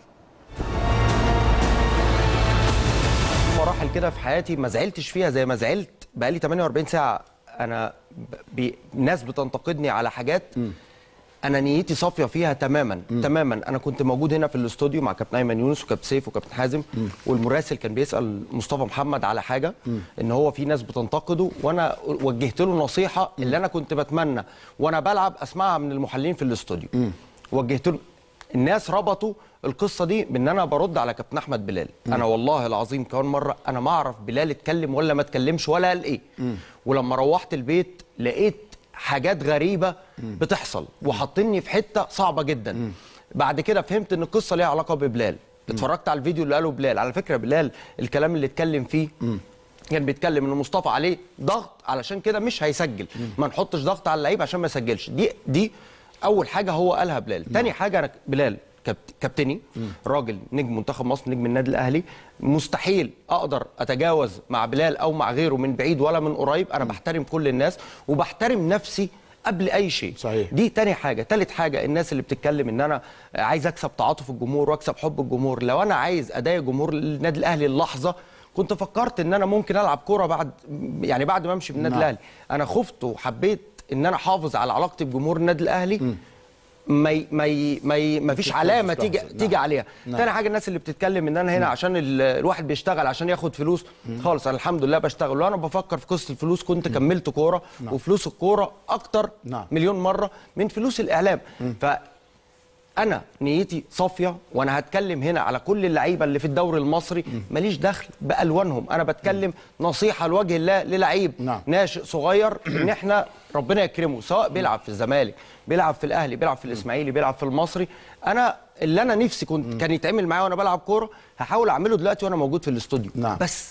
مراحل كده في حياتي ما زعلتش فيها زي ما زعلت بقالي 48 ساعه انا ب... ب... ناس بتنتقدني على حاجات انا نيتي صافيه فيها تماما م. تماما انا كنت موجود هنا في الاستوديو مع كابتن ايمن يونس وكابتن سيف وكابتن حازم م. والمراسل كان بيسال مصطفى محمد على حاجه م. ان هو في ناس بتنتقده وانا وجهت له نصيحه اللي انا كنت بتمنى وانا بلعب اسمعها من المحللين في الاستوديو وجهت له الناس ربطوا القصه دي بان انا برد على كابتن احمد بلال مم. انا والله العظيم كمان مره انا ما اعرف بلال اتكلم ولا ما اتكلمش ولا قال ايه ولما روحت البيت لقيت حاجات غريبه بتحصل وحاطيني في حته صعبه جدا بعد كده فهمت ان القصه ليها علاقه ببلال اتفرجت على الفيديو اللي قاله بلال على فكره بلال الكلام اللي اتكلم فيه كان بيتكلم ان مصطفى عليه ضغط علشان كده مش هيسجل ما نحطش ضغط على اللعيب عشان ما يسجلش دي دي اول حاجه هو قالها بلال تاني حاجه انا بلال كابت- كابتني راجل نجم منتخب مصر نجم النادي الاهلي مستحيل اقدر اتجاوز مع بلال او مع غيره من بعيد ولا من قريب انا بحترم كل الناس وبحترم نفسي قبل اي شيء صحيح. دي تاني حاجه تالت حاجه الناس اللي بتتكلم ان انا عايز اكسب تعاطف الجمهور واكسب حب الجمهور لو انا عايز اضايق جمهور النادي الاهلي اللحظه كنت فكرت ان انا ممكن العب كوره بعد يعني بعد ما امشي من النادي نعم. الاهلي انا خفت وحبيت ان انا احافظ على علاقتي بجمهور النادي الاهلي ما ي- ما ي- ما ي- ما فيش تتخذ علامه تحصل. تيجي نعم. تيجي عليها نعم. تاني حاجه الناس اللي بتتكلم ان انا هنا عشان ال- الواحد بيشتغل عشان ياخد فلوس خالص انا الحمد لله بشتغل وانا بفكر في قصه الفلوس كنت كملت كوره نعم. وفلوس الكوره اكتر نعم. مليون مره من فلوس الاعلام ف انا نيتي صافيه وانا هتكلم هنا على كل اللعيبه اللي في الدوري المصري ماليش دخل بالوانهم انا بتكلم نصيحه لوجه الله للعيب نعم. ناشئ صغير ان احنا ربنا يكرمه سواء بيلعب في الزمالك بيلعب في الاهلي بيلعب في الاسماعيلي بيلعب في المصري انا اللي انا نفسي كنت كان يتعمل معايا وانا بلعب كوره هحاول اعمله دلوقتي وانا موجود في الاستوديو نعم. بس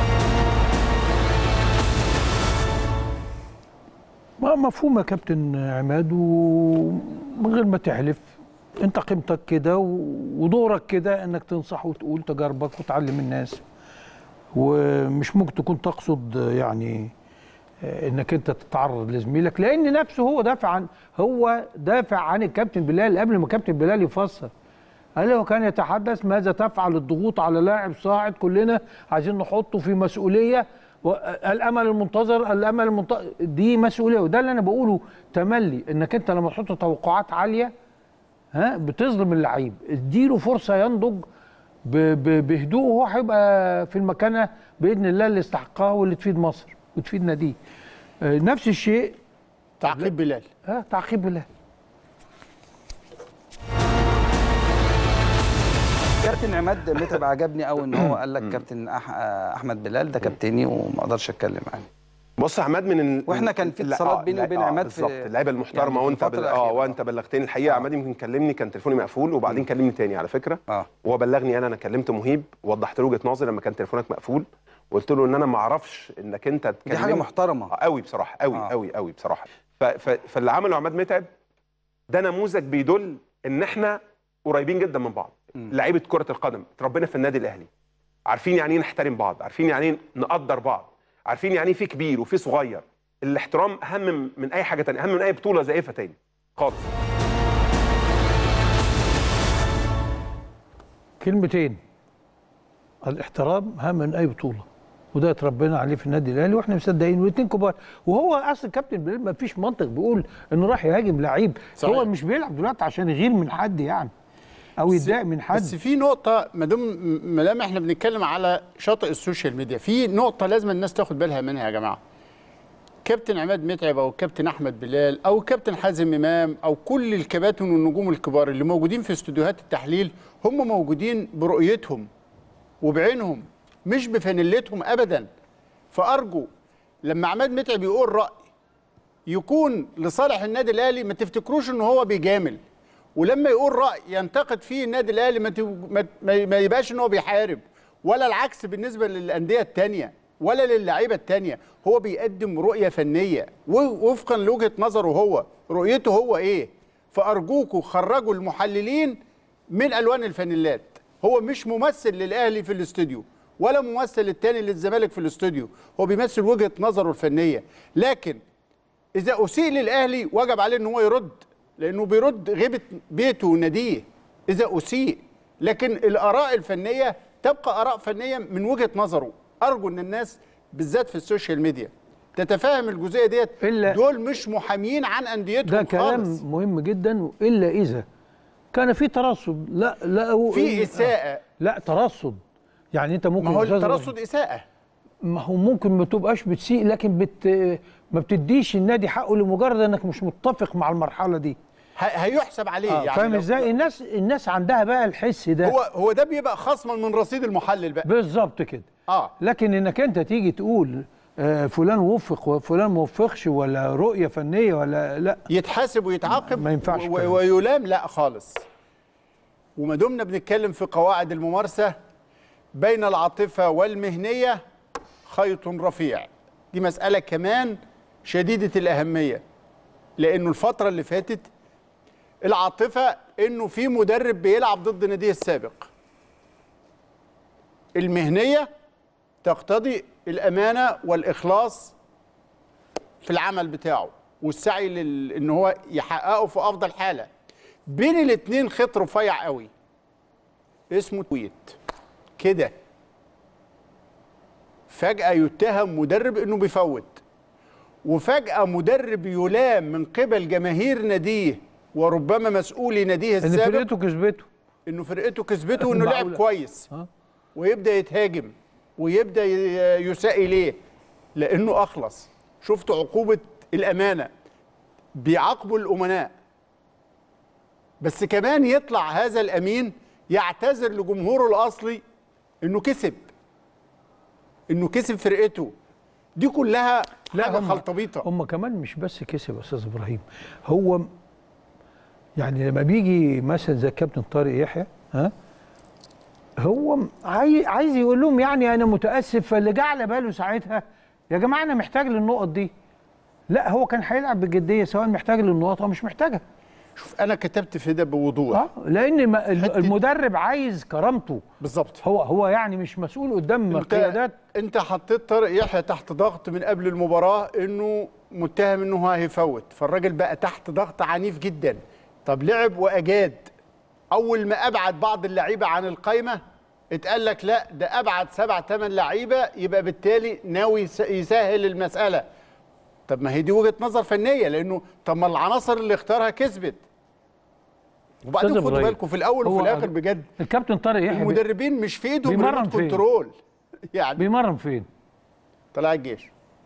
ما مفهوم يا كابتن عماد ومن غير ما تحلف انت قيمتك كده و- ودورك كده انك تنصح وتقول تجاربك وتعلم الناس ومش ممكن تكون تقصد يعني آه، انك انت تتعرض لزميلك لان نفسه هو دافع عن هو دافع عن الكابتن بلال قبل ما كابتن بلال يفسر قال له كان يتحدث ماذا تفعل الضغوط على لاعب صاعد كلنا عايزين نحطه في مسؤوليه و- الامل المنتظر الامل المنتظر دي مسؤوليه وده اللي انا بقوله تملي انك انت لما تحط توقعات عاليه ها بتظلم اللعيب اديله فرصه ينضج ب- ب- بهدوء وهو هيبقى في المكانه باذن الله اللي يستحقها واللي تفيد مصر وتفيد ناديه آه، نفس الشيء تعقيب بلال اه تعقيب بلال كابتن عماد متعب عجبني قوي ان هو قال لك كابتن أح... آه، احمد بلال ده كابتني وما اقدرش اتكلم عنه بص يا عماد من ال... واحنا كان في لا، اتصالات آه، بيني لا، وبين آه، عماد في- بالظبط اللعيبه المحترمه يعني في وانت الفترة بل... اه الأخيرة. وانت بلغتني الحقيقه عماد يمكن كلمني كان تليفوني مقفول وبعدين كلمني تاني على فكره اه وهو بلغني انا انا كلمت مهيب وضحت له وجهه نظري لما كان تليفونك مقفول وقلت له ان انا ما اعرفش انك انت دي حاجه تكلمني محترمه قوي بصراحه قوي آه. قوي قوي بصراحه ف... ف... فاللي عمله عماد متعب ده نموذج بيدل ان احنا قريبين جدا من بعض لعيبه كره القدم اتربينا في النادي الاهلي عارفين يعني ايه نحترم بعض عارفين يعني ايه نقدر بعض عارفين يعني ايه في كبير وفي صغير الاحترام اهم من اي حاجه تانية اهم من اي بطوله زائفه تاني خالص كلمتين الاحترام اهم من اي بطوله وده اتربينا عليه في النادي الاهلي واحنا مصدقين والاثنين كبار وهو اصل كابتن بلال ما فيش منطق بيقول انه راح يهاجم لعيب صحيح. هو مش بيلعب دلوقتي عشان يغير من حد يعني او يتضايق من حد بس في نقطة ما دام ما دام احنا بنتكلم على شاطئ السوشيال ميديا، في نقطة لازم الناس تاخد بالها منها يا جماعة. كابتن عماد متعب او الكابتن احمد بلال او الكابتن حازم امام او كل الكباتن والنجوم الكبار اللي موجودين في استوديوهات التحليل هم موجودين برؤيتهم وبعينهم مش بفانيلتهم ابدا. فارجو لما عماد متعب يقول راي يكون لصالح النادي الاهلي ما تفتكروش ان هو بيجامل ولما يقول راي ينتقد فيه النادي الاهلي ما تو- ما- ما ما يبقاش ان هو بيحارب ولا العكس بالنسبه للانديه الثانيه ولا للعيبه الثانيه هو بيقدم رؤيه فنيه و- وفقا لوجهه نظره هو رؤيته هو ايه فارجوكوا خرجوا المحللين من الوان الفانيلات هو مش ممثل للاهلي في الاستوديو ولا ممثل التاني للزمالك في الاستوديو هو بيمثل وجهه نظره الفنيه لكن اذا اسيء للاهلي وجب عليه ان هو يرد لانه بيرد غيبه بيته وناديه اذا اسيء لكن الاراء الفنيه تبقى اراء فنيه من وجهه نظره ارجو ان الناس بالذات في السوشيال ميديا تتفهم الجزئيه ديت دول مش محامين عن انديتهم ده كلام خالص مهم جدا الا اذا كان في ترصد لا لا هو- في إساءة. لا ترصد يعني انت ممكن ما هو أستاذ الترصد اساءه ما هو ممكن ما تبقاش بتسيء لكن بت ما بتديش النادي حقه لمجرد انك مش متفق مع المرحله دي ه- هيحسب عليه آه يعني فاهم لو- ازاي الناس الناس عندها بقى الحس ده هو هو ده بيبقى خصما من رصيد المحلل بقى بالظبط كده اه لكن انك انت تيجي تقول آه، فلان وفق وفلان ما وفقش ولا رؤيه فنيه ولا لا يتحاسب ويتعاقب ما ينفعش و- الكلام. ويلام لا خالص وما دمنا بنتكلم في قواعد الممارسه بين العاطفه والمهنيه خيط رفيع دي مساله كمان شديده الاهميه لانه الفتره اللي فاتت العاطفه انه في مدرب بيلعب ضد ناديه السابق المهنيه تقتضي الامانه والاخلاص في العمل بتاعه والسعي لل... ان هو يحققه في افضل حاله بين الاتنين خيط رفيع قوي اسمه تويت كده فجأة يتهم مدرب انه بيفوت وفجأة مدرب يلام من قبل جماهير ناديه وربما مسؤولي ناديه ان السابق فرقته كسبته انه فرقته كسبته وانه لعب معقولة. كويس ويبدا يتهاجم ويبدا ي- يساء اليه لانه اخلص شفت عقوبه الامانه بيعاقبوا الامناء بس كمان يطلع هذا الامين يعتذر لجمهوره الاصلي انه كسب انه كسب فرقته دي كلها حاجه هم- خلطبيطه هم كمان مش بس كسب يا استاذ ابراهيم هو يعني لما بيجي مثلا زي الكابتن طارق يحيى ها هو عايز عايز يقول لهم يعني انا متاسف فاللي جه على باله ساعتها يا جماعه انا محتاج للنقط دي لا هو كان هيلعب بجديه سواء محتاج للنقط او مش محتاجها شوف انا كتبت في ده بوضوح اه لان ما- المدرب عايز كرامته بالظبط هو هو يعني مش مسؤول قدام انت قيادات انت حطيت طارق يحيى تحت ضغط من قبل المباراه انه متهم انه هيفوت فالراجل بقى تحت ضغط عنيف جدا طب لعب واجاد اول ما ابعد بعض اللعيبه عن القايمه اتقال لك لا ده ابعد سبع ثمان لعيبه يبقى بالتالي ناوي يس- يسهل المساله طب ما هي دي وجهه نظر فنيه لانه طب ما العناصر اللي اختارها كسبت وبعدين أستاذ خدوا إبراهيم، بالكم في الاول هو وفي الاخر بجد الكابتن طارق يحيى بي- المدربين مش في ايدهم بيمرن ريموت فين؟ كنترول يعني بيمرن فين؟ طلع الجيش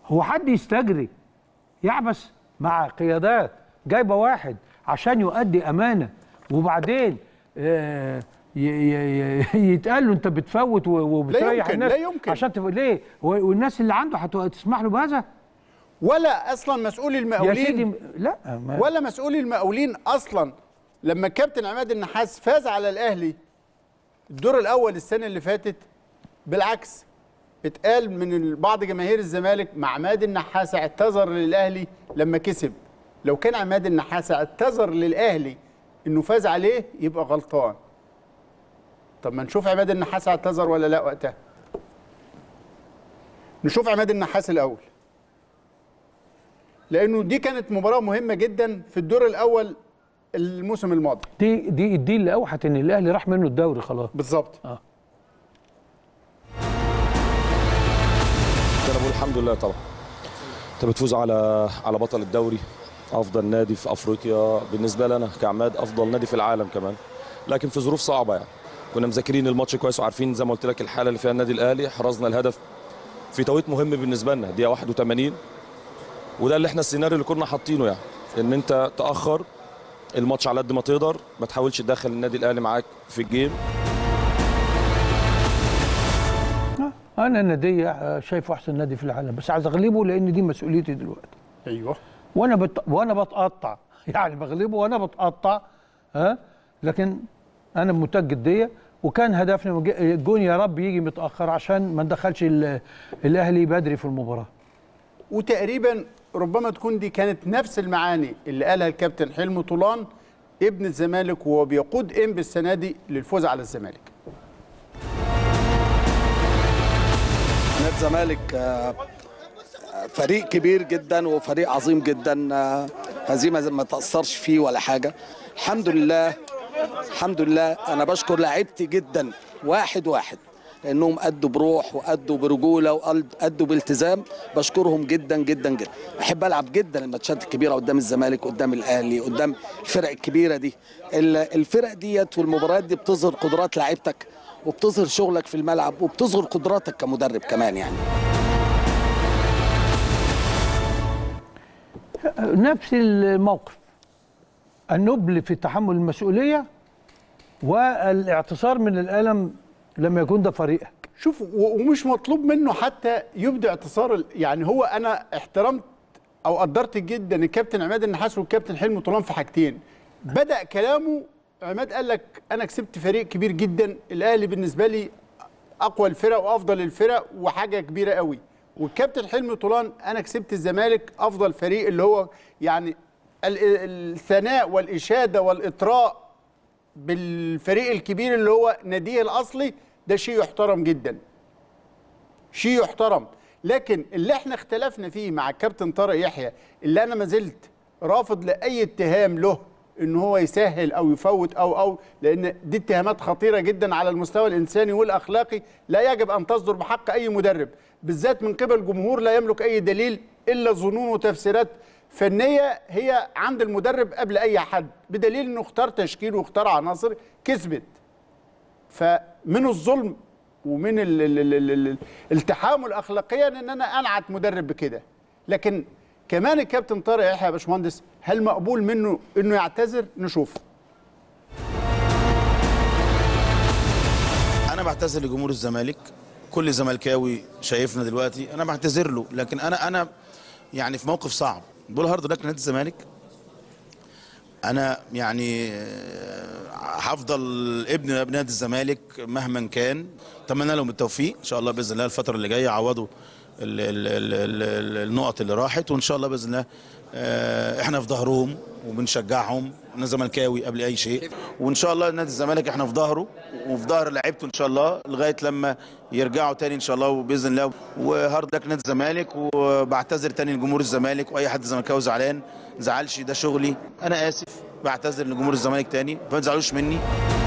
هو حد يستجري يعبس مع قيادات جايبه واحد عشان يؤدي امانه وبعدين آه، ي- ي- ي- يتقال له انت بتفوت و- وبتريح يمكن، الناس لا يمكن. عشان تف... ليه و- والناس اللي عنده هتسمح له بهذا ولا اصلا مسؤول يا المقاولين سيدي لا ما ولا مسؤولي المقاولين اصلا لما الكابتن عماد النحاس فاز على الاهلي الدور الاول السنه اللي فاتت بالعكس اتقال من ال- بعض جماهير الزمالك مع عماد النحاس اعتذر للاهلي لما كسب لو كان عماد النحاس اعتذر للاهلي انه فاز عليه يبقى غلطان طب ما نشوف عماد النحاس اعتذر ولا لا وقتها نشوف عماد النحاس الاول لانه دي كانت مباراه مهمه جدا في الدور الاول الموسم الماضي دي دي دي اللي اوحت ان الاهلي راح منه الدوري خلاص بالظبط اه انا بقول الحمد لله طبعا انت بتفوز على على بطل الدوري افضل نادي في افريقيا بالنسبه لي انا كعماد افضل نادي في العالم كمان لكن في ظروف صعبه يعني كنا مذاكرين الماتش كويس وعارفين زي ما قلت لك الحاله اللي فيها النادي الاهلي حرزنا الهدف في توقيت مهم بالنسبه لنا دقيقه 81 وده اللي احنا السيناريو اللي كنا حاطينه يعني ان انت تاخر الماتش على قد ما تقدر ما تحاولش تدخل النادي الاهلي معاك في الجيم انا النادي آه، شايفه احسن نادي في العالم بس عايز اغلبه لان دي مسؤوليتي دلوقتي ايوه وانا بت... وانا بتقطع يعني بغلبه وانا بتقطع ها لكن انا بمنتهى الجديه وكان هدفنا مج- الجون يا رب يجي متاخر عشان ما ندخلش ال- الاهلي بدري في المباراه وتقريبا ربما تكون دي كانت نفس المعاني اللي قالها الكابتن حلمي طولان ابن الزمالك وهو بيقود انبي السنه دي للفوز على الزمالك نادي الزمالك آه، فريق كبير جدا وفريق عظيم جدا آه، هزيمه ما تاثرش فيه ولا حاجه الحمد لله الحمد لله انا بشكر لعيبتي جدا واحد واحد لانهم ادوا بروح وادوا برجوله وادوا بالتزام بشكرهم جدا جدا جدا بحب العب جدا الماتشات الكبيره قدام الزمالك قدام الاهلي قدام الفرق الكبيره دي ال- الفرق ديت والمباريات دي بتظهر قدرات لعيبتك وبتظهر شغلك في الملعب وبتظهر قدراتك كمدرب كمان يعني نفس الموقف النبل في تحمل المسؤوليه والاعتصار من الالم لما يكون ده فريقك شوف و- ومش مطلوب منه حتى يبدي اعتصار ال- يعني هو انا احترمت او قدرت جدا الكابتن عماد النحاس والكابتن حلمي طولان في حاجتين بدا كلامه عماد قال لك انا كسبت فريق كبير جدا الاهلي بالنسبه لي اقوى الفرق وافضل الفرق وحاجه كبيره قوي والكابتن حلمي طولان انا كسبت الزمالك افضل فريق اللي هو يعني ال- الثناء والاشاده والاطراء بالفريق الكبير اللي هو ناديه الاصلي ده شيء يحترم جدا شيء يحترم لكن اللي احنا اختلفنا فيه مع الكابتن طارق يحيى اللي انا ما زلت رافض لاي اتهام له ان هو يسهل او يفوت او او لان دي اتهامات خطيره جدا على المستوى الانساني والاخلاقي لا يجب ان تصدر بحق اي مدرب بالذات من قبل جمهور لا يملك اي دليل الا ظنون وتفسيرات فنيه هي عند المدرب قبل اي حد بدليل انه اختار تشكيل واختار عناصر كسبت فمن الظلم ومن ال ال ال ال ال التحامل اخلاقيا ان انا انعت مدرب بكده لكن كمان الكابتن طارق يحيى يا باشمهندس هل مقبول منه انه يعتذر نشوف انا بعتذر لجمهور الزمالك كل زملكاوي شايفنا دلوقتي انا بعتذر له لكن انا انا يعني في موقف صعب بقول هارد لك نادي الزمالك انا يعني آه، هفضل ابن ابن نادي الزمالك مهما كان اتمنى لهم التوفيق ان شاء الله باذن الله الفتره اللي جايه يعوضوا ال- ال- ال- ال- ال- النقط اللي راحت وان شاء الله باذن الله آه، احنا في ظهرهم وبنشجعهم انا زملكاوي قبل اي شيء وان شاء الله نادي الزمالك احنا في ظهره وفي ظهر لعيبته ان شاء الله لغايه لما يرجعوا تاني ان شاء الله وباذن الله وهارد لك نادي الزمالك وبعتذر تاني لجمهور الزمالك واي حد زملكاوي زعلان زعلش ده شغلي انا اسف بعتذر لجمهور الزمالك تاني فما تزعلوش مني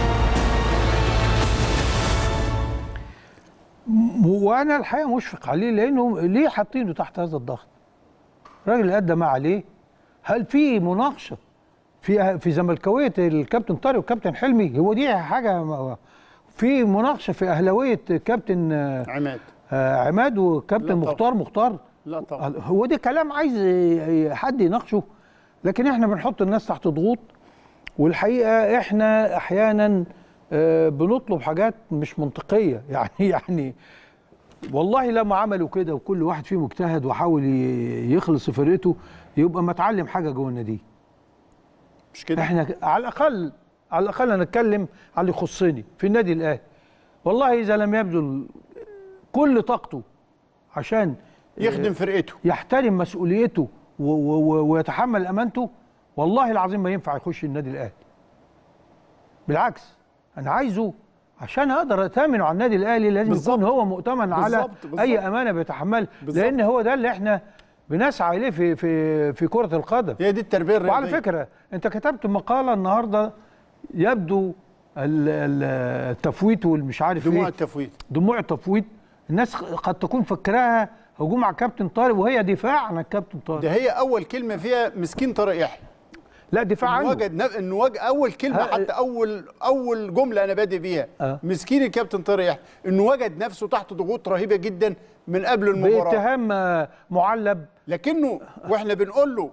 م- وانا الحقيقه مشفق عليه لانه ليه حاطينه تحت هذا الضغط؟ الراجل ادى ما عليه هل في مناقشه في في زملكاويه الكابتن طارق والكابتن حلمي هو دي حاجه م- في مناقشه في اهلاويه كابتن آه، عماد آه، عماد لا وكابتن طبعا. مختار مختار لا طبعا هو ده كلام عايز ي- حد يناقشه لكن احنا بنحط الناس تحت ضغوط والحقيقه احنا احيانا آه، بنطلب حاجات مش منطقيه يعني يعني والله لما عملوا كده وكل واحد فيهم اجتهد وحاول ي- يخلص فرقته يبقى ما اتعلم حاجه جوه النادي مش كده احنا على الاقل على الاقل انا اتكلم على اللي يخصني في النادي الاهلي والله اذا لم يبذل كل طاقته عشان يخدم فرقته يحترم مسؤوليته و- و- و- ويتحمل امانته والله العظيم ما ينفع يخش النادي الاهلي بالعكس انا عايزه عشان اقدر اتامن على النادي الاهلي لازم يكون هو مؤتمن على بالظبط، بالظبط. اي امانه بيتحملها بالظبط. لان هو ده اللي احنا بنسعى اليه في في في كره القدم هي دي التربيه الرياضيه وعلى فكره انت كتبت مقاله النهارده يبدو ال- ال- التفويت والمش عارف دموع ايه التفويت دموع التفويت الناس قد تكون فاكراها هجوم على الكابتن طارق وهي دفاع عن الكابتن طارق ده هي اول كلمه فيها مسكين طارق يحيى لا دفاع إنه عنه وجد نف... انه وجد اول كلمه ها- حتى اول اول جمله انا بادئ بيها آه. مسكين الكابتن طارق يحيى انه وجد نفسه تحت ضغوط رهيبه جدا من قبل المباراه باتهام آه، معلب لكنه واحنا بنقول له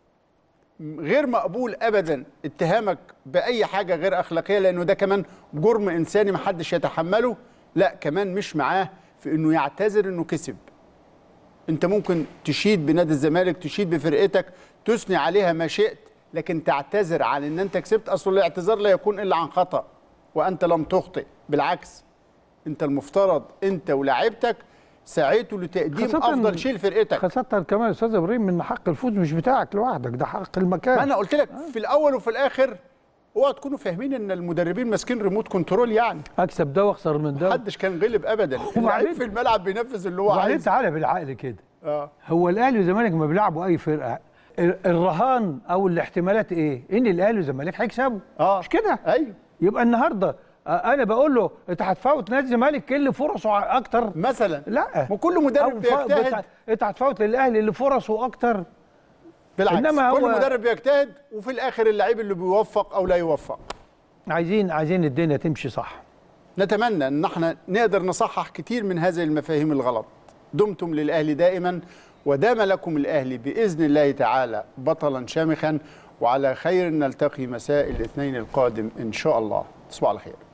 غير مقبول ابدا اتهامك باي حاجه غير اخلاقيه لانه ده كمان جرم انساني محدش يتحمله لا كمان مش معاه في انه يعتذر انه كسب انت ممكن تشيد بنادي الزمالك تشيد بفرقتك تثني عليها ما شئت لكن تعتذر عن ان انت كسبت اصل الاعتذار لا يكون الا عن خطا وانت لم تخطئ بالعكس انت المفترض انت ولاعيبتك سعيتوا لتقديم خاصة- افضل شيء لفرقتك خاصة كمان يا استاذ ابراهيم ان حق الفوز مش بتاعك لوحدك ده حق المكان ما انا قلت لك في الاول وفي الاخر اوعوا تكونوا فاهمين ان المدربين ماسكين ريموت كنترول يعني اكسب ده واخسر من ده محدش كان غلب ابدا اللعيب في الملعب بينفذ اللي هو وبعدين عايزه تعالى بالعقل كده اه هو الاهلي والزمالك ما بيلعبوا اي فرقه ال- الرهان او الاحتمالات ايه؟ ان الاهلي والزمالك هيكسبوا اه مش كده؟ ايوه يبقى النهارده آه، انا بقول له انت هتفوت نادي الزمالك اللي فرصه ع- اكتر مثلا لا وكل مدرب أو ف- بيجتهد. بتاع- انت هتفوت للاهلي اللي فرصه اكتر بالعكس إنما كل هو- مدرب بيجتهد وفي الاخر اللعيب اللي بيوفق او لا يوفق عايزين عايزين الدنيا تمشي صح نتمنى ان احنا نقدر نصحح كتير من هذه المفاهيم الغلط دمتم للاهلي دائما ودام لكم الاهلي باذن الله تعالى بطلا شامخا وعلى خير نلتقي مساء الاثنين القادم ان شاء الله تصبحوا على خير